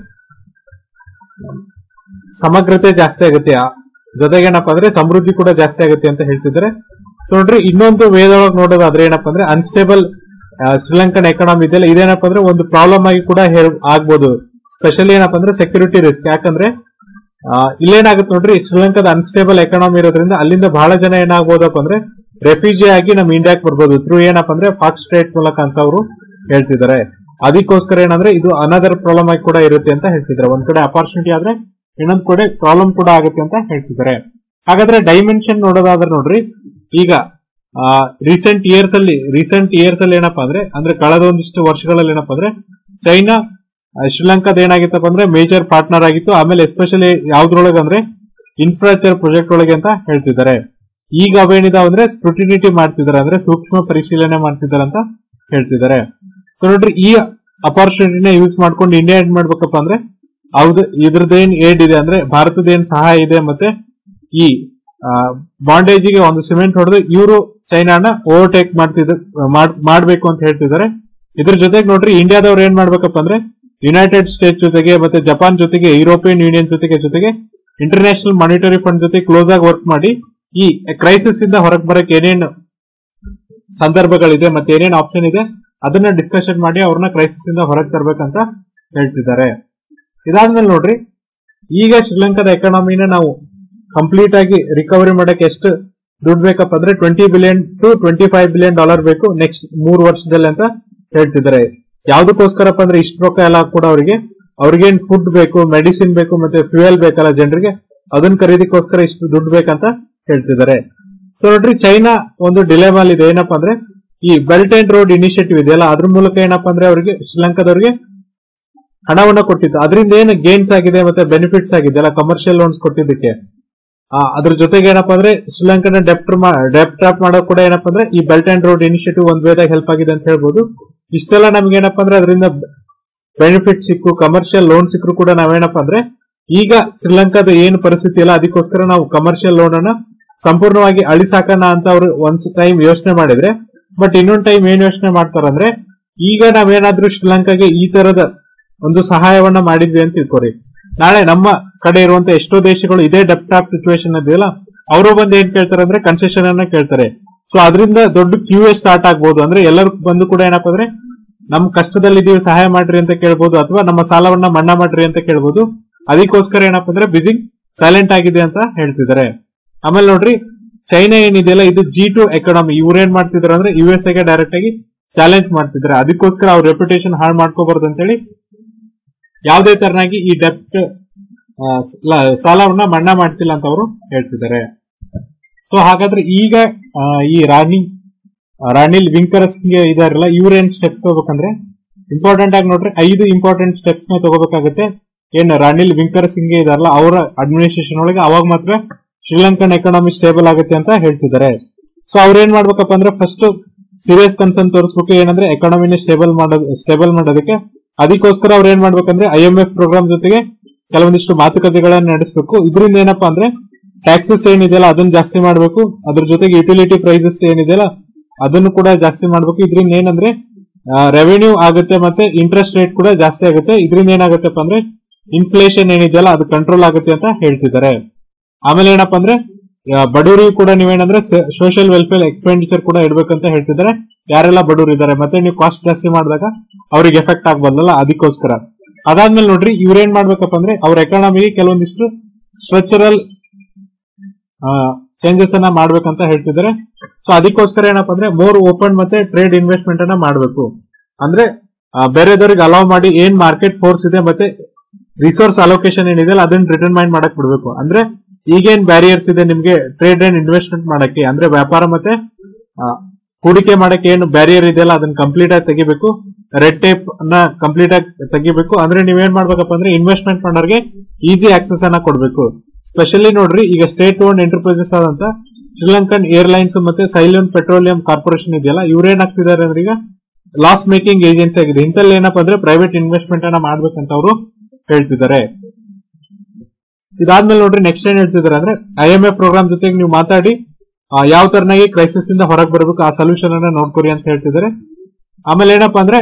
ಸಮಗ್ರತೆ ಜಾಸ್ತಿ ಆಗುತ್ತೆ ಆ- ಜೊತೆಗೆ ಏನಪ್ಪಾ ಅಂದ್ರೆ ಸಮೃದ್ಧಿ ಕೂಡ ಜಾಸ್ತಿ ಆಗುತ್ತೆ ಅಂತ ಹೇಳ್ತಿದ್ದಾರೆ ಸೊ ನೋಡ್ರಿ ಇನ್ನೊಂದು ವೇದೊಳಗೆ ನೋಡೋದಾದ್ರೆ ಏನಪ್ಪಾ ಅಂದ್ರೆ ಅನ್ಸ್ಟೇಬಲ್ ಶ್ರೀಲಂಕನ್ ಎಕಾನಮಿ ಇದೆಯಲ್ಲ ಇದೇನಪ್ಪ ಅಂದ್ರೆ ಒಂದು ಪ್ರಾಬ್ಲಮ್ ಆಗಿ ಕೂಡ ಹೇಳ್- ಆಗ್ಬೋದು ಸ್ಪೆಷಲಿ ಏನಪ್ಪಾ ಅಂದ್ರೆ ಸೆಕ್ಯೂರಿಟಿ ರಿಸ್ಕ್ ಯಾಕಂದ್ರೆ ಆ, ಇಲ್ಲೇನಾಗುತ್ತೆ ನೋಡ್ರಿ ಶ್ರೀಲಂಕಾದ ಅನ್ಸ್ಟೇಬಲ್ ಎಕಾನಮಿ ಇರೋದ್ರಿಂದ ಅಲ್ಲಿಂದ ಬಹಳ ಜನ ಏನಾಗ್ಬೋದಪ್ಪ ಅಂದ್ರೆ ರೆಫ್ಯೂಜಿ ಆಗಿ ನಮ್ ಇಂಡಿಯಾಕ್ ಬರ್ಬೋದು ಥ್ರೂ ಏನಪ್ಪ ಅಂದ್ರೆ ಪಾಕ್ ಸ್ಟೇಟ್ ಮೂಲಕ ಅಂತ ಅವರು ಹೇಳ್ತಿದ್ದಾರೆ ಅದಕ್ಕೋಸ್ಕರ ಏನಂದ್ರೆ ಇದು ಅನದರ್ ಪ್ರಾಬ್ಲಮ್ ಆಗಿ ಕೂಡ ಇರುತ್ತೆ ಅಂತ ಹೇಳ್ತಿದ್ದಾರೆ ಒಂದ್ ಕಡೆ ಅಪಾರ್ಚುನಿಟಿ ಆದ್ರೆ ಇನ್ನೊಂದ್ ಕಡೆ ಪ್ರಾಬ್ಲಮ್ ಕೂಡ ಆಗುತ್ತೆ ಅಂತ ಹೇಳ್ತಿದ್ದಾರೆ ಹಾಗಾದ್ರೆ ಡೈಮೆನ್ಷನ್ ನೋಡೋದಾದ್ರೆ ನೋಡ್ರಿ ಈಗ ರೀಸೆಂಟ್ ಇಯರ್ಸ್ ಅಲ್ಲಿ ರೀಸೆಂಟ್ ಇಯರ್ಸ್ ಅಲ್ಲಿ ಏನಪ್ಪಾ ಅಂದ್ರೆ ಅಂದ್ರೆ ಕಳೆದ ಒಂದಿಷ್ಟು ವರ್ಷಗಳಲ್ಲಿ ಏನಪ್ಪಾ ಅಂದ್ರೆ ಚೈನಾ ಆ, ಶ್ರೀಲಂಕಾದ ಏನಾಗಿತ್ತಪ್ಪ ಅಂದ್ರೆ ಮೇಜರ್ ಪಾರ್ಟ್ನರ್ ಆಗಿತ್ತು ಆಮೇಲೆ ಎಸ್ಪೆಷಲಿ ಯಾವ್ದ್ರೊಳಗೆ ಅಂದ್ರೆ ಇನ್ಫ್ರಾಸ್ಟ್ರಕ್ಚರ್ ಪ್ರಾಜೆಕ್ಟ್ ಒಳಗೆ ಅಂತ ಹೇಳ್ತಿದ್ದಾರೆ ಈಗ ಅವೇನಿದಾವ ಅಂದ್ರೆ ಸ್ಕ್ರೂಟಿನಿಟಿ ಮಾಡ್ತಿದ್ದಾರೆ ಅಂದ್ರೆ ಸೂಕ್ಷ್ಮ ಪರಿಶೀಲನೆ ಮಾಡ್ತಿದ್ದಾರೆ ಅಂತ ಹೇಳ್ತಿದ್ದಾರೆ ಸೊ ನೋಡ್ರಿ ಈ ಅಪಾರ್ಚುನಿಟಿನ ಯೂಸ್ ಮಾಡ್ಕೊಂಡು ಇಂಡಿಯಾ ಏನ್ ಮಾಡ್ಬೇಕಪ್ಪ ಅಂದ್ರೆ ಹೌದು ಇದ್ರದ್ದೇನ್ ಏಡ್ ಇದೆ ಅಂದ್ರೆ ಭಾರತದ ಏನ್ ಸಹಾಯ ಇದೆ ಮತ್ತೆ ಈ ಬಾಂಡೇಜಿಗೆ ಒಂದು ಸಿಮೆಂಟ್ ಹೊಡೆದು ಇವರು ಚೈನಾನ ಓವರ್ಟೇಕ್ ಮಾಡ್ತಿದ್ ಮಾಡ್- ಮಾಡ್ಬೇಕು ಅಂತ ಹೇಳ್ತಿದ್ದಾರೆ ಇದ್ರ ಜೊತೆಗೆ ನೋಡ್ರಿ ಇಂಡಿಯಾದವ್ರು ಏನ್ ಮಾಡ್ಬೇಕಪ್ಪ ಅಂದ್ರೆ ಯುನೈಟೆಡ್ ಸ್ಟೇಟ್ಸ್ ಜೊತೆಗೆ ಮತ್ತೆ ಜಪಾನ್ ಜೊತೆಗೆ ಯುರೋಪಿಯನ್ ಯೂನಿಯನ್ ಜೊತೆಗೆ ಜೊತೆಗೆ ಇಂಟರ್ನ್ಯಾಷನಲ್ ಮಾನಿಟರಿ ಫಂಡ್ ಜೊತೆ ಕ್ಲೋಸ್ ಆಗಿ ವರ್ಕ್ ಮಾಡಿ ಈ ಕ್ರೈಸಿಸ್ ಇಂದ ಹೊರಗೆ ಬರಕ್ ಏನೇನು ಸಂದರ್ಭಗಳಿದೆ ಮತ್ತೆ ಏನೇನು ಆಪ್ಷನ್ ಇದೆ ಅದನ್ನ ಡಿಸ್ಕಷನ್ ಮಾಡಿ ಅವ್ರನ್ನ ಕ್ರೈಸಿಸ್ ಇಂದ ಹೊರಗೆ ತರ್ಬೇಕಂತ ಹೇಳ್ತಿದ್ದಾರೆ ಇದಾದ್ಮೇಲೆ ನೋಡ್ರಿ ಈಗ ಶ್ರೀಲಂಕಾದ ಎಕಾನಮಿನ ನಾವು ಕಂಪ್ಲೀಟ್ ಆಗಿ ರಿಕವರಿ ಮಾಡಕ್ಕೆ ಎಷ್ಟು ದುಡ್ಡು ಬೇಕಪ್ಪ ಅಂದ್ರೆ twenty billion to twenty five billion dollar ಬೇಕು ನೆಕ್ಸ್ಟ್ ಮೂರು ವರ್ಷದಲ್ಲಿ ಅಂತ ಹೇಳ್ತಿದ್ದಾರೆ ಯಾವ್ದಕ್ಕೋಸ್ಕರಪ್ಪ ಅಂದ್ರೆ ಇಷ್ಟು ರೊಕ್ಕ ಎಲ್ಲ ಕೂಡ ಅವರಿಗೆ ಅವ್ರಿಗೇನ್ ಫುಡ್ ಬೇಕು ಮೆಡಿಸಿನ್ ಬೇಕು ಮತ್ತೆ ಫ್ಯೂಯಲ್ ಬೇಕಲ್ಲ ಜನರಿಗೆ ಅದನ್ನ ಖರೀದಿಕೋಸ್ಕರ ಇಷ್ಟು ದುಡ್ಡು ಬೇಕಂತ ಹೇಳ್ತಿದ್ದಾರೆ ಸೊ ನೋಡ್ರಿ ಚೈನಾ ಒಂದು ಡಿಲೆಮಾಲ್ ಇದೆ ಏನಪ್ಪಾ ಅಂದ್ರೆ ಈ ಬೆಲ್ಟ್ ಅಂಡ್ ರೋಡ್ ಇನಿಷಿಯೇಟಿವ್ ಇದೆಯಲ್ಲ ಅದ್ರ ಮೂಲಕ ಏನಪ್ಪಾ ಅಂದ್ರೆ ಅವರಿಗೆ ಶ್ರೀಲಂಕಾದವರಿಗೆ ಹಣವನ್ನ ಕೊಟ್ಟಿದ್ದು ಅದರಿಂದ ಏನು ಗೇನ್ಸ್ ಆಗಿದೆ ಮತ್ತೆ ಬೆನಿಫಿಟ್ಸ್ ಆಗಿದೆ ಅಲ್ಲ ಕಮರ್ಷಿಯಲ್ ಲೋನ್ಸ್ ಕೊಟ್ಟಿದ್ದಕ್ಕೆ ಆ, ಅದ್ರ ಜೊತೆಗೆ ಏನಪ್ಪಾ ಅಂದ್ರೆ ಶ್ರೀಲಂಕನ ಡೆಪ್ಟ್ ಡೆಪ್ಟ್ ಟ್ರಾಪ್ ಮಾಡೋಕ್ ಕೂಡ ಏನಪ್ಪಾ ಅಂದ್ರೆ ಈ ಬೆಲ್ಟ್ ಅಂಡ್ ರೋಡ್ ಇನಿಷಿಯೇಟಿವ್ ಒಂದ್ ವೇದಾಗ ಹೆಲ್ಪ್ ಆಗಿದೆ ಅಂತ ಹೇಳ್ಬೋದು ಇಷ್ಟೆಲ್ಲ ನಮ್ಗೆ ಏನಪ್ಪಾ ಅಂದ್ರೆ ಅದರಿಂದ ಬೆನಿಫಿಟ್ ಸಿಕ್ಕು ಕಮರ್ಷಿಯಲ್ ಲೋನ್ ಸಿಕ್ಕರು ಕೂಡ ನಾವೇನಪ್ಪ ಅಂದ್ರೆ ಈಗ ಶ್ರೀಲಂಕಾದ ಏನು ಪರಿಸ್ಥಿತಿ ಇಲ್ಲ ಅದಕ್ಕೋಸ್ಕರ ನಾವು ಕಮರ್ಷಿಯಲ್ ಲೋನ್ ಅನ್ನ ಸಂಪೂರ್ಣವಾಗಿ ಅಳಿಸಾಕಣ ಅಂತ ಅವ್ರು ಒಂದ್ ಟೈಮ್ ಯೋಚನೆ ಮಾಡಿದ್ರೆ ಬಟ್ ಇನ್ನೊಂದ್ ಟೈಮ್ ಏನ್ ಯೋಚನೆ ಮಾಡ್ತಾರಂದ್ರೆ ಈಗ ನಾವೇನಾದ್ರೂ ಶ್ರೀಲಂಕಾಗೆ ಈ ತರದ ಒಂದು ಸಹಾಯವನ್ನ ಮಾಡಿದ್ವಿ ಅಂತ ತಿಳ್ಕೊರಿ ನಾಳೆ ನಮ್ಮ ಕಡೆ ಇರುವಂತ ಎಷ್ಟೋ ದೇಶಗಳು ಇದೇ ಡೆಪ್ ಟ್ರಾಪ್ ಸಿಚುವೇಶನ್ ಇದೆಯಲ್ಲ ಅವರು ಬಂದು ಏನ್ ಕೇಳ್ತಾರೆ ಅಂದ್ರೆ ಕನ್ಸೆಷನ್ ಅನ್ನ ಕೇಳ್ತಾರೆ ಸೊ ಅದರಿಂದ ದೊಡ್ಡ ಕ್ಯೂ ಎ ಸ್ಟಾರ್ಟ್ ಆಗ್ಬೋದು ಅಂದ್ರೆ ಎಲ್ಲರೂ ಬಂದು ಕೂಡ ಏನಪ್ಪಾ ಅಂದ್ರೆ ನಮ್ ಕಷ್ಟದಲ್ಲಿದ್ದೀವಿ ಸಹಾಯ ಮಾಡ್ರಿ ಅಂತ ಕೇಳ್ಬೋದು ಅಥವಾ ನಮ್ಮ ಸಾಲವನ್ನ ಮನ್ನಾ ಮಾಡ್ರಿ ಅಂತ ಕೇಳ್ಬೋದು ಅದಕ್ಕೋಸ್ಕರ ಏನಪ್ಪಾ ಅಂದ್ರೆ ಬಿಸಿ ಸೈಲೆಂಟ್ ಆಗಿದೆ ಅಂತ ಹೇಳ್ತಿದ್ದಾರೆ ಆಮೇಲೆ ನೋಡ್ರಿ ಚೈನಾ ಏನಿದೆಯಲ್ಲ ಇದು ಜಿ ಟು ಎಕಾನಮಿ ಇವ್ರು ಏನ್ ಮಾಡ್ತಿದಾರೆ ಅಂದ್ರೆ ಯು ಎಸ್ ಎಗೆ ಡೈರೆಕ್ಟ್ ಆಗಿ ಚಾಲೆಂಜ್ ಮಾಡ್ತಿದ್ದಾರೆ ಅದಕ್ಕೋಸ್ಕರ ಅವ್ರ ರೆಪ್ಯುಟೇಷನ್ ಹಾಳು ಮಾಡ್ಕೋಬಾರ್ದು ಅಂತೇಳಿ ಯಾವುದೇ ತರನಾಗಿ ಈ ಡೆಪ್ಟ್ ಸಾಲವನ್ನ ಮನ್ನಾ ಮಾಡ್ತಿಲ್ಲ ಅಂತ ಅವರು ಹೇಳ್ತಿದ್ದಾರೆ ಸೊ ಹಾಗಾದ್ರೆ ಈಗ ಆ, ಈ ರಾಣಿ ಆ, ರಾಣಿಲ್ ವಿಂಕರಸ್ ಇದಾರಲ್ಲ ಇವ್ರ ಏನ್ ಸ್ಟೆಪ್ಸ್ ತಗೋಬೇಕಂದ್ರೆ ಇಂಪಾರ್ಟೆಂಟ್ ಆಗಿ ನೋಡ್ರಿ ಐದು ಇಂಪಾರ್ಟೆಂಟ್ ಸ್ಟೆಪ್ಸ್ ನ ತಗೋಬೇಕಾಗುತ್ತೆ ಏನ್ ರಾಣಿಲ್ ವಿಂಕರ್ ಸಿಂಗ್ ಇದಾರಲ್ಲ ಅವರ ಅಡ್ಮಿನಿಸ್ಟ್ರೇಷನ್ ಒಳಗೆ ಅವಾಗ ಮಾತ್ರ ಶ್ರೀಲಂಕನ್ ಎಕಾನಮಿ ಸ್ಟೇಬಲ್ ಆಗುತ್ತೆ ಅಂತ ಹೇಳ್ತಿದ್ದಾರೆ ಸೊ ಅವ್ರ ಏನ್ ಮಾಡ್ಬೇಕಪ್ಪ ಅಂದ್ರೆ ಫಸ್ಟ್ ಸೀರಿಯಸ್ ಕನ್ಸರ್ನ್ ತೋರಿಸ್ಬೇಕು ಏನಂದ್ರೆ ಎಕಾನಮಿನ ಸ್ಟೇಬಲ್ ಮಾಡೋದು ಸ್ಟೇಬಲ್ ಮಾಡೋದಕ್ಕೆ ಅದಕ್ಕೋಸ್ಕರ ಅವ್ರು ಏನ್ ಮಾಡ್ಬೇಕಂದ್ರೆ ಐ ಎಂ ಎಫ್ ಪ್ರೋಗ್ರಾಮ್ ಜೊತೆಗೆ ಕೆಲವೊಂದಿಷ್ಟು ಮಾತುಕತೆಗಳನ್ನ ನಡೆಸಬೇಕು ಇದರಿಂದ ಏನಪ್ಪಾ ಅಂದ್ರೆ ಟ್ಯಾಕ್ಸಸ್ ಏನಿದೆಯಲ್ಲ ಅದನ್ನ ಜಾಸ್ತಿ ಮಾಡಬೇಕು ಅದ್ರ ಜೊತೆಗೆ ಯುಟಿಲಿಟಿ ಪ್ರೈಸಸ್ ಏನಿದೆಯಲ್ಲ ಅದನ್ನು ಕೂಡ ಜಾಸ್ತಿ ಮಾಡಬೇಕು ಇದರಿಂದ ಏನಂದ್ರೆ ರೆವೆನ್ಯೂ ಆಗುತ್ತೆ ಮತ್ತೆ ಇಂಟ್ರೆಸ್ಟ್ ರೇಟ್ ಕೂಡ ಜಾಸ್ತಿ ಆಗುತ್ತೆ ಇದರಿಂದ ಏನಾಗುತ್ತಪ್ಪ ಅಂದ್ರೆ ಇನ್ಫ್ಲೇಷನ್ ಏನಿದೆಯಲ್ಲ ಅದು ಕಂಟ್ರೋಲ್ ಆಗುತ್ತೆ ಅಂತ ಹೇಳ್ತಿದ್ದಾರೆ ಆಮೇಲೆ ಏನಪ್ಪಾ ಅಂದ್ರೆ ಆ, ಬಡವರಿಗೂ ಕೂಡ ನೀವೇನಂದ್ರೆ ಸೋಷಿಯಲ್ ವೆಲ್ಫೇರ್ ಎಕ್ಸ್ಪೆಂಡಿಚರ್ ಕೂಡ ಇಡ್ಬೇಕಂತ ಹೇಳ್ತಿದ್ದಾರೆ ಯಾರೆಲ್ಲ ಬಡವರು ಇದ್ದಾರೆ ಮತ್ತೆ ನೀವು ಕಾಸ್ಟ್ ಜಾಸ್ತಿ ಮಾಡಿದಾಗ ಅವ್ರಿಗೆ ಎಫೆಕ್ಟ್ ಆಗ್ಬಾರ್ದಲ್ಲ ಅದಕ್ಕೋಸ್ಕರ ಅದಾದ್ಮೇಲೆ ನೋಡ್ರಿ ಇವ್ರೇನ್ ಮಾಡ್ಬೇಕಪ್ಪ ಅಂದ್ರೆ ಅವ್ರ ಎಕಾನಮಿಗೆ ಕೆಲವೊಂದಿಷ್ಟು ಸ್ಟ್ರಕ್ಚರಲ್ ಚೇಂಜಸ್ ಅನ್ನ ಮಾಡ್ಬೇಕಂತ ಹೇಳ್ತಿದ್ದಾರೆ ಸೊ ಅದಕ್ಕೋಸ್ಕರ ಏನಪ್ಪಾ ಅಂದ್ರೆ ಮೋರ್ ಓಪನ್ ಮತ್ತೆ ಟ್ರೇಡ್ ಇನ್ವೆಸ್ಟ್ಮೆಂಟ್ ಅನ್ನ ಮಾಡ್ಬೇಕು ಅಂದ್ರೆ ಆ, ಬೇರೆದವ್ರಿಗೆ ಅಲೌ ಮಾಡಿ ಏನ್ ಮಾರ್ಕೆಟ್ ಫೋರ್ಸ್ ಇದೆ ಮತ್ತೆ ರಿಸೋರ್ಸ್ ಅಲೋಕೇಶನ್ ಏನಿದೆಯಲ್ಲ ಅದನ್ನ ರಿಟರ್ನ್ ಮೈಂಡ್ ಮಾಡಕ್ ಬಿಡ್ಬೇಕು ಅಂದ್ರೆ ಈಗೇನ್ ಬ್ಯಾರಿಯರ್ಸ್ ಇದೆ ನಿಮ್ಗೆ ಟ್ರೇಡ್ ಅಂಡ್ ಇನ್ವೆಸ್ಟ್ಮೆಂಟ್ ಮಾಡಕ್ಕೆ ಅಂದ್ರೆ ವ್ಯಾಪಾರ ಮತ್ತೆ ಆ, ಹೂಡಿಕೆ ಮಾಡಕ್ಕೆ ಏನು ಬ್ಯಾರಿಯರ್ ಇದೆಯಲ್ಲ ಅದನ್ನ ಕಂಪ್ಲೀಟ್ ಆಗಿ ತೆಗಿಬೇಕು ರೆಡ್ ಟೇಪ್ ಅನ್ನ ಕಂಪ್ಲೀಟ್ ಆಗಿ ತೆಗಿಬೇಕು ಅಂದ್ರೆ ನೀವೇನ್ ಮಾಡ್ಬೇಕಪ್ಪ ಅಂದ್ರೆ ಇನ್ವೆಸ್ಟ್ಮೆಂಟ್ ಮಾಡೋರಿಗೆ ಈಸಿ ಆಕ್ಸೆಸ್ ಅನ್ನ ಕೊಡ್ಬೇಕು ಸ್ಪೆಷಲಿ ನೋಡ್ರಿ ಈಗ ಸ್ಟೇಟ್ ಓನ್ ಎಂಟರ್ಪ್ರೈಸಸ್ ಆದಂತ ಶ್ರೀಲಂಕನ್ ಏರ್ಲೈನ್ಸ್ ಮತ್ತೆ ಸೈಲನ್ ಪೆಟ್ರೋಲಿಯಂ ಕಾರ್ಪೊರೇಷನ್ ಇದೆಯಲ್ಲ ಇವ್ರೇನ್ ಆಗ್ತಿದ್ದಾರೆ ಅಂದ್ರೆ ಈಗ ಲಾಸ್ ಮೇಕಿಂಗ್ ಏಜೆನ್ಸಿ ಆಗಿದೆ ಇಂಥಲ್ಲಿ ಏನಪ್ಪಾ ಅಂದ್ರೆ ಪ್ರೈವೇಟ್ ಇನ್ವೆಸ್ಟ್ಮೆಂಟ್ ಅನ್ನ ಮಾಡ್ಬೇಕಂತ ಅವರು ಹೇಳ್ತಿದ್ದಾರೆ ಇದಾದ್ಮೇಲೆ ನೋಡ್ರಿ ನೆಕ್ಸ್ಟ್ ಏನ್ ಹೇಳ್ತಿದ್ದಾರೆ ಅಂದ್ರೆ ಐ ಎಂ ಎಫ್ ಪ್ರೋಗ್ರಾಮ್ ಜೊತೆಗೆ ನೀವು ಮಾತಾಡಿ ಆ, ಯಾವ ತರನಾಗಿ ಕ್ರೈಸಿಸ್ ಇಂದ ಹೊರಗೆ ಬರಬೇಕು ಆ ಸೊಲ್ಯೂಷನ್ ಅನ್ನ ನೋಡ್ಕೊರಿ ಅಂತ ಹೇಳ್ತಿದ್ದಾರೆ ಆಮೇಲೆ ಏನಪ್ಪಾ ಅಂದ್ರೆ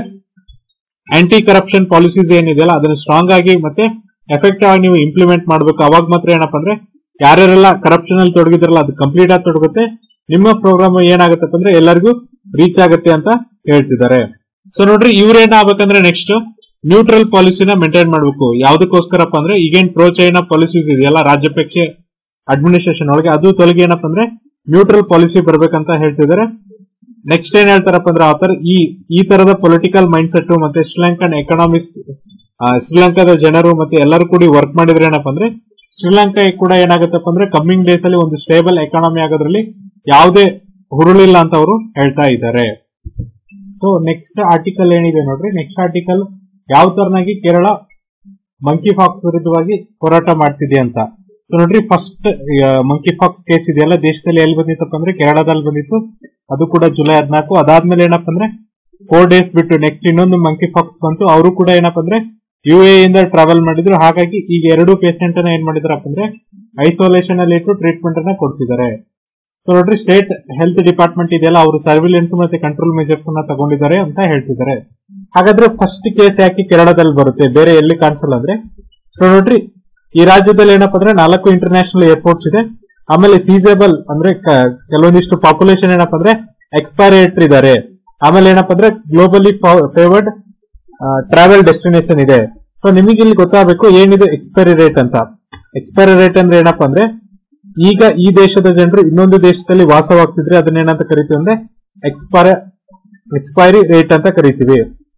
ಆಂಟಿ ಕರಪ್ಷನ್ ಪಾಲಿಸೀಸ್ ಏನಿದೆಯಲ್ಲ ಅದನ್ನ ಸ್ಟ್ರಾಂಗ್ ಆಗಿ ಮತ್ತೆ ಎಫೆಕ್ಟಿವ್ ಆಗಿ ನೀವು ಇಂಪ್ಲಿಮೆಂಟ್ ಮಾಡಬೇಕು ಅವಾಗ ಮಾತ್ರ ಏನಪ್ಪಾ ಅಂದ್ರೆ ಯಾರ್ಯಾರೆಲ್ಲ ಕರಪ್ಷನ್ ಅಲ್ಲಿ ತೊಡಗಿದ್ರಲ್ಲ ಅದು ಕಂಪ್ಲೀಟ್ ಆಗಿ ತೊಡಗುತ್ತೆ ನಿಮ್ಮ ಪ್ರೋಗ್ರಾಮ್ ಏನಾಗತ್ತಪ್ಪ ಅಂದ್ರೆ ಎಲ್ಲರಿಗೂ ರೀಚ್ ಆಗುತ್ತೆ ಅಂತ ಹೇಳ್ತಿದ್ದಾರೆ ಸೊ ನೋಡ್ರಿ ಇವ್ರೇನ್ ಆಗ್ಬೇಕಂದ್ರೆ ನೆಕ್ಸ್ಟ್ ನ್ಯೂಟ್ರಲ್ ಪಾಲಿಸಿನ ಮೇಂಟೈನ್ ಮಾಡಬೇಕು ಯಾವ್ದಕ್ಕೋಸ್ಕರಪ್ಪ ಅಂದ್ರೆ ಈಗೇನ್ ಪ್ರೋ ಚೈನಾ ಪಾಲಿಸೀಸ್ ಇದೆಯಲ್ಲ ರಾಜ್ಯಪಕ್ಷೆ ಅಡ್ಮಿನಿಸ್ಟ್ರೇಷನ್ ಒಳಗೆ ಅದು ತೊಲಗಿ ಏನಪ್ಪ ಅಂದ್ರೆ ನ್ಯೂಟ್ರಲ್ ಪಾಲಿಸಿ ಬರ್ಬೇಕಂತ ಹೇಳ್ತಿದ್ದಾರೆ ನೆಕ್ಸ್ಟ್ ಏನ್ ಹೇಳ್ತಾರಪ್ಪ ಅಂದ್ರೆ ಆತರ ಈ ಈ ತರದ ಪೊಲಿಟಿಕಲ್ ಮೈಂಡ್ ಸೆಟ್ ಮತ್ತೆ ಶ್ರೀಲಂಕನ್ ಎಕನಾಮಿಕ್ಸ್ ಶ್ರೀಲಂಕಾದ ಜನರು ಮತ್ತೆ ಎಲ್ಲರೂ ಕೂಡಿ ವರ್ಕ್ ಮಾಡಿದ್ರೆ ಏನಪ್ಪ ಅಂದ್ರೆ ಶ್ರೀಲಂಕಾ ಕೂಡ ಏನಾಗುತ್ತಪ್ಪ ಅಂದ್ರೆ ಕಮ್ಮಿಂಗ್ ಡೇಸ್ ಅಲ್ಲಿ ಒಂದು ಸ್ಟೇಬಲ್ ಎಕಾನಮಿ ಆಗೋದ್ರಲ್ಲಿ ಯಾವುದೇ ಹುರುಳಿಲ್ಲ ಅಂತ ಅವರು ಹೇಳ್ತಾ ಇದ್ದಾರೆ ಸೊ ನೆಕ್ಸ್ಟ್ ಆರ್ಟಿಕಲ್ ಏನಿದೆ ನೋಡ್ರಿ ನೆಕ್ಸ್ಟ್ ಆರ್ಟಿಕಲ್ ಯಾವ ತರನಾಗಿ ಕೇರಳ ಮಂಕಿ ಫಾಕ್ಸ್ ವಿರುದ್ಧವಾಗಿ ಹೋರಾಟ ಮಾಡ್ತಿದೆ ಅಂತ ಸೊ ನೋಡ್ರಿ ಫಸ್ಟ್ ಮಂಕಿ ಫಾಕ್ಸ್ ಕೇಸ್ ಇದೆಯಲ್ಲ ದೇಶದಲ್ಲಿ ಎಲ್ಲಿ ಬಂದಿತ್ತಪ್ಪ ಅಂದ್ರೆ ಕೇರಳದಲ್ಲಿ ಬಂದಿತ್ತು ಅದು ಕೂಡ ಜುಲೈ ಹದಿನಾಲ್ಕು ಅದಾದ್ಮೇಲೆ ಏನಪ್ಪ ಅಂದ್ರೆ ಫೋರ್ ಡೇಸ್ ಬಿಟ್ಟು ನೆಕ್ಸ್ಟ್ ಇನ್ನೊಂದು ಮಂಕಿ ಫಾಕ್ಸ್ ಬಂತು ಅವರು ಕೂಡ ಏನಪ್ಪ ಅಂದ್ರೆ ಯು ಎ ಇಂದ ಟ್ರಾವೆಲ್ ಮಾಡಿದ್ರು ಹಾಗಾಗಿ ಈಗ ಎರಡು ಪೇಷಂಟ್ ಅನ್ನ ಏನ್ ಮಾಡಿದ್ರಪ್ಪ ಅಂದ್ರೆ ಐಸೋಲೇಷನ್ ಅಲ್ಲಿ ಇಟ್ಟು ಟ್ರೀಟ್ಮೆಂಟ್ ಅನ್ನ ಕೊಡ್ತಿದ್ದಾರೆ ಸೊ ನೋಡ್ರಿ ಸ್ಟೇಟ್ ಹೆಲ್ತ್ ಡಿಪಾರ್ಟ್ಮೆಂಟ್ ಇದೆಯಲ್ಲ ಅವರು ಸರ್ವಿಲೆನ್ಸ್ ಮತ್ತೆ ಕಂಟ್ರೋಲ್ ಮೆಜರ್ಸ್ ಅನ್ನ ತಗೊಂಡಿದ್ದಾರೆ ಅಂತ ಹೇಳ್ತಿದ್ದಾರೆ ಹಾಗಾದ್ರೆ ಫಸ್ಟ್ ಕೇಸ್ ಯಾಕೆ ಕೇರಳದಲ್ಲಿ ಬರುತ್ತೆ ಬೇರೆ ಎಲ್ಲಿ ಕಾಣಿಸಲ್ಲ ಅಂದ್ರೆ ಸೊ ನೋಡ್ರಿ ಈ ರಾಜ್ಯದಲ್ಲಿ ಏನಪ್ಪಾ ಅಂದ್ರೆ ನಾಲ್ಕು ಇಂಟರ್ನ್ಯಾಷನಲ್ ಏರ್ಪೋರ್ಟ್ಸ್ ಇದೆ ಆಮೇಲೆ ಸೀಸೇಬಲ್ ಅಂದ್ರೆ ಕ- ಕೆಲವೊಂದಿಷ್ಟು ಪಾಪ್ಯುಲೇಷನ್ ಏನಪ್ಪಾ ಅಂದ್ರೆ ಎಕ್ಸ್ಪೈರೇಟರ್ ಇದಾರೆ ಆಮೇಲೆ ಏನಪ್ಪಾ ಅಂದ್ರೆ ಗ್ಲೋಬಲಿ ಫೇವರ್ಡ್ ಟ್ರಾವೆಲ್ ಡೆಸ್ಟಿನೇಷನ್ ಇದೆ ಸೊ ನಿಮಗೆ ಇಲ್ಲಿ ಗೊತ್ತಾಗಬೇಕು ಏನಿದೆ ಎಕ್ಸ್ಪೈರಿ ರೇಟ್ ಅಂತ ಎಕ್ಸ್ಪೈರಿ ರೇಟ್ ಅಂದ್ರೆ ಏನಪ್ಪಾ ಅಂದ್ರೆ ಈಗ ಈ ದೇಶದ ಜನರು ಇನ್ನೊಂದು ದೇಶದಲ್ಲಿ ವಾಸವಾಗ್ತಿದ್ರೆ ಅದನ್ನೇನಂತ ಕರಿತೀವಿ ಅಂದ್ರೆ ಎಕ್ಸ್ಪೈರ್ ಎಕ್ಸ್ಪೈರಿ ರೇಟ್ ಅಂತ ಕರಿತೀವಿ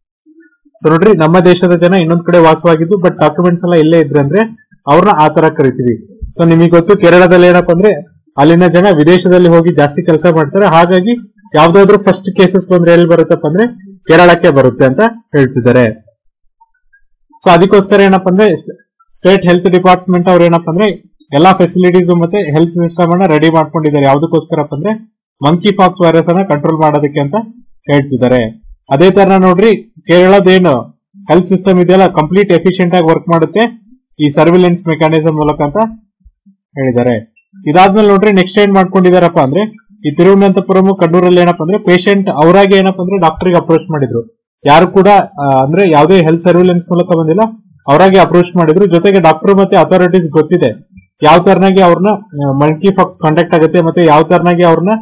ಸೊ ನೋಡ್ರಿ ನಮ್ಮ ದೇಶದ ಜನ ಇನ್ನೊಂದ್ ಕಡೆ ವಾಸವಾಗಿದ್ದು ಬಟ್ ಡಾಕ್ಯುಮೆಂಟ್ಸ್ ಎಲ್ಲ ಇಲ್ಲೇ ಇದ್ರೆ ಅಂದ್ರೆ ಅವ್ರನ್ನ ಆ ತರ ಕರಿತೀವಿ ಸೊ ನಿಮಗೆ ಗೊತ್ತು ಕೇರಳದಲ್ಲಿ ಏನಪ್ಪಾ ಅಂದ್ರೆ ಅಲ್ಲಿನ ಜನ ವಿದೇಶದಲ್ಲಿ ಹೋಗಿ ಜಾಸ್ತಿ ಕೆಲಸ ಮಾಡ್ತಾರೆ ಹಾಗಾಗಿ ಯಾವ್ದಾದ್ರು ಫಸ್ಟ್ ಕೇಸಸ್ ಬಂದ್ರೆ ಎಲ್ಲಿ ಬರುತ್ತಪ್ಪ ಅಂದ್ರೆ ಕೇರಳಕ್ಕೆ ಬರುತ್ತೆ ಅಂತ ಹೇಳ್ತಿದ್ದಾರೆ ಸೊ ಅದಕ್ಕೋಸ್ಕರ ಏನಪ್ಪಾ ಅಂದ್ರೆ ಸ್ಟೇಟ್ ಹೆಲ್ತ್ ಡಿಪಾರ್ಟ್ಮೆಂಟ್ ಅವ್ರು ಏನಪ್ಪಾ ಅಂದ್ರೆ ಎಲ್ಲಾ ಫೆಸಿಲಿಟೀಸ್ ಮತ್ತೆ ಹೆಲ್ತ್ ಸಿಸ್ಟಮ್ ಅನ್ನ ರೆಡಿ ಮಾಡ್ಕೊಂಡಿದ್ದಾರೆ ಯಾವ್ದಕ್ಕೋಸ್ಕರಪ್ಪ ಅಂದ್ರೆ ಮಂಕಿ ಫಾಕ್ಸ್ ವೈರಸ್ ಅನ್ನ ಕಂಟ್ರೋಲ್ ಮಾಡೋದಕ್ಕೆ ಅಂತ ಹೇಳ್ತಿದ್ದಾರೆ ಅದೇ ತರ ನೋಡ್ರಿ ಕೇರಳದೇನು ಹೆಲ್ತ್ ಸಿಸ್ಟಮ್ ಇದೆಯಲ್ಲ ಕಂಪ್ಲೀಟ್ ಎಫಿಷಿಯಂಟ್ ಆಗಿ ವರ್ಕ್ ಮಾಡುತ್ತೆ ಈ ಸರ್ವಿಲೆನ್ಸ್ ಮೆಕ್ಯಾನಿಸಮ್ ಮೂಲಕ ಅಂತ ಹೇಳಿದ್ದಾರೆ ಇದಾದ್ಮೇಲೆ ನೋಡ್ರಿ ನೆಕ್ಸ್ಟ್ ಏನ್ ಮಾಡ್ಕೊಂಡಿದಾರಪ್ಪ ಅಂದ್ರೆ ಈ ತಿರುವನಂತಪುರಂ ಕಣ್ಣೂರಲ್ಲಿ ಏನಪ್ಪಾ ಅಂದ್ರೆ ಪೇಷಂಟ್ ಅವರಾಗೆ ಏನಪ್ಪಾ ಅಂದ್ರೆ ಡಾಕ್ಟರ್ಗೆ ಅಪ್ರೋಚ್ ಮಾಡಿದ್ರು ಯಾರು ಕೂಡ ಆ, ಅಂದ್ರೆ ಯಾವುದೇ ಹೆಲ್ತ್ ಸರ್ವಿಲೆನ್ಸ್ ಮೂಲಕ ಬಂದಿಲ್ಲ ಅವರಾಗೆ ಅಪ್ರೋಚ್ ಮಾಡಿದ್ರು ಜೊತೆಗೆ ಡಾಕ್ಟರ್ ಮತ್ತೆ ಅಥಾರಿಟೀಸ್ ಗೊತ್ತಿದೆ ಯಾವ ತರನಾಗಿ ಅವ್ರನ್ನ ಮಲ್ಕಿ ಫಾಕ್ಸ್ ಕಾಂಟ್ಯಾಕ್ಟ್ ಆಗುತ್ತೆ ಮತ್ತೆ ಯಾವ ತರನಾಗಿ ಅವ್ರನ್ನ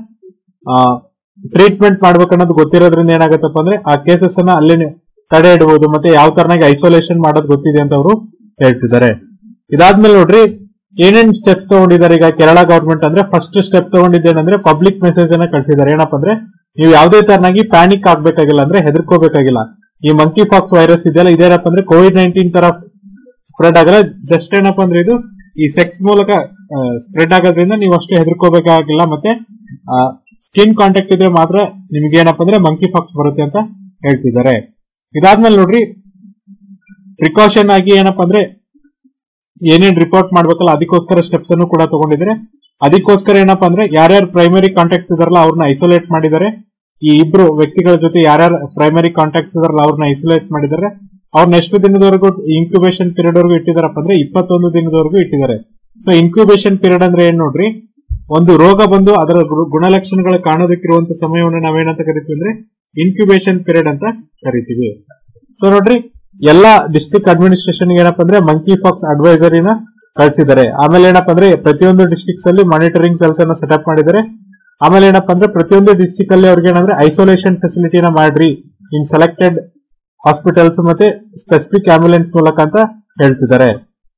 ಟ್ರೀಟ್ಮೆಂಟ್ ಮಾಡ್ಬೇಕನ್ನೋದು ಗೊತ್ತಿರೋದ್ರಿಂದ ಏನಾಗತ್ತಪ್ಪ ಅಂದ್ರೆ ಆ ಕೇಸಸ್ ಅನ್ನ ಅಲ್ಲಿ ತಡೆ ಇಡಬಹುದು ಮತ್ತೆ ಯಾವ ತರನಾಗಿ ಐಸೋಲೇಷನ್ ಮಾಡೋದು ಗೊತ್ತಿದೆ ಅಂತ ಅವರು ಹೇಳ್ತಿದ್ದಾರೆ ಇದಾದ್ಮೇಲೆ ನೋಡ್ರಿ ಏನೇನ್ ಸ್ಟೆಪ್ಸ್ ತಗೊಂಡಿದ್ದಾರೆ ಈಗ ಕೇರಳ ಗವರ್ಮೆಂಟ್ ಅಂದ್ರೆ ಫಸ್ಟ್ ಸ್ಟೆಪ್ ತಗೊಂಡಿದ್ದೇನಂದ್ರೆ ಪಬ್ಲಿಕ್ ಮೆಸೇಜ್ ಅನ್ನ ಕಳಿಸಿದ್ದಾರೆ ಏನಪ್ಪಾ ಅಂದ್ರೆ ನೀವು ಯಾವುದೇ ತರನಾಗಿ ಪ್ಯಾನಿಕ್ ಆಗ್ಬೇಕಾಗಿಲ್ಲ ಅಂದ್ರೆ ಹೆದರ್ಕೋಬೇಕಾಗಿಲ್ಲ ಈ ಮಂಕಿ ಫಾಕ್ಸ್ ವೈರಸ್ ಇದೆಯಲ್ಲ ಇದೇನಪ್ಪ ಅಂದ್ರೆ ಕೋವಿಡ್ ನೈನ್ಟೀನ್ ತರ ಸ್ಪ್ರೆಡ್ ಆಗಲ್ಲ ಜಸ್ಟ್ ಏನಪ್ಪಾ ಅಂದ್ರೆ ಇದು ಈ ಸೆಕ್ಸ್ ಮೂಲಕ ಸ್ಪ್ರೆಡ್ ಆಗೋದ್ರಿಂದ ನೀವು ಅಷ್ಟೇ ಹೆದರ್ಕೋಬೇಕಾಗಿಲ್ಲ ಮತ್ತೆ ಸ್ಕಿನ್ ಕಾಂಟ್ಯಾಕ್ಟ್ ಇದ್ರೆ ಮಾತ್ರ ನಿಮ್ಗೆ ಏನಪ್ಪಾ ಅಂದ್ರೆ ಮಂಕಿ ಫಾಕ್ಸ್ ಬರುತ್ತೆ ಅಂತ ಹೇಳ್ತಿದ್ದಾರೆ ಇದಾದ್ಮೇಲೆ ನೋಡ್ರಿ ಪ್ರಿಕಾಷನ್ ಆಗಿ ಏನಪ್ಪಾ ಅಂದ್ರೆ ಏನೇನ್ ರಿಪೋರ್ಟ್ ಮಾಡ್ಬೇಕಲ್ಲ ಅದಕ್ಕೋಸ್ಕರ ಸ್ಟೆಪ್ಸ್ ಅನ್ನು ಕೂಡ ತಗೊಂಡಿದ್ದಾರೆ ಅದಕ್ಕೋಸ್ಕರ ಏನಪ್ಪಾ ಅಂದ್ರೆ ಯಾರ್ಯಾರು ಪ್ರೈಮರಿ ಕಾಂಟ್ಯಾಕ್ಟ್ಸ್ ಇದಾರಲ್ಲ ಅವ್ರನ್ನ ಐಸೋಲೇಟ್ ಮಾಡಿದ್ದಾರೆ ಈ ಇಬ್ರು ವ್ಯಕ್ತಿಗಳ ಜೊತೆ ಯಾರ್ಯಾರು ಪ್ರೈಮರಿ ಕಾಂಟ್ಯಾಕ್ಟ್ಸ್ ಇದಾರಲ್ಲ ಅವ್ರನ್ನ ಐಸೋಲೇಟ್ ಮಾಡಿದ್ದಾರೆ ಅವ್ರನ್ನ ಎಷ್ಟು ದಿನದವರೆಗೂ ಇನ್ಕ್ಯುಬೇಷನ್ ಪೀರಿಯಡ್ ವರೆಗೂ ಇಟ್ಟಿದಾರಪ್ಪ ಅಂದ್ರೆ ಇಪ್ಪತ್ತೊಂದು ದಿನದವರೆಗೂ ಇಟ್ಟಿದ್ದಾರೆ ಸೊ ಇನ್ಕ್ಯುಬೇಷನ್ ಪೀರಿಯಡ್ ಅಂದ್ರೆ ಏನ್ ನೋಡ್ರಿ ಒಂದು ರೋಗ ಬಂದು ಅದರ ಗು- ಗುಣಲಕ್ಷಣಗಳು ಕಾಣೋದಕ್ಕಿರುವಂತ ಸಮಯವನ್ನು ನಾವೇನಂತ ಕರಿತೀವಿ ಅಂದ್ರೆ ಇನ್ಕ್ಯುಬೇಷನ್ ಪೀರಿಯಡ್ ಅಂತ ಕರಿತೀವಿ ಸೊ ನೋಡ್ರಿ ಎಲ್ಲಾ ಡಿಸ್ಟ್ರಿಕ್ಟ್ ಅಡ್ಮಿನಿಸ್ಟ್ರೇಷನ್ ಏನಪ್ಪಾ ಅಂದ್ರೆ ಮಂಕಿ ಫಾಕ್ಸ್ ಅಡ್ವೈಸರಿನ ಕಳಿಸಿದ್ದಾರೆ ಆಮೇಲೆ ಏನಪ್ಪಾ ಅಂದ್ರೆ ಪ್ರತಿಯೊಂದು ಡಿಸ್ಟ್ರಿಕ್ಟ್ಸ್ ಅಲ್ಲಿ ಮಾನಿಟರಿಂಗ್ ಸೆಲ್ಸ್ ಅನ್ನ ಸೆಟಪ್ ಮಾಡಿದ್ದಾರೆ ಆಮೇಲೆ ಏನಪ್ಪಾ ಅಂದ್ರೆ ಪ್ರತಿಯೊಂದು ಡಿಸ್ಟ್ರಿಕ್ಟ್ ಅಲ್ಲಿ ಅವ್ರಿಗೆ ಏನಂದ್ರೆ ಐಸೋಲೇಷನ್ ಫೆಸಿಲಿಟಿನ ಮಾಡ್ರಿ ಇನ್ ಸೆಲೆಕ್ಟೆಡ್ ಹಾಸ್ಪಿಟಲ್ಸ್ ಮತ್ತೆ ಸ್ಪೆಸಿಫಿಕ್ ಆಂಬ್ಯುಲೆನ್ಸ್ ಮೂಲಕ ಅಂತ ಹೇಳ್ತಿದ್ದಾರೆ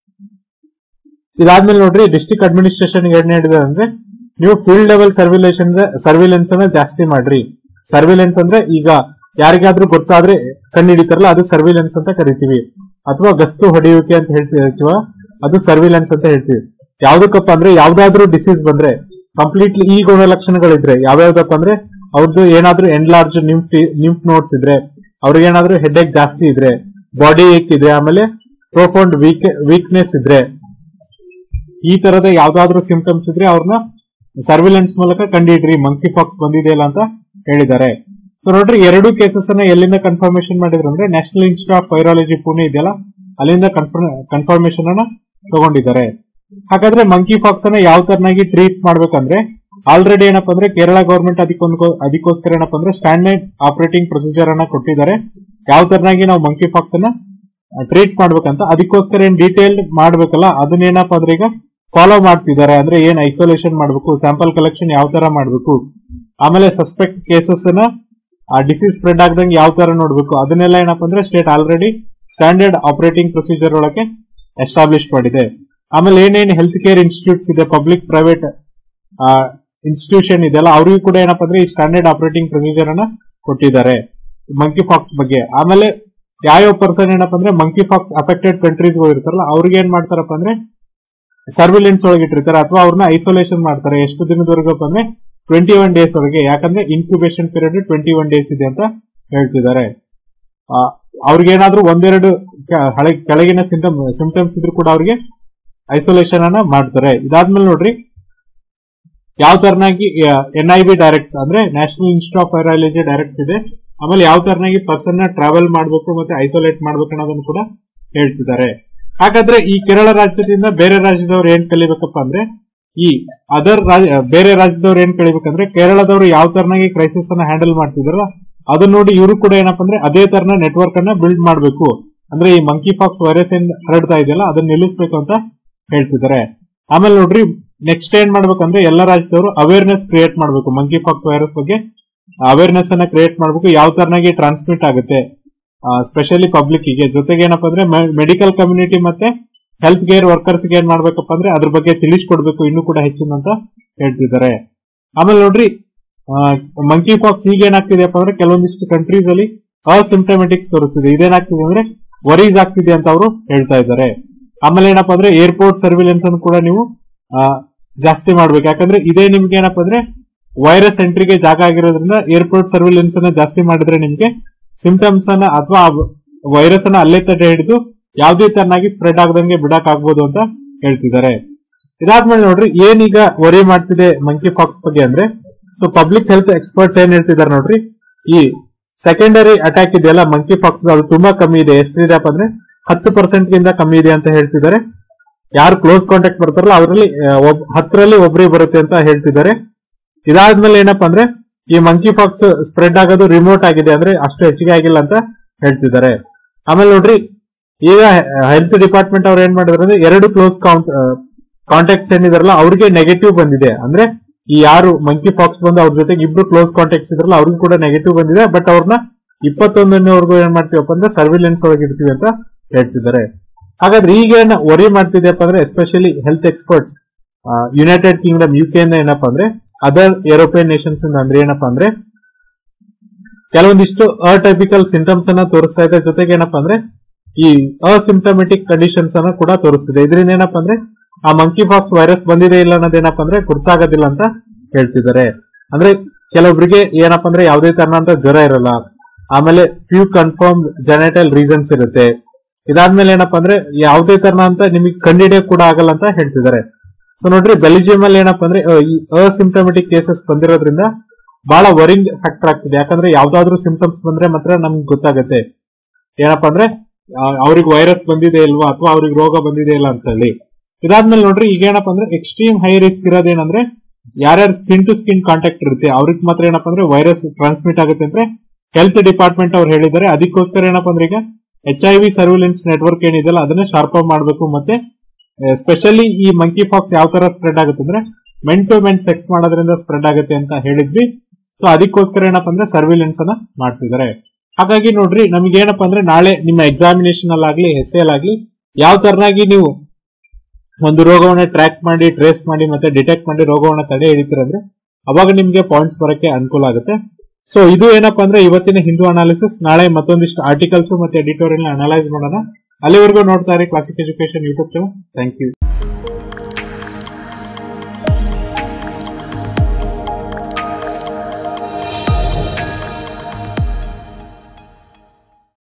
ಇದಾದ್ಮೇಲೆ ನೋಡ್ರಿ ಡಿಸ್ಟ್ರಿಕ್ಟ್ ಅಡ್ಮಿನಿಸ್ಟ್ರೇಷನ್ ಏನ್ ಹೇಳಿದ್ದಾರೆ ಅಂದ್ರೆ ನೀವು ಫೀಲ್ಡ್ ಲೆವೆಲ್ ಸರ್ವಿಲೇಷನ್ಸ್ ಸರ್ವಿಲೆನ್ಸ್ ಅನ್ನ ಜಾಸ್ತಿ ಮಾಡ್ರಿ ಸರ್ವಿಲೆನ್ಸ್ ಅಂದ್ರೆ ಈಗ ಯಾರಿಗಾದ್ರೂ ಗೊತ್ತಾದ್ರೆ ಕಂಡು ಹಿಡಿತಾರಲ್ಲ ಅದು ಸರ್ವಿಲೆನ್ಸ್ ಅಂತ ಕರಿತೀವಿ ಅಥವಾ ಗಸ್ತು ಹೊಡೆಯುವಿಕೆ ಅಂತ ಹೇಳ್ತೀವಿ ಅದು ಸರ್ವಿಲೆನ್ಸ್ ಅಂತ ಹೇಳ್ತೀವಿ ಯಾವ್ದಕ್ಕಪ್ಪ ಅಂದ್ರೆ ಯಾವ್ದಾದ್ರೂ ಡಿಸೀಸ್ ಬಂದ್ರೆ ಕಂಪ್ಲೀಟ್ಲಿ ಈ ಗುಣಲಕ್ಷಣಗಳಿದ್ರೆ ಯಾವ್ಯಾವ್ದಪ್ಪ ಅಂದ್ರೆ ಅವ್ರದ್ದು ಏನಾದ್ರೂ ಎನ್ಲಾರ್ಜ್ ನಿಂಫ್ ನಿಂಫ್ ನೋಟ್ಸ್ ಇದ್ರೆ ಅವ್ರಿಗೆ ಏನಾದ್ರೂ ಹೆಡ್ ಏಕ್ ಜಾಸ್ತಿ ಇದ್ರೆ ಬಾಡಿ ಏಕ್ ಇದೆ ಆಮೇಲೆ ಪ್ರೊಫೌಂಡ್ ವೀಕ್ ವೀಕ್ನೆಸ್ ಇದ್ರೆ ಈ ತರದ ಯಾವ್ದಾದ್ರು ಸಿಂಪ್ಟಮ್ಸ್ ಇದ್ರೆ ಅವ್ರನ್ನ ಸರ್ವಿಲೆನ್ಸ್ ಮೂಲಕ ಕಂಡಿಡ್ರಿ ಮಂಕಿ ಫಾಕ್ಸ್ ಬಂದಿದೆ ಇಲ್ಲ ಅಂತ ಹೇಳಿದ್ದಾರೆ ಸೊ ನೋಡ್ರಿ ಎರಡು ಕೇಸಸ್ ಅನ್ನ ಎಲ್ಲಿಂದ ಕನ್ಫರ್ಮೇಶನ್ ಮಾಡಿದ್ರು ಅಂದ್ರೆ national institute of virology Pune ಇದೆಯಲ್ಲ ಅಲ್ಲಿಂದ ಕನ್ಫರ್ಮೇಶನ್ ಅನ್ನ ತಗೊಂಡಿದ್ದಾರೆ ಹಾಗಾದ್ರೆ ಮಂಕಿ ಫಾಕ್ಸ್ ಅನ್ನ ಯಾವ ತರನಾಗಿ ಟ್ರೀಟ್ ಮಾಡ್ಬೇಕಂದ್ರೆ ಆಲ್ರೆಡಿ ಏನಪ್ಪ ಅಂದ್ರೆ ಕೇರಳ ಗವರ್ಮೆಂಟ್ ಅದಕ್ಕೊಂದು ಅದಕ್ಕೋಸ್ಕರ ಏನಪ್ಪ ಅಂದ್ರೆ ಸ್ಟ್ಯಾಂಡರ್ಡ್ ಆಪರೇಟಿಂಗ್ ಪ್ರೊಸೀಜರ್ ಅನ್ನ ಕೊಟ್ಟಿದ್ದಾರೆ ಯಾವ ತರನಾಗಿ ನಾವು ಮಂಕಿ ಫಾಕ್ಸ್ ಅನ್ನ ಟ್ರೀಟ್ ಮಾಡ್ಬೇಕಂತ ಅದಕ್ಕೋಸ್ಕರ ಏನ್ ಡೀಟೇಲ್ ಮಾಡ್ಬೇಕಲ್ಲ ಅದನ್ನ ಏನಪ್ಪ ಅಂದ್ರೆ ಈಗ ಫಾಲೋ ಮಾಡ್ತಿದ್ದಾರೆ ಅಂದ್ರೆ ಏನ್ ಐಸೋಲೇಷನ್ ಮಾಡ್ಬೇಕು ಸ್ಯಾಂಪಲ್ ಕಲೆಕ್ಷನ್ ಯಾವ ತರ ಮಾಡ್ಬೇಕು ಆಮೇಲೆ ಸಸ್ಪೆಕ್ಟ್ ಕೇಸಸ್ ನ ಆ ಡಿಸೀಸ್ ಸ್ಪ್ರೆಡ್ ಆಗದಂಗೆ ಯಾವ ತರ ನೋಡ್ಬೇಕು ಅದನ್ನೆಲ್ಲ ಏನಪ್ಪ ಅಂದ್ರೆ state already standard operating procedure ಒಳಗೆ ಎಸ್ಟಾಬ್ಲಿಷ್ ಮಾಡಿದೆ ಆಮೇಲೆ ಏನೇನ್ ಹೆಲ್ತ್ ಕೇರ್ ಇನ್ಸ್ಟಿಟ್ಯೂಟ್ಸ್ ಇದೆ ಪಬ್ಲಿಕ್ ಪ್ರೈವೇಟ್ ಇನ್ಸ್ಟಿಟ್ಯೂಷನ್ ಇದೆಲ್ಲ ಅವ್ರಿಗೂ ಕೂಡ ಏನಪ್ಪ ಅಂದ್ರೆ ಈ ಸ್ಟ್ಯಾಂಡರ್ಡ್ ಆಪರೇಟಿಂಗ್ ಪ್ರೊಸೀಜರ್ ಅನ್ನ ಕೊಟ್ಟಿದ್ದಾರೆ ಮಂಕಿ ಫಾಕ್ಸ್ ಬಗ್ಗೆ ಆಮೇಲೆ ಯಾವ್ಯಾವ ಪರ್ಸನ್ ಏನಪ್ಪ ಅಂದ್ರೆ ಮಂಕಿ ಫಾಕ್ಸ್ ಅಫೆಕ್ಟೆಡ್ ಕಂಟ್ರೀಸ್ ಇರ್ತಾರಲ್ಲ ಅವ್ರಿಗೆ ಏನ್ ಮಾಡ್ತಾರಪ್ಪ ಅಂದ್ರೆ ಸರ್ವಿಲೆನ್ಸ್ ಒಳಗೆ ಇಟ್ಟಿರ್ತಾರೆ ಅಥವಾ ಅವ್ರನ್ನ ಐಸೋಲೇಷನ್ ಮಾಡ್ತಾರೆ ಎಷ್ಟು ದಿನದವರೆಗೂ ಅಂದ್ರೆ ಟ್ವೆಂಟಿ ಒನ್ ಡೇಸ್ ವರೆಗೆ ಯಾಕಂದ್ರೆ incubation period twenty one days ಇದೆ ಅಂತ ಹೇಳ್ತಿದ್ದಾರೆ ಅವ್ರಿಗೇನಾದ್ರೂ ಒಂದೆರಡು ಕೆ- ಹಳೆ ಕೆಳಗಿನ ಸಿಂಟಮ್ ಸಿಂಪ್ಟಮ್ಸ್ ಇದ್ರು ಕೂಡ ಅವ್ರಿಗೆ ಐಸೋಲೇಷನ್ ಅನ್ನ ಮಾಡ್ತಾರೆ ಇದಾದ್ಮೇಲೆ ನೋಡ್ರಿ ಯಾವ ತರನಾಗಿ ಎನ್ ಐ ಬಿ ಡೈರೆಕ್ಟ್ಸ್ ಅಂದ್ರೆ national institute of virology directs ಇದೆ ಆಮೇಲೆ ಯಾವ ತರನಾಗಿ ಪರ್ಸನ್ ನ ಟ್ರಾವೆಲ್ ಮಾಡಬೇಕು ಮತ್ತೆ ಐಸೋಲೇಟ್ ಮಾಡ್ಬೇಕು ಅನ್ನೋದನ್ನು ಕೂಡ ಹೇಳ್ತಿದ್ದಾರೆ ಹಾಗಾದ್ರೆ ಈ ಕೇರಳ ರಾಜ್ಯದಿಂದ ಬೇರೆ ರಾಜ್ಯದವ್ರು ಏನ್ ಕಲಿಬೇಕಪ್ಪ ಅಂದ್ರೆ ಈ ಅದರ್ ಬೇರೆ ರಾಜ್ಯದವ್ರು ಏನ್ ಕಲಿಬೇಕಂದ್ರೆ ಕೇರಳದವರು ಯಾವ ತರನಾಗಿ ಕ್ರೈಸಿಸ್ ಅನ್ನ ಹ್ಯಾಂಡಲ್ ಮಾಡ್ತಿದಾರಲ್ಲ ಅದನ್ನ ನೋಡಿ ಇವರು ಕೂಡ ಏನಪ್ಪ ಅಂದ್ರೆ ಅದೇ ತರನ ನೆಟ್ವರ್ಕ್ ಅನ್ನ ಬಿಲ್ಡ್ ಮಾಡಬೇಕು ಅಂದ್ರೆ ಈ ಮಂಕಿ ಫಾಕ್ಸ್ ವೈರಸ್ ಏನ್ ಹರಡ್ತಾ ಇದೆಯಲ್ಲ ಅದನ್ನ ನಿಲ್ಲಿಸಬೇಕು ಅಂತ ಹೇಳ್ತಿದ್ದಾರೆ ಆಮೇಲೆ ನೋಡ್ರಿ ನೆಕ್ಸ್ಟ್ ಏನ್ ಮಾಡ್ಬೇಕಂದ್ರೆ ಎಲ್ಲ ರಾಜ್ಯದವರು ಅವೇರ್ನೆಸ್ ಕ್ರಿಯೇಟ್ ಮಾಡಬೇಕು ಮಂಕಿ ಫಾಕ್ಸ್ ವೈರಸ್ ಬಗ್ಗೆ ಅವೇರ್ನೆಸ್ ಅನ್ನ ಕ್ರಿಯೇಟ್ ಮಾಡಬೇಕು ಯಾವ ತರನಾಗಿ ಟ್ರಾನ್ಸ್ಮಿಟ್ ಆಗುತ್ತೆ ಸ್ಪೆಷಲಿ ಪಬ್ಲಿಕ್ ಗೆ ಜೊತೆಗೆ ಏನಪ್ಪಾ ಅಂದ್ರೆ ಮೆಡಿಕಲ್ ಕಮ್ಯುನಿಟಿ ಮತ್ತೆ ಹೆಲ್ತ್ ಕೇರ್ ವರ್ಕರ್ಸ್ ಗೆ ಏನ್ ಮಾಡ್ಬೇಕಪ್ಪ ಅಂದ್ರೆ ಅದ್ರ ಬಗ್ಗೆ ತಿಳಿಸ್ಕೊಡ್ಬೇಕು ಇನ್ನೂ ಕೂಡ ಹೆಚ್ಚಿನ ಅಂತ ಹೇಳ್ತಿದ್ದಾರೆ ಆಮೇಲೆ ನೋಡ್ರಿ ಮಂಕಿ ಫಾಕ್ಸ್ ಈಗ ಏನಾಗ್ತಿದೆಯಪ್ಪ ಅಂದ್ರೆ ಕೆಲವೊಂದಿಷ್ಟು ಕಂಟ್ರೀಸ್ ಅಲ್ಲಿ ಅಸಿಂಪ್ಟಮೆಟಿಕ್ಸ್ ತೋರಿಸ್ತಿದೆ ಇದೇನಾಗ್ತಿದೆ ಅಂದ್ರೆ ವರೀಸ್ ಆಗ್ತಿದೆ ಅಂತ ಅವರು ಹೇಳ್ತಾ ಇದ್ದಾರೆ ಆಮೇಲೆ ಏನಪ್ಪಾ ಅಂದ್ರೆ ಏರ್ಪೋರ್ಟ್ ಸರ್ವಿಲೆನ್ಸ್ ಅನ್ನು ಕೂಡ ನೀವು ಆ, ಜಾಸ್ತಿ ಮಾಡ್ಬೇಕು ಯಾಕಂದ್ರೆ ಇದೇ ನಿಮ್ಗೆ ಏನಪ್ಪಾ ಅಂದ್ರೆ ವೈರಸ್ ಎಂಟ್ರಿಗೆ ಜಾಗ ಆಗಿರೋದ್ರಿಂದ ಏರ್ಪೋರ್ಟ್ ಸರ್ವಿಲೆನ್ಸ್ ಅನ್ನ ಜಾಸ್ತಿ ಮಾಡಿದ್ರೆ ನಿಮ್ಗೆ ಸಿಂಪ್ಟಮ್ಸ್ ಅನ್ನ ಅಥವಾ ವೈರಸ್ ಅನ್ನ ಅಲ್ಲೇ ತಡೆ ಹಿಡಿದು ಯಾವ್ದೇ ತರನಾಗಿ ಸ್ಪ್ರೆಡ್ ಆಗದಂಗೆ ಬಿಡಕ್ ಆಗ್ಬೋದು ಅಂತ ಹೇಳ್ತಿದ್ದಾರೆ ಇದಾದ್ಮೇಲೆ ನೋಡ್ರಿ ಏನೀಗ ವರಿ ಮಾಡ್ತಿದೆ ಮಂಕಿ ಫಾಕ್ಸ್ ಬಗ್ಗೆ ಅಂದ್ರೆ ಸೊ ಪಬ್ಲಿಕ್ ಹೆಲ್ತ್ ಎಕ್ಸ್ಪರ್ಟ್ಸ್ ಏನ್ ಹೇಳ್ತಿದ್ದಾರೆ ನೋಡ್ರಿ ಈ ಸೆಕೆಂಡರಿ ಅಟ್ಯಾಕ್ ಇದೆಯಲ್ಲ ಮಂಕಿ ಫಾಕ್ಸ್ ಅದು ತುಂಬಾ ಕಮ್ಮಿ ಇದೆ ಎಷ್ಟಿದೆಯಪ್ಪ ಅಂದ್ರೆ ಹತ್ತು ಪರ್ಸೆಂಟ್ ಗಿಂತ ಕಮ್ಮಿ ಇದೆ ಅಂತ ಹೇಳ್ತಿದ್ದಾರೆ ಯಾರು ಕ್ಲೋಸ್ ಕಾಂಟ್ಯಾಕ್ಟ್ ಬರ್ತಾರಲ್ಲ ಅವರಲ್ಲಿ ಹತ್ತರಲ್ಲಿ ಒಬ್ರಿಗೆ ಬರುತ್ತೆ ಅಂತ ಹೇಳ್ತಿದ್ದಾರೆ ಇದಾದ್ಮೇಲೆ ಏನಪ್ಪಾ ಅಂದ್ರೆ ಈ ಮಂಕಿ ಫಾಕ್ಸ್ ಸ್ಪ್ರೆಡ್ ಆಗೋದು ರಿಮೋಟ್ ಆಗಿದೆ ಅಂದ್ರೆ ಅಷ್ಟು ಹೆಚ್ಚಿಗೆ ಆಗಿಲ್ಲ ಅಂತ ಹೇಳ್ತಿದ್ದಾರೆ ಆಮೇಲೆ ನೋಡ್ರಿ ಈಗ ಹೆಲ್ತ್ ಡಿಪಾರ್ಟ್ಮೆಂಟ್ ಅವ್ರು ಏನ್ ಮಾಡಿದ್ರು ಅಂದ್ರೆ ಎರಡು ಕ್ಲೋಸ್ ಕಾಂಟ್ಯಾಕ್ಟ್ಸ್ ಏನಿದಾರಲ್ಲ ಅವ್ರಿಗೆ ನೆಗೆಟಿವ್ ಬಂದಿದೆ ಅಂದ್ರೆ ಈ ಯಾರು ಮಂಕಿ ಫಾಕ್ಸ್ ಬಂದು ಅವ್ರ ಜೊತೆಗೆ ಇಬ್ರು ಕ್ಲೋಸ್ ಕಾಂಟ್ಯಾಕ್ಟ್ಸ್ ಇದ್ರಲ್ಲ ಅವ್ರಿಗೂ ಕೂಡ ನೆಗೆಟಿವ್ ಬಂದಿದೆ ಬಟ್ ಅವ್ರನ್ನ ಇಪ್ಪತ್ತೊಂದನೇವರೆಗೂ ಏನ್ ಮಾಡ್ತೀವಪ್ಪ ಅಂದ್ರೆ ಸರ್ವಿಲೆನ್ಸ್ ಒಳಗೆ ಇರ್ತೀವಿ ಅಂತ ಹೇಳ್ತಿದ್ದಾರೆ ಹಾಗಾದ್ರೆ ಈಗ ಏನ್ ವರಿ ಮಾಡ್ತಿದೆಯಪ್ಪ ಅಂದ್ರೆ especially health experts United Kingdom U K ಇಂದ ಏನಪ್ಪಾ ಅಂದ್ರೆ ಅದರ್ ಯುರೋಪಿಯನ್ ನೇಷನ್ಸ್ ಅಂದ್ರೆ ಏನಪ್ಪಾ ಅಂದ್ರೆ ಕೆಲವೊಂದಿಷ್ಟು ಅಟೈಪಿಕಲ್ ಸಿಂಟಮ್ಸ್ ಅನ್ನ ತೋರಿಸ್ತಾ ಇದೆ ಜೊತೆಗೆ ಏನಪ್ಪಾ ಅಂದ್ರೆ ಈ ಅಸಿಂಪ್ಟಮೆಟಿಕ್ ಕಂಡೀಷನ್ಸ್ ಅನ್ನ ಕೂಡ ತೋರಿಸ್ತಿದೆ ಇದರಿಂದ ಏನಪ್ಪಾ ಅಂದ್ರೆ ಆ ಮಂಕಿ ಫಾಕ್ಸ್ ವೈರಸ್ ಬಂದಿದೆ ಇಲ್ಲ ಅನ್ನೋದೇನಪ್ಪ ಅಂದ್ರೆ ಗೊತ್ತಾಗೋದಿಲ್ಲ ಅಂತ ಹೇಳ್ತಿದ್ದಾರೆ ಅಂದ್ರೆ ಕೆಲವೊಬ್ಬರಿಗೆ ಏನಪ್ಪಾ ಅಂದ್ರೆ ಯಾವುದೇ ತರನಂತ ಜ್ವರ ಇರಲ್ಲ ಆಮೇಲೆ ಫ್ಯೂ ಕನ್ಫರ್ಮ್ ಜೆನೆಟಲ್ ರೀಸನ್ಸ್ ಇರುತ್ತೆ ಇದಾದ್ಮೇಲೆ ಏನಪ್ಪಾ ಅಂದ್ರೆ ಯಾವುದೇ ತರನ ಅಂತ ನಿಮಗೆ ಕಂಡಿಡಿಯಕ್ ಕೂಡ ಆಗಲ್ಲ ಅಂತ ಹೇಳ್ತಿದ್ದಾರೆ ಸೊ ನೋಡ್ರಿ ಬೆಲ್ಜಿಯಂ ಅಲ್ಲಿ ಏನಪ್ಪಾ ಅಂದ್ರೆ ಅಹ್, ಈ ಅಸಿಂಪ್ಟಮೆಟಿಕ್ ಕೇಸಸ್ ಬಂದಿರೋದ್ರಿಂದ ಬಹಳ ವರಿಂಗ್ ಫ್ಯಾಕ್ಟರ್ ಆಗ್ತಿದೆ ಯಾಕಂದ್ರೆ ಯಾವ್ದಾದ್ರು ಸಿಂಪ್ಟಮ್ಸ್ ಬಂದ್ರೆ ಮಾತ್ರ ನಮ್ಗೆ ಗೊತ್ತಾಗುತ್ತೆ ಏನಪ್ಪಾ ಅಂದ್ರೆ ಅವ್ರಿಗೆ ವೈರಸ್ ಬಂದಿದೆ ಇಲ್ವಾ ಅಥವಾ ಅವ್ರಿಗೆ ರೋಗ ಬಂದಿದೆ ಇಲ್ಲ ಅಂತ ಹೇಳಿ ಇದಾದ್ಮೇಲೆ ನೋಡ್ರಿ ಈಗ ಏನಪ್ಪಾ ಅಂದ್ರೆ ಎಕ್ಸ್ಟ್ರೀಮ್ ಹೈ ರಿಸ್ಕ್ ಇರೋದೇನಂದ್ರೆ ಯಾರ್ಯಾರು ಸ್ಕಿನ್ ಟು ಸ್ಕಿನ್ ಕಾಂಟ್ಯಾಕ್ಟ್ ಇರುತ್ತೆ ಅವ್ರಿಗೆ ಮಾತ್ರ ಏನಪ್ಪಾ ಅಂದ್ರೆ ವೈರಸ್ ಟ್ರಾನ್ಸ್ಮಿಟ್ ಆಗುತ್ತೆ ಅಂದ್ರೆ ಹೆಲ್ತ್ ಡಿಪಾರ್ಟ್ಮೆಂಟ್ ಅವ್ರು ಹೇಳಿದ್ದಾರೆ ಅದಕ್ಕೋಸ್ಕರ ಏನಪ್ಪಾ ಅಂದ್ರೆ ಈಗ H I V surveillance network ಏನಿದೆಯಲ್ಲ ಅದನ್ನ ಶಾರ್ಪ್ ಅಪ್ ಮಾಡಬೇಕು ಮತ್ತೆ ಸ್ಪೆಷಲಿ ಈ ಮಂಕಿ ಫಾಕ್ಸ್ ಯಾವ ತರ ಸ್ಪ್ರೆಡ್ ಆಗುತ್ತೆ ಅಂದ್ರೆ ಮೆನ್ ಟು ಮೆನ್ ಸೆಕ್ಸ್ ಮಾಡೋದ್ರಿಂದ ಸ್ಪ್ರೆಡ್ ಆಗುತ್ತೆ ಅಂತ ಹೇಳಿದ್ವಿ ಸೊ ಅದಕ್ಕೋಸ್ಕರ ಏನಪ್ಪಾ ಅಂದ್ರೆ ಸರ್ವಿಲೆನ್ಸ್ ಅನ್ನ ಮಾಡ್ತಿದ್ದಾರೆ ಹಾಗಾಗಿ ನೋಡ್ರಿ ನಮ್ಗೆ ಏನಪ್ಪಾ ಅಂದ್ರೆ ನಾಳೆ ನಿಮ್ಮ ಎಕ್ಸಾಮಿನೇಷನ್ ಅಲ್ಲಾಗ್ಲಿ ಎಸ್ ಎಲ್ ಆಗ್ಲಿ ಯಾವ ತರನಾಗಿ ನೀವು ಒಂದು ರೋಗವನ್ನ ಟ್ರ್ಯಾಕ್ ಮಾಡಿ ಟ್ರೇಸ್ ಮಾಡಿ ಮತ್ತೆ ಡಿಟೆಕ್ಟ್ ಮಾಡಿ ರೋಗವನ್ನ ತಡೆ ಹಿಡಿತೀರಂದ್ರೆ ಅವಾಗ ನಿಮ್ಗೆ ಪಾಯಿಂಟ್ಸ್ ಬರಕ್ಕೆ ಅನುಕೂಲ ಆಗುತ್ತೆ ಸೊ ಇದು ಏನಪ್ಪಾ ಅಂದ್ರೆ ಇವತ್ತಿನ ಹಿಂದೂ ಅನಾಲಿಸಿಸ್ ನಾಳೆ ಮತ್ತೊಂದಿಷ್ಟು ಆರ್ಟಿಕಲ್ಸ್ ಮತ್ತೆ ಎಡಿಟೋರಿಯಲ್ ಅನಲೈಸ್ ಮಾಡೋಣ ಅಲ್ಲಿವರೆಗೂ ನೋಡ್ತಾ ಇರಿ classic education YouTube channel thank you